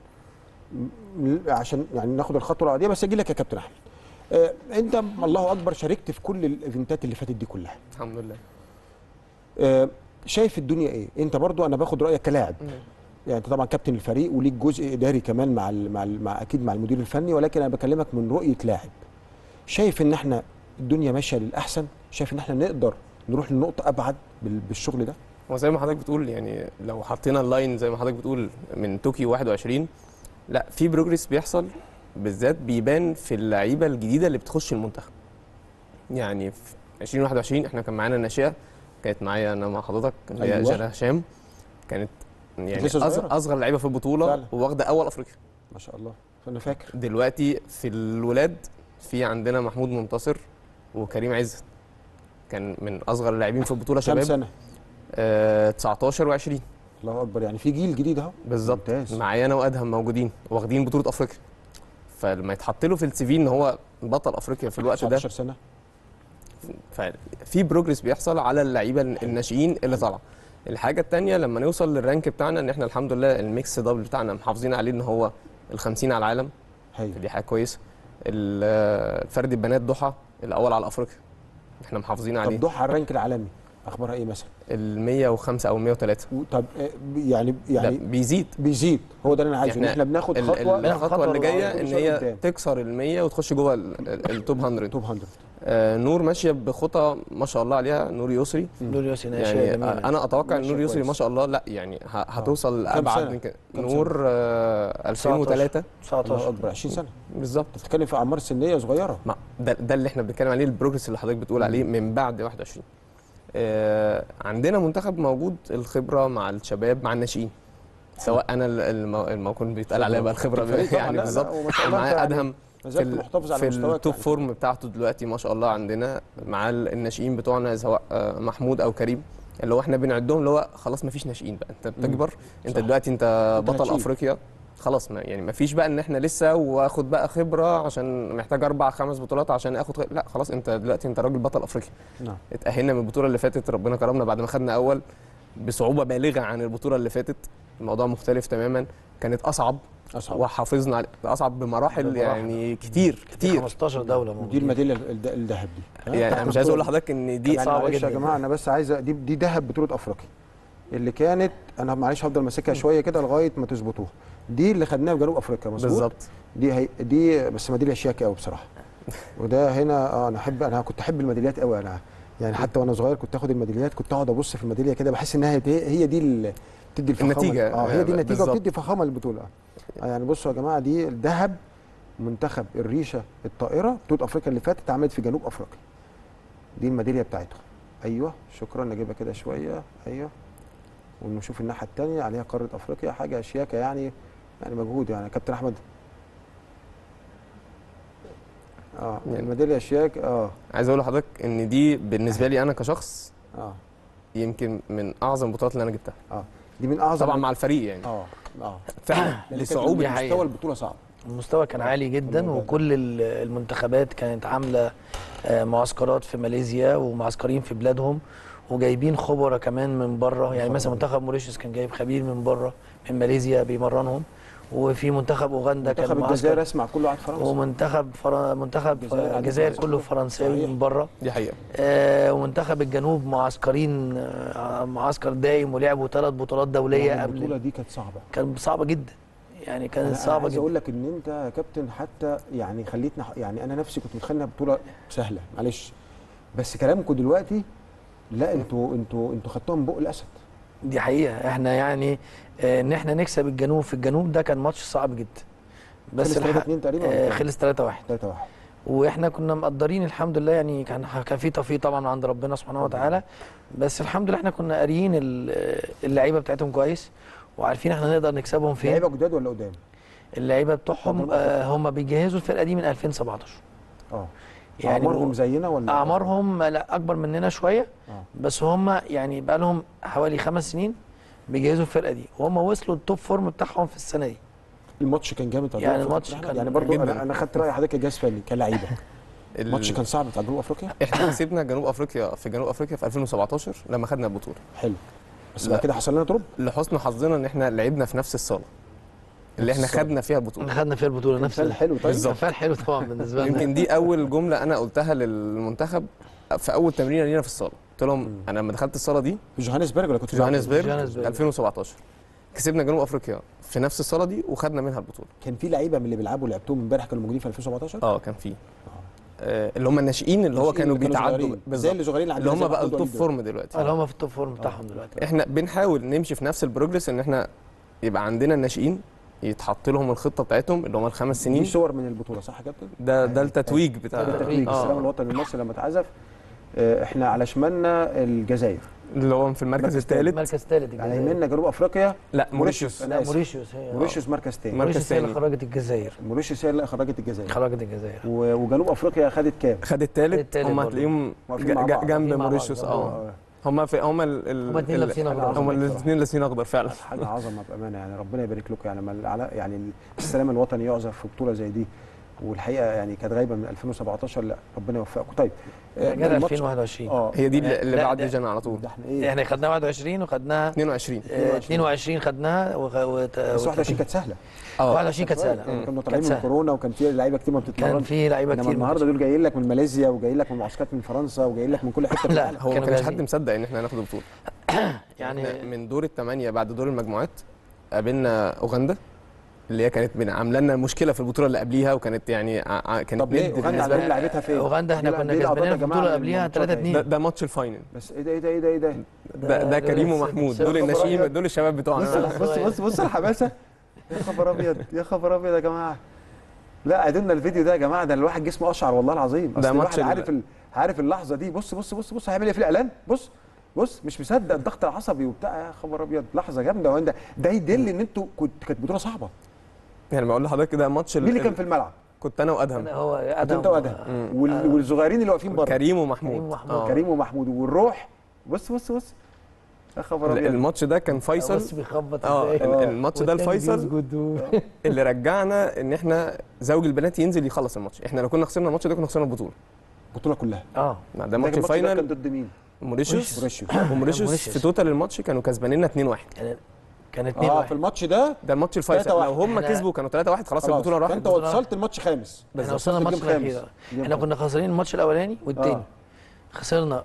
م- عشان يعني ناخد الخطوه العاديه بس اجي لك يا كابتن احمد آه انت الله اكبر شاركت في كل الايفنتات اللي فاتت دي كلها الحمد لله آه شايف الدنيا ايه انت برضو انا باخد رايك كلاعب يعني انت طبعا كابتن الفريق وليك جزء اداري كمان مع ال مع, ال مع اكيد مع المدير الفني ولكن انا بكلمك من رؤيه لاعب شايف ان احنا الدنيا ماشيه للاحسن شايف ان احنا نقدر نروح لنقطه ابعد بال- بالشغل ده هو زي ما حضرتك بتقول يعني لو حطينا اللاين زي ما حضرتك بتقول من طوكيو 21 لا في بروجريس بيحصل بالذات بيبان في اللعيبه الجديده اللي بتخش المنتخب يعني في 2021 احنا كان معانا ناشئه كانت معايا انا مع حضرتك اللي هي أيوة. جانا هشام كانت يعني لسه صغيرة. أصغر, اصغر لعيبه في البطوله فعلا. وواخده اول افريقيا ما شاء الله انا فاكر دلوقتي في الولاد في عندنا محمود منتصر وكريم عزت كان من اصغر اللاعبين في البطوله كام شباب سنه آه 19 و20 الله اكبر يعني في جيل جديد اهو بالظبط ممتاز. معايا انا وادهم موجودين واخدين بطوله افريقيا فلما يتحط له في السي في ان هو بطل افريقيا في الوقت ده 19 سنه ففي بروجرس بيحصل على اللعيبه الناشئين اللي طالعه الحاجه الثانيه لما نوصل للرانك بتاعنا ان احنا الحمد لله الميكس دبل بتاعنا محافظين عليه ان هو ال50 على العالم هايل دي حاجه كويسه ال- الفرد البنات ضحى الاول على افريقيا احنا محافظين عليه طب ضحى على الرانك العالمي اخبارها ايه مثلا ال 105 او 103 و- طب آه، يعني يعني يعني بيزيد بيزيد هو ده اللي انا عايزه ان إحنا احنا بناخد ال- خطوه ال- الخطوه اللي جايه ان خطوة هي قدام. تكسر ال 100 وتخش جوه ال- ال- التوب 100 توب 100 آه نور ماشيه بخطى ما شاء الله عليها نور يسري دول يوسف ناشئة يعني جميلة. آه، انا اتوقع ان ماشية نور يسري كويس. ما شاء الله لا يعني ه- هتوصل كام ابعد سنة؟ من كده كام نور آه 2003 الله 19 اكبر 20 سنه بالظبط بتتكلم في اعمار سنيه صغيره ما ده, ده اللي احنا بنتكلم عليه البروجرس اللي حضرتك بتقول عليه من بعد 21 آه عندنا منتخب موجود الخبره مع الشباب مع الناشئين سواء انا ال- الم- الموكول بيتقال عليا بقى الخبره الفريق طبعاً، لا، يعني لا، بالظبط وما شاء الله أنت معايا يعني ادهم ما في زلت ال- محتفظ على في مستواك التوب يعني. فورم بتاعته دلوقتي ما شاء الله عندنا مع ال- الناشئين بتوعنا سواء آه، محمود او كريم اللي هو احنا بنعدهم اللي هو خلاص ما فيش ناشئين بقى انت بتكبر انت صح. دلوقتي انت أنت بطل هتشيل. افريقيا خلاص ما يعني ما فيش بقى ان احنا لسه واخد بقى خبره عشان محتاج اربع خمس بطولات عشان اخد خبرة. لا خلاص انت دلوقتي انت راجل بطل افريقيا نعم اتاهلنا من البطوله اللي فاتت ربنا كرمنا بعد ما خدنا اول بصعوبه بالغه عن البطوله اللي فاتت الموضوع مختلف تماما كانت اصعب اصعب وحافظنا على اصعب بمراحل بمراحل. يعني كتير دي كتير 15 دوله دي موجودين الميداليه الد- الذهب دي ها؟ يعني انا مش عايز اقول لحضرتك ان دي يعني صعبة معلش يا جدا. جماعه انا بس عايز دي دي ذهب بطوله افريقيا اللي كانت انا معلش هفضل ماسكها شويه كده لغايه ما تظبطوها دي اللي خدناها في جنوب افريقيا مظبوط بالظبط دي هي دي بس ميداليه شياكه قوي بصراحه وده هنا اه انا احب انا كنت احب الميداليات قوي انا يعني حتى وانا صغير كنت اخد الميداليات كنت اقعد ابص في الميداليه كده بحس انها دي هي دي اللي بتدي الفخامه النتيجة. اه هي دي النتيجه بالظبط. وبتدي فخامه للبطوله آه يعني بصوا يا جماعه دي الذهب منتخب الريشه الطائره بطوله افريقيا اللي فاتت اتعملت في جنوب افريقيا دي الميداليه بتاعتهم ايوه شكرا نجيبها كده شويه ايوه ونشوف الناحيه الثانيه عليها قاره افريقيا حاجه شياكه يعني يعني مجهود يعني كابتن احمد اه يعني- الميداليه شياك اه عايز اقول لحضرتك ان دي بالنسبه لي انا كشخص اه يمكن من اعظم البطولات اللي انا جبتها دي من اعظم طبعا مع الفريق يعني اه اه فعلا لأن كانت لصعوبه دي حقيقة. مستوى البطوله صعب المستوى كان عالي جدا الموضوع ده. وكل ال- المنتخبات كانت عامله آه، معسكرات في ماليزيا ومعسكرين في بلادهم وجايبين خبراء كمان من بره يعني مثلا منتخب موريشيوس كان جايب خبير من بره من ماليزيا بيمرنهم وفي منتخب اوغندا كان منتخب الجزائر معسكر اسمع كله قاعد فرنسا ومنتخب فرا... منتخب الجزائر آه، عندهم الجزائر معسكر. كله فرنساوي صحيح. من بره دي حقيقه آه، ومنتخب الجنوب معسكرين آه، معسكر دايم ولعبوا ثلاث بطولات دوليه يعني البطوله قبل دي كانت صعبه كانت صعبه جدا يعني انا كانت أنا صعبه عايز جدا اقول لك ان انت يا كابتن حتى يعني خليتنا يعني انا نفسي كنت متخيل انها بطوله سهله معلش بس كلامكم دلوقتي لا انتوا انتوا انتوا خدتوها من بق الاسد دي حقيقة احنا يعني آه، ان احنا نكسب الجنوب في الجنوب ده كان ماتش صعب جدا خلص بس 3 الحق 2 تقريبا آه، خلص 3 1 3 1 واحنا كنا مقدرين الحمد لله يعني كان كان في توفيق طبعا عند ربنا سبحانه وتعالى بس الحمد لله احنا كنا قاريين ال- اللعيبه بتاعتهم كويس وعارفين احنا نقدر نكسبهم فين لعيبه جداد ولا قدام؟ اللعيبه بتوعهم جنوب آه، هم بيجهزوا الفرقه دي من 2017 اه يعني اعمارهم زينا ولا اعمارهم لا اكبر مننا شويه آه. بس هم يعني بقى لهم حوالي خمس سنين بيجهزوا الفرقه دي وهم وصلوا التوب فورم بتاعهم في السنه دي الماتش كان جامد بتاع يعني جنوب الماتش أفريقيا؟ كان يعني برضو جداً. انا انا خدت راي حضرتك كجهاز فني كلعيبه ال- الماتش كان صعب بتاع جنوب افريقيا احنا كسبنا جنوب افريقيا في جنوب افريقيا في 2017 لما خدنا البطوله حلو بس لا. بعد كده حصل لنا دروب لحسن حظنا ان احنا لعبنا في نفس الصاله اللي احنا نفس الصالة. خدنا فيها احنا البطوله خدنا فيها البطوله نفس مثال حلو طيب بالظبط. مثال حلو طبعا بالنسبه لنا يمكن دي اول جمله انا قلتها للمنتخب في اول تمرينه لينا في الصاله قلت لهم انا لما دخلت الصاله دي في جوهانسبرج ولا كنت في جوهانسبرج جوهانسبرج. 2017 كسبنا جنوب افريقيا في نفس الصاله دي وخدنا منها البطوله كان في لعيبه من اللي بيلعبوا لعبتهم امبارح كانوا موجودين في 2017 اه كان في آه اللي هم الناشئين اللي هو الناشئين كانوا اللي بيتعدوا صغيرين. زي بالظبط اللي صغيرين اللي هم بقى التوب فورم اللي دلوقتي هم في التوب فورم بتاعهم دلوقتي احنا بنحاول نمشي في نفس البروجرس ان احنا يبقى عندنا الناشئين يتحط لهم الخطه بتاعتهم اللي هم الخمس دي سنين صور من البطوله صح يا كابتن؟ ده ده التتويج بتاع ده التتويج آه. السلام الوطني المصري لما اتعزف آه، احنا على شمالنا الجزائر اللي هو في المركز مركز الثالث مركز ثالث على الجزائر يميننا جنوب افريقيا لا موريشيوس موريشيوس أنا لا آسف. موريشيوس هي موريشيوس مركز تاني مركز موريشيوس هي اللي تاني. خرجت الجزائر موريشيوس هي اللي خرجت الجزائر خرجت الجزائر و- وجنوب افريقيا خدت كام؟ خد الثالث التالت هم برضه. هتلاقيهم واقفين مع ج- بعض. جنب واقفين مع موريشيوس بعض. اه آه، هم في هم ال ال هم اتنين ال- لابسين أخضر. هم بصراحة. الاثنين لابسين اخضر فعلا حاجه عظمه بامانه يعني ربنا يبارك لكم يعني ما العلا- يعني السلام الوطني يعزف في بطوله زي دي والحقيقه يعني كانت غايبه من 2017 لا ربنا يوفقكم طيب آه، جت الماتش- 2021 اه هي دي اللي اللي لا، بعد ده- فيجن على طول ده احنا ايه احنا خدناها 21 وخدناها 22 آه، 22 خدناها وغ- وت- بس 21 وت- كانت سهله اه 21 كانت سهله كانوا طالعين كانت من سهله كورونا وكان في لعيبه كتير ما كان بتتمرنش في لعيبه انما كتير النهارده دول جايين لك من ماليزيا وجايين لك من معسكرات من فرنسا وجايين لك من كل حته في لا، العالم. هو ما كانوا كانش جاهزين. حد مصدق ان احنا هناخد البطوله يعني إحنا من دور الثمانيه بعد دور المجموعات قابلنا اوغندا اللي هي كانت من عامله لنا مشكله في البطوله اللي قبليها وكانت يعني ع- ع- كانت طب ليه ند اوغندا بالنسبه عندهم لنا لعبتها فين اوغندا احنا دي- كنا دي الأعضاء كسبانين يا في جماعة البطوله من قبليها الماتشات 3 دي. ده, 2 ده ماتش الفاينل بس ايه ده ايه ده ايه ده ايه ده ده, ده كريم ومحمود دول الناشئين دول الشباب بص بتوعنا بص بص بص الحماسه يا خبر ابيض يا خبر ابيض يا جماعه لا عدلنا الفيديو ده يا جماعه ده الواحد جسمه اشعر والله العظيم ده اصل ماتش الواحد ال- عارف ال... عارف اللحظه دي بص بص بص بص هيعمل ايه في الاعلان بص بص مش مصدق الضغط العصبي وبتاع يا خبر ابيض لحظه جامده وانت ده يدل ان انتوا كنت كانت بطوله صعبه يعني بقول لحضرتك ده ماتش ال- مين اللي كان في الملعب؟ كنت انا وادهم هو كنت ادهم انت وادهم وال... والصغيرين اللي واقفين بره كريم ومحمود كريم ومحمود. آه. كريم ومحمود والروح بص بص بص يا خبر ال- ابيض الماتش ده كان بص فيصل بيخبط اه ازاي ال- الماتش ده والتاني الفيصل بيسجد و- اللي رجعنا ان احنا زوج البنات ينزل يخلص الماتش احنا لو كنا خسرنا الماتش ده كنا خسرنا البطوله البطوله كلها اه ده لكن ماتش الماتش ده كان الفاينل ضد مين؟ موريشيوس موريشيوس وموريشيوس موريشيوس. في توتال الماتش كانوا كسبانيننا 2-1 كان كان 2 اه 1 في الماتش ده ده الماتش الفيصل 3-1. لو هم إحنا- كسبوا كانوا 3-1 خلاص البطوله راحت فانت وصلت الماتش خامس احنا وصلنا الماتش الجيم خامس. الاخير الجيم احنا خامس. كنا خسرانين الماتش الاولاني والتاني آه. خسرنا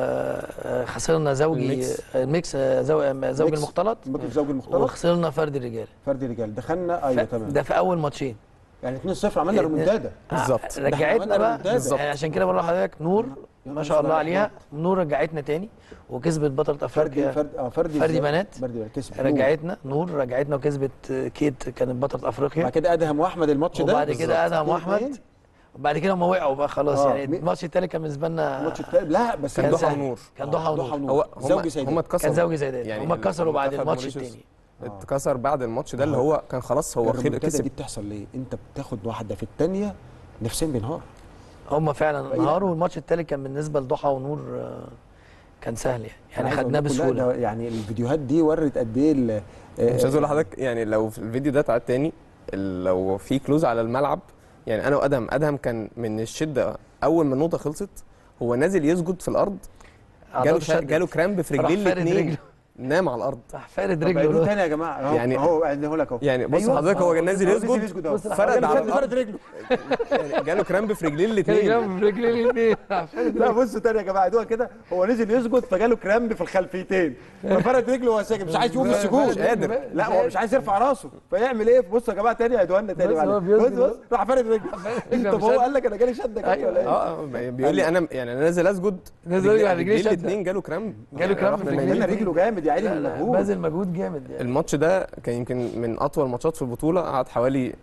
ف- خسرنا زوجي الميكس. الميكس زوج زوج ميكس. المختلط ممكن الزوج المختلط وخسرنا فرد الرجال فرد رجال دخلنا ايوه تمام ده في اول ماتشين يعني 2-0 عملنا ريمونتادا بالظبط. آه، ده إحنا عملنا رجعتنا بقى ريمونتادا. بالظبط. يعني عشان كده بقول لحضرتك نور يا ما شاء الله نهار عليها نور رجعتنا تاني وكسبت بطلة فرد افريقيا فرد اه فرد فردي بنات. فردي بنات كسب رجعتنا نور رجعتنا وكسبت كيت كانت بطلة افريقيا بعد كده ادهم واحمد الماتش ده وبعد كده ادهم بالظبط. واحمد وبعد كده هم وقعوا بقى خلاص آه. يعني مي- الماتش التاني كان بالنسبه لنا الماتش التاني لا بس كان كان ضحى سهل. ونور كان ضحى ضحى ونور هو زوجي هم سيدات. هم اتكسروا كان زوجي زيدان يعني هم اتكسروا بعد المنتخب الماتش موريشيوس التاني اتكسر بعد الماتش ده اللي هو كان خلاص هو خير الريمونتادا كسب دي بتحصل ليه؟ انت بتاخد واحده في الثانيه نفسيا بينهار هم فعلا بقينا- انهاروا والماتش التالت كان بالنسبه لضحى ونور آه، كان سهل يعني أنا يعني عايز خدناه أقول لكم لا، بسهوله ده يعني الفيديوهات دي ورت قد ايه ال- مش عايز اقول لحضرتك يعني لو في الفيديو ده اتعاد تاني ال- لو في كلوز على الملعب يعني انا وادهم ادهم كان من الشده اول ما النقطه خلصت هو نازل يسجد في الارض جاله عضلاته شا... شدت. جاله كرامب في راح رجلين فارد الاثنين رجله. نام على الارض راح فارد طب عيدوه رجله تاني يا جماعه اهو يعني- اهو عيدوه لك اهو يعني بص أيوة. حضرتك هو نازل هو يسجد أهو. فرد على فرد الارض رجله يعني جاله كرامب في رجلين كان الاثنين جنب رجلين الاثنين راح فارد لا بصوا تاني يا جماعه عيدوها كده هو نزل يسجد فجاله كرامب في الخلفيتين ففرد رجله وهو ساجد مش عايز يقوم من السجود مش قادر. لا هو مش عايز يرفع راسه فيعمل ايه بصوا يا جماعه تاني عيدوها لنا تاني بص هو معلش. بيسجد بص بص راح فارد رجله رجله طب هو مش قال لك انا جالي شده كده أيوة. ولا ايه؟ اه آه، بيقول لي انا يعني انا نازل اسجد نازل يسجد على رجليه شدة. الاثنين جاله كرامب جاله كرامب في رحنا رجليه. نايمين. هنا رجله جامد يا عيني لا من لا المجهود باذل مجهود جامد يعني الماتش ده كان يمكن من اطول ماتشات في البطوله قعد حوالي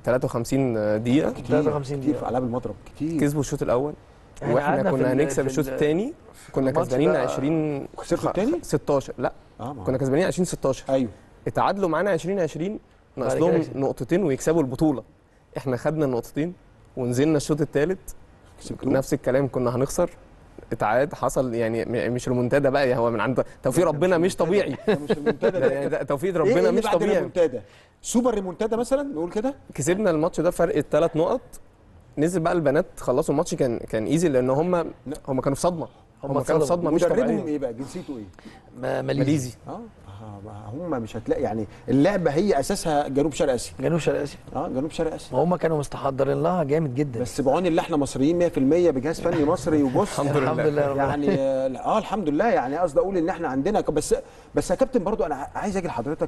53 دقيقه كتير 53 كتير دقيقة. في العاب المضرب كتير كسبوا الشوط الاول إحنا واحنا قعدنا في كنا ال- هنكسب في الشوط ال- الثاني كنا الماتش كسبانين ده 20 خسرتوا التاني؟ 16 لا اه ما هو. كنا كسبانين 20 16 ايوه اتعادلوا معانا 20 20 ناقص بعد لهم كده- نقطتين ويكسبوا البطوله احنا خدنا النقطتين ونزلنا الشوط الثالث كسبتوه. نفس الكلام كنا هنخسر اتعاد حصل يعني م- مش ريمونتادا بقى يعني هو من عند توفيق ربنا مش طبيعي ده مش المنتدى ده ده يعني ده توفيق إيه- ربنا إيه مش بعد طبيعي الريمونتادا؟ سوبر ريمونتادا مثلا نقول كده كسبنا الماتش ده فرق الثلاث نقط نزل بقى البنات خلصوا الماتش كان كان ايزي لان هم هم كانوا في صدمه هم, هم كانوا في اتصدموا. صدمه مش مدربهم طبيعيه ايه بقى جنسيته ايه ما- ماليزي ماليزي اه آه، هم مش هتلاقي يعني اللعبه هي اساسها جنوب شرق اسيا جنوب شرق اسيا اه جنوب شرق اسيا ما هم كانوا مستحضرين لها جامد جدا بس بعون اللي احنا مصريين 100% بجهاز فني مصري وبص الحمد الحمد لله. لله رب العالمين. يعني اه آه، الحمد لله يعني قصدي اقول ان احنا عندنا ك- بس بس يا كابتن برضو انا عايز اجي لحضرتك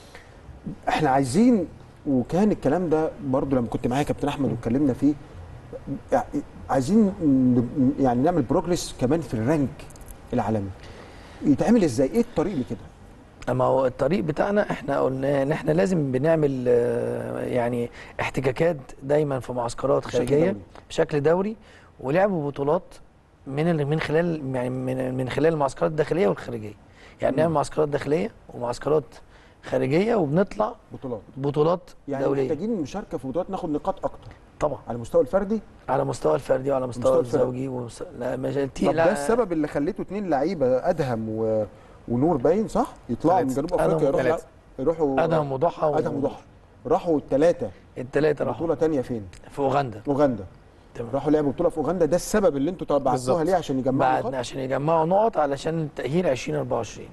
احنا عايزين وكان الكلام ده برضو لما كنت معايا كابتن احمد واتكلمنا فيه يعني عايزين ن- يعني نعمل بروجرس كمان في الرانك العالمي يتعمل ازاي ايه الطريق لكده اما هو الطريق بتاعنا احنا قلنا ان احنا لازم بنعمل آه، يعني احتكاكات دايما في معسكرات بشكل خارجيه دوري. بشكل دوري ولعبوا بطولات من ال- من خلال يعني من من خلال المعسكرات الداخليه والخارجيه يعني نعمل معسكرات داخليه ومعسكرات خارجيه وبنطلع بطولات بطولات يعني دوليه محتاجين المشاركه في بطولات ناخد نقاط اكتر طبعا على المستوى الفردي على مستوى الفردي وعلى مستوى مستوى الفرق. الزوجي ومست... لا مش طب ده السبب اللي خليته اتنين لعيبه ادهم و... ونور باين صح يطلعوا من ثلاثة. جنوب افريقيا أدهم يروحوا ثلاثة. يروحوا ادهم وضحى و... ادهم وضحى راحوا الثلاثه الثلاثه راحوا بطوله تانية فين في اوغندا اوغندا تمام. راحوا لعبوا بطوله في اوغندا ده السبب اللي انتوا بعتوها بالظبط. ليه عشان يجمعوا بعد نقاط عشان يجمعوا نقط علشان التاهيل 2024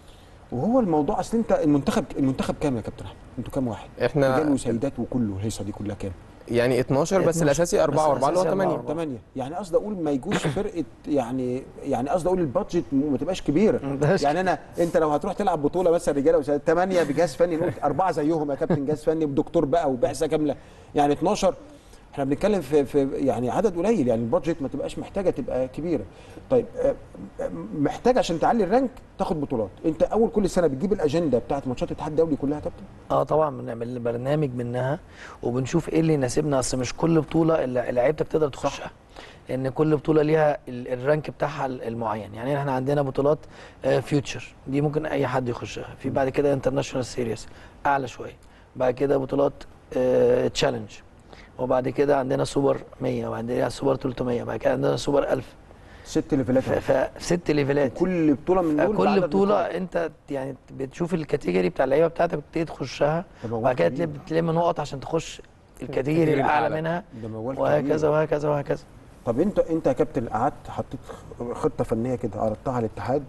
وهو الموضوع اصل انت المنتخب المنتخب كام يا كابتن احمد انتوا كام واحد رجال احنا وسيدات وكله الهيصه دي كلها كام يعني 12 بس 12. الاساسي 4 بس و4 اللي هو الأساسي 8 أربعة. 8 يعني قصدي اقول ما يجوش فرقه يعني يعني قصدي اقول البادجت ما تبقاش كبيره ما تبقاش يعني انا انت لو هتروح تلعب بطوله مثلا رجاله وسيدات 8 بجهاز فني نقول اربعه زيهم يا كابتن جهاز فني بدكتور بقى وبعثه كامله يعني 12 احنا بنتكلم في في يعني عدد قليل يعني البادجت ما تبقاش محتاجه تبقى كبيره طيب آه، آه، محتاج عشان تعلي الرانك تاخد بطولات انت اول كل سنه بتجيب الاجنده بتاعت ماتشات الاتحاد الدولي كلها يا كابتن اه طبعا بنعمل برنامج منها وبنشوف ايه اللي يناسبنا اصل مش كل بطوله اللي لعيبتك تقدر تخشها لان كل بطوله ليها ال- الرانك بتاعها المعين يعني احنا عندنا بطولات فيوتشر دي ممكن اي حد يخشها في بعد كده انترناشونال سيريس اعلى شويه بعد كده بطولات تشالنج وبعد كده عندنا سوبر 100 وعندنا سوبر 300 بعد كده عندنا سوبر 1000 ست ليفلات ف- فست ليفلات كل بطوله من دول كل بعدد بطوله نقاط. انت يعني بتشوف الكاتيجوري بتاع اللعيبه بتاعتك وتبتدي تخشها ده موال وبعد كده كبير. تلم تلم نقط عشان تخش الكاتيجوري الكاتيجوري الاعلى الأعلى. منها ده موال كبير. وهكذا وهكذا وهكذا طب انت انت يا كابتن قعدت حطيت خطه فنيه كده عرضتها على الاتحاد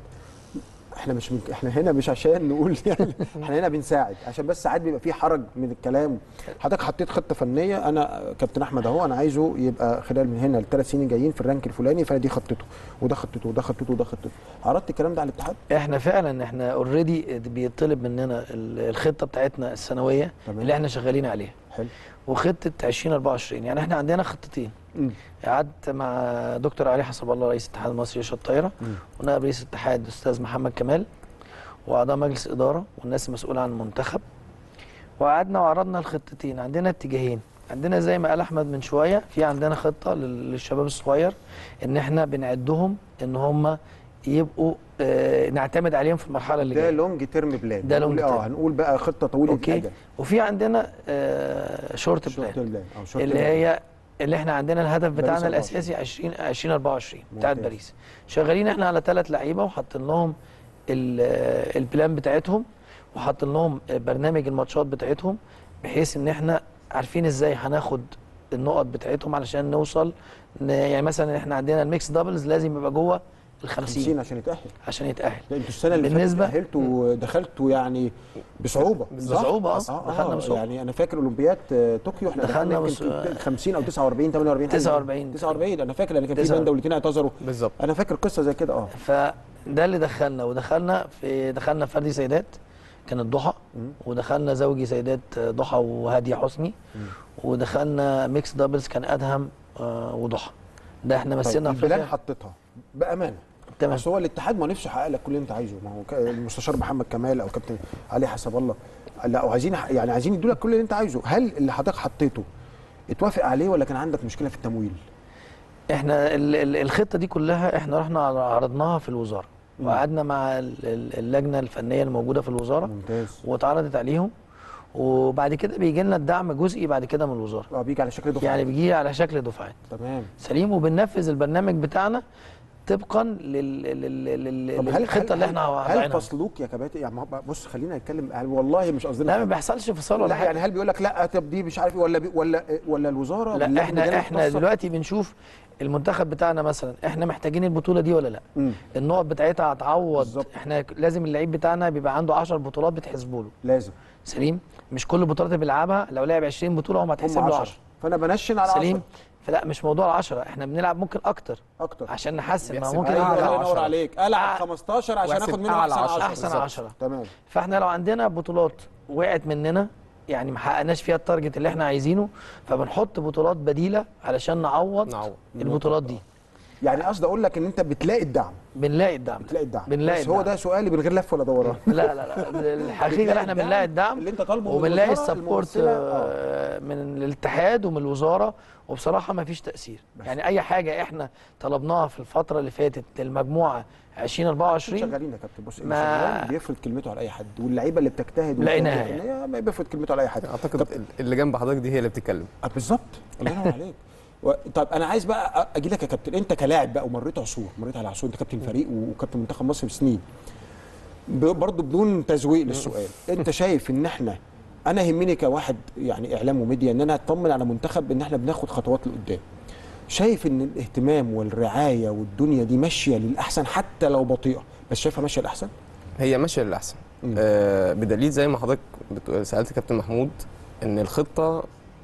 احنا مش من احنا هنا مش عشان نقول يعني احنا هنا بنساعد عشان بس ساعات بيبقى في حرج من الكلام حضرتك حطيت خطه فنيه انا كابتن احمد اهو انا عايزه يبقى خلال من هنا لثلاث سنين جايين في الرانك الفلاني فانا دي خطته وده خطته وده خطته وده خطته عرضت الكلام ده على الاتحاد احنا فعلا احنا اوريدي بيطلب مننا ال- الخطه بتاعتنا السنويه تمام. اللي احنا شغالين عليها حلو وخطه 2024 يعني احنا عندنا خطتين مم. قعدت مع دكتور علي حسب الله رئيس الاتحاد المصري للشط الطايره مم. ونائب رئيس الاتحاد الاستاذ محمد كمال واعضاء مجلس اداره والناس المسؤوله عن المنتخب وقعدنا وعرضنا الخطتين عندنا اتجاهين عندنا زي ما قال احمد من شويه في عندنا خطه لل- للشباب الصغير ان احنا بنعدهم ان هم يبقوا اه نعتمد عليهم في المرحله اللي ده جايه لونج تيرم بلان ده هنقول long اه term. هنقول بقى خطه طويله اوكي الاجل وفي عندنا اه شورت شورت بلان بلان او شورت اللي بلان. هي اللي احنا عندنا الهدف باريس بتاعنا 24. الاساسي 20 2024 بتاعت ممتاز. باريس شغالين احنا على ثلاث لعيبه وحاطين لهم ال- البلان بتاعتهم وحاطين لهم برنامج الماتشات بتاعتهم بحيث ان احنا عارفين ازاي هناخد النقط بتاعتهم علشان نوصل ن- يعني مثلا احنا عندنا الميكس دبلز لازم يبقى جوه ال 50 50 عشان يتاهل عشان يتاهل ده انتوا السنه اللي بالنسبة- فاتت تاهلتوا ودخلتوا يعني بصعوبه صح؟ بصعوبة، اه. اه دخلنا اه بصعوبة. يعني انا فاكر اولمبياد آه، طوكيو احنا دخلنا دخلنا بص- يمكن 50 او 49 48 حاجة. 49. 49 انا فاكر لان كان في 49. بين دولتين اعتذروا بالظبط انا فاكر قصه زي كده اه فده اللي دخلنا ودخلنا في دخلنا فردي سيدات كانت ضحى ودخلنا زوجي سيدات ضحى وهاديه حسني ودخلنا ميكس دبلز كان ادهم آه، وضحى ده احنا مثلنا طيب البلان افريقيا حطيتها بامانه تمام بس هو الاتحاد ما نفسه يحقق لك كل اللي انت عايزه ما هو ك- المستشار محمد كمال او كابتن علي حسب الله لا وعايزين يح- يعني عايزين يدوا لك كل اللي انت عايزه هل اللي حضرتك حطيته اتوافق عليه ولا كان عندك مشكله في التمويل احنا ال- ال- الخطه دي كلها احنا رحنا عرضناها في الوزاره مم. وقعدنا مع ال- ال- اللجنه الفنيه الموجوده في الوزاره ممتاز واتعرضت عليهم وبعد كده بيجي لنا الدعم جزئي بعد كده من الوزاره اه بيجي على شكل دفعه يعني بيجي على شكل دفعات تمام سليم وبننفذ البرنامج بتاعنا طبقا لل... لل... لل... طب هل للخطه اللي احنا هل وضعينها فصلوك يا كباتن يعني ما هو- بص خلينا نتكلم هل والله مش قصدنا لا ما حاجة. بيحصلش فصال ولا لا حاجه يعني هل بيقول لك لا طب دي مش عارف إيه، ولا بي ولا ولا الوزاره لا باللجنة احنا دي احنا مختصة؟ دلوقتي بنشوف المنتخب بتاعنا مثلا احنا محتاجين البطوله دي ولا لا مم. النقط بتاعتها هتعوض بالظبط. احنا لازم اللعيب بتاعنا بيبقى عنده 10 بطولات بتحسبوا له لازم سليم مش كل البطولات اللي بيلعبها لو لعب 20 بطوله هم هم هتحسب له 10 10 فانا بنشن على 10 سليم فلا مش موضوع 10 احنا بنلعب ممكن اكتر اكتر عشان نحسن ما بيحسب ممكن ايوه أعلى يبقى الله ينور 10. عليك العب 15 عشان واحسب اخد منه أعلى احسن 10. 10 احسن 10 تمام فاحنا لو عندنا بطولات وقعت مننا يعني ما حققناش فيها التارجت اللي احنا عايزينه فبنحط بطولات بديله علشان نعوض نعوض. البطولات دي يعني قصدي اقول لك ان انت بتلاقي الدعم بنلاقي الدعم بتلاقي الدعم بنلاقي بس هو الدعم. ده سؤالي من غير لف ولا دوران لا لا لا الحقيقه ان احنا بنلاقي الدعم اللي انت طالبه من وبنلاقي الوزارة السبورت الممثلة. آه، من الاتحاد ومن الوزاره وبصراحه ما فيش تاثير يعني اي حاجه احنا طلبناها في الفتره اللي فاتت للمجموعه 2024 شغالين يا كابتن بص ما- ما بيفرض كلمته على اي حد واللعيبه اللي بتجتهد لقيناها وبتعمل فنية ما بيفرض كلمته على اي حد اعتقد اللي جنب حضرتك دي هي اللي بتتكلم آه، بالظبط الله ينور عليك و... طب انا عايز بقى اجي لك يا كابتن انت كلاعب بقى ومريت عصور مريت على عصور انت كابتن فريق وكابتن منتخب مصر بسنين ب... برضه بدون تزويق للسؤال انت شايف ان احنا انا يهمني كواحد يعني اعلام وميديا ان انا اطمن على منتخب ان احنا بناخد خطوات لقدام شايف ان الاهتمام والرعايه والدنيا دي ماشيه للاحسن حتى لو بطيئه بس شايفها ماشيه للاحسن هي ماشيه للاحسن مم. آه بدليل زي ما حضرتك بت- سالت كابتن محمود ان الخطه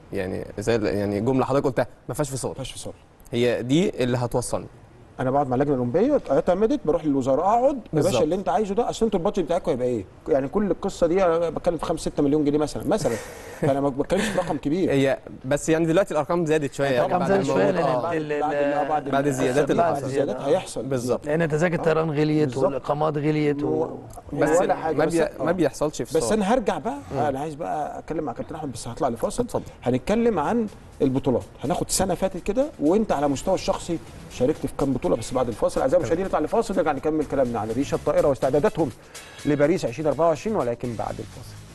يعني زي ال- يعني جمله حضرتك قلتها ما فيهاش فصال ما فيهاش فصال هي دي اللي هتوصلني انا بقعد مع اللجنه الاولمبيه اعتمدت بروح للوزاره اقعد يا باشا بالظبط. اللي انت عايزه ده اصل انتوا البادجت بتاعكم هيبقى ايه؟ يعني كل القصه دي انا بتكلم في 5 6 مليون جنيه مثلا مثلا فانا ما بتكلمش في رقم كبير هي بس يعني دلوقتي الارقام زادت شويه يعني الأرقام بعد زادت شوية الموضوع. لأن آه. بعد ال- ال- بعد ال- بعد بعد الزيادات اللي بعد حصلت. الزيادات الزيادة. هيحصل بالظبط لان تذاكر الطيران غليت بالظبط. والاقامات غليت و... بس ولا حاجه ما, بس, بي... آه. ما بيحصلش فصال بس انا هرجع بقى انا عايز بقى اتكلم مع كابتن احمد بس هطلع لفاصل اتفضل. هنتكلم عن البطولات هناخد سنه فاتت كده وانت على مستوى الشخصي شاركت في كام بطوله بس بعد الفاصل اعزائي المشاهدين نطلع لفاصل نرجع نكمل كلامنا عن ريشه الطائره واستعداداتهم لباريس 2024 ولكن بعد الفاصل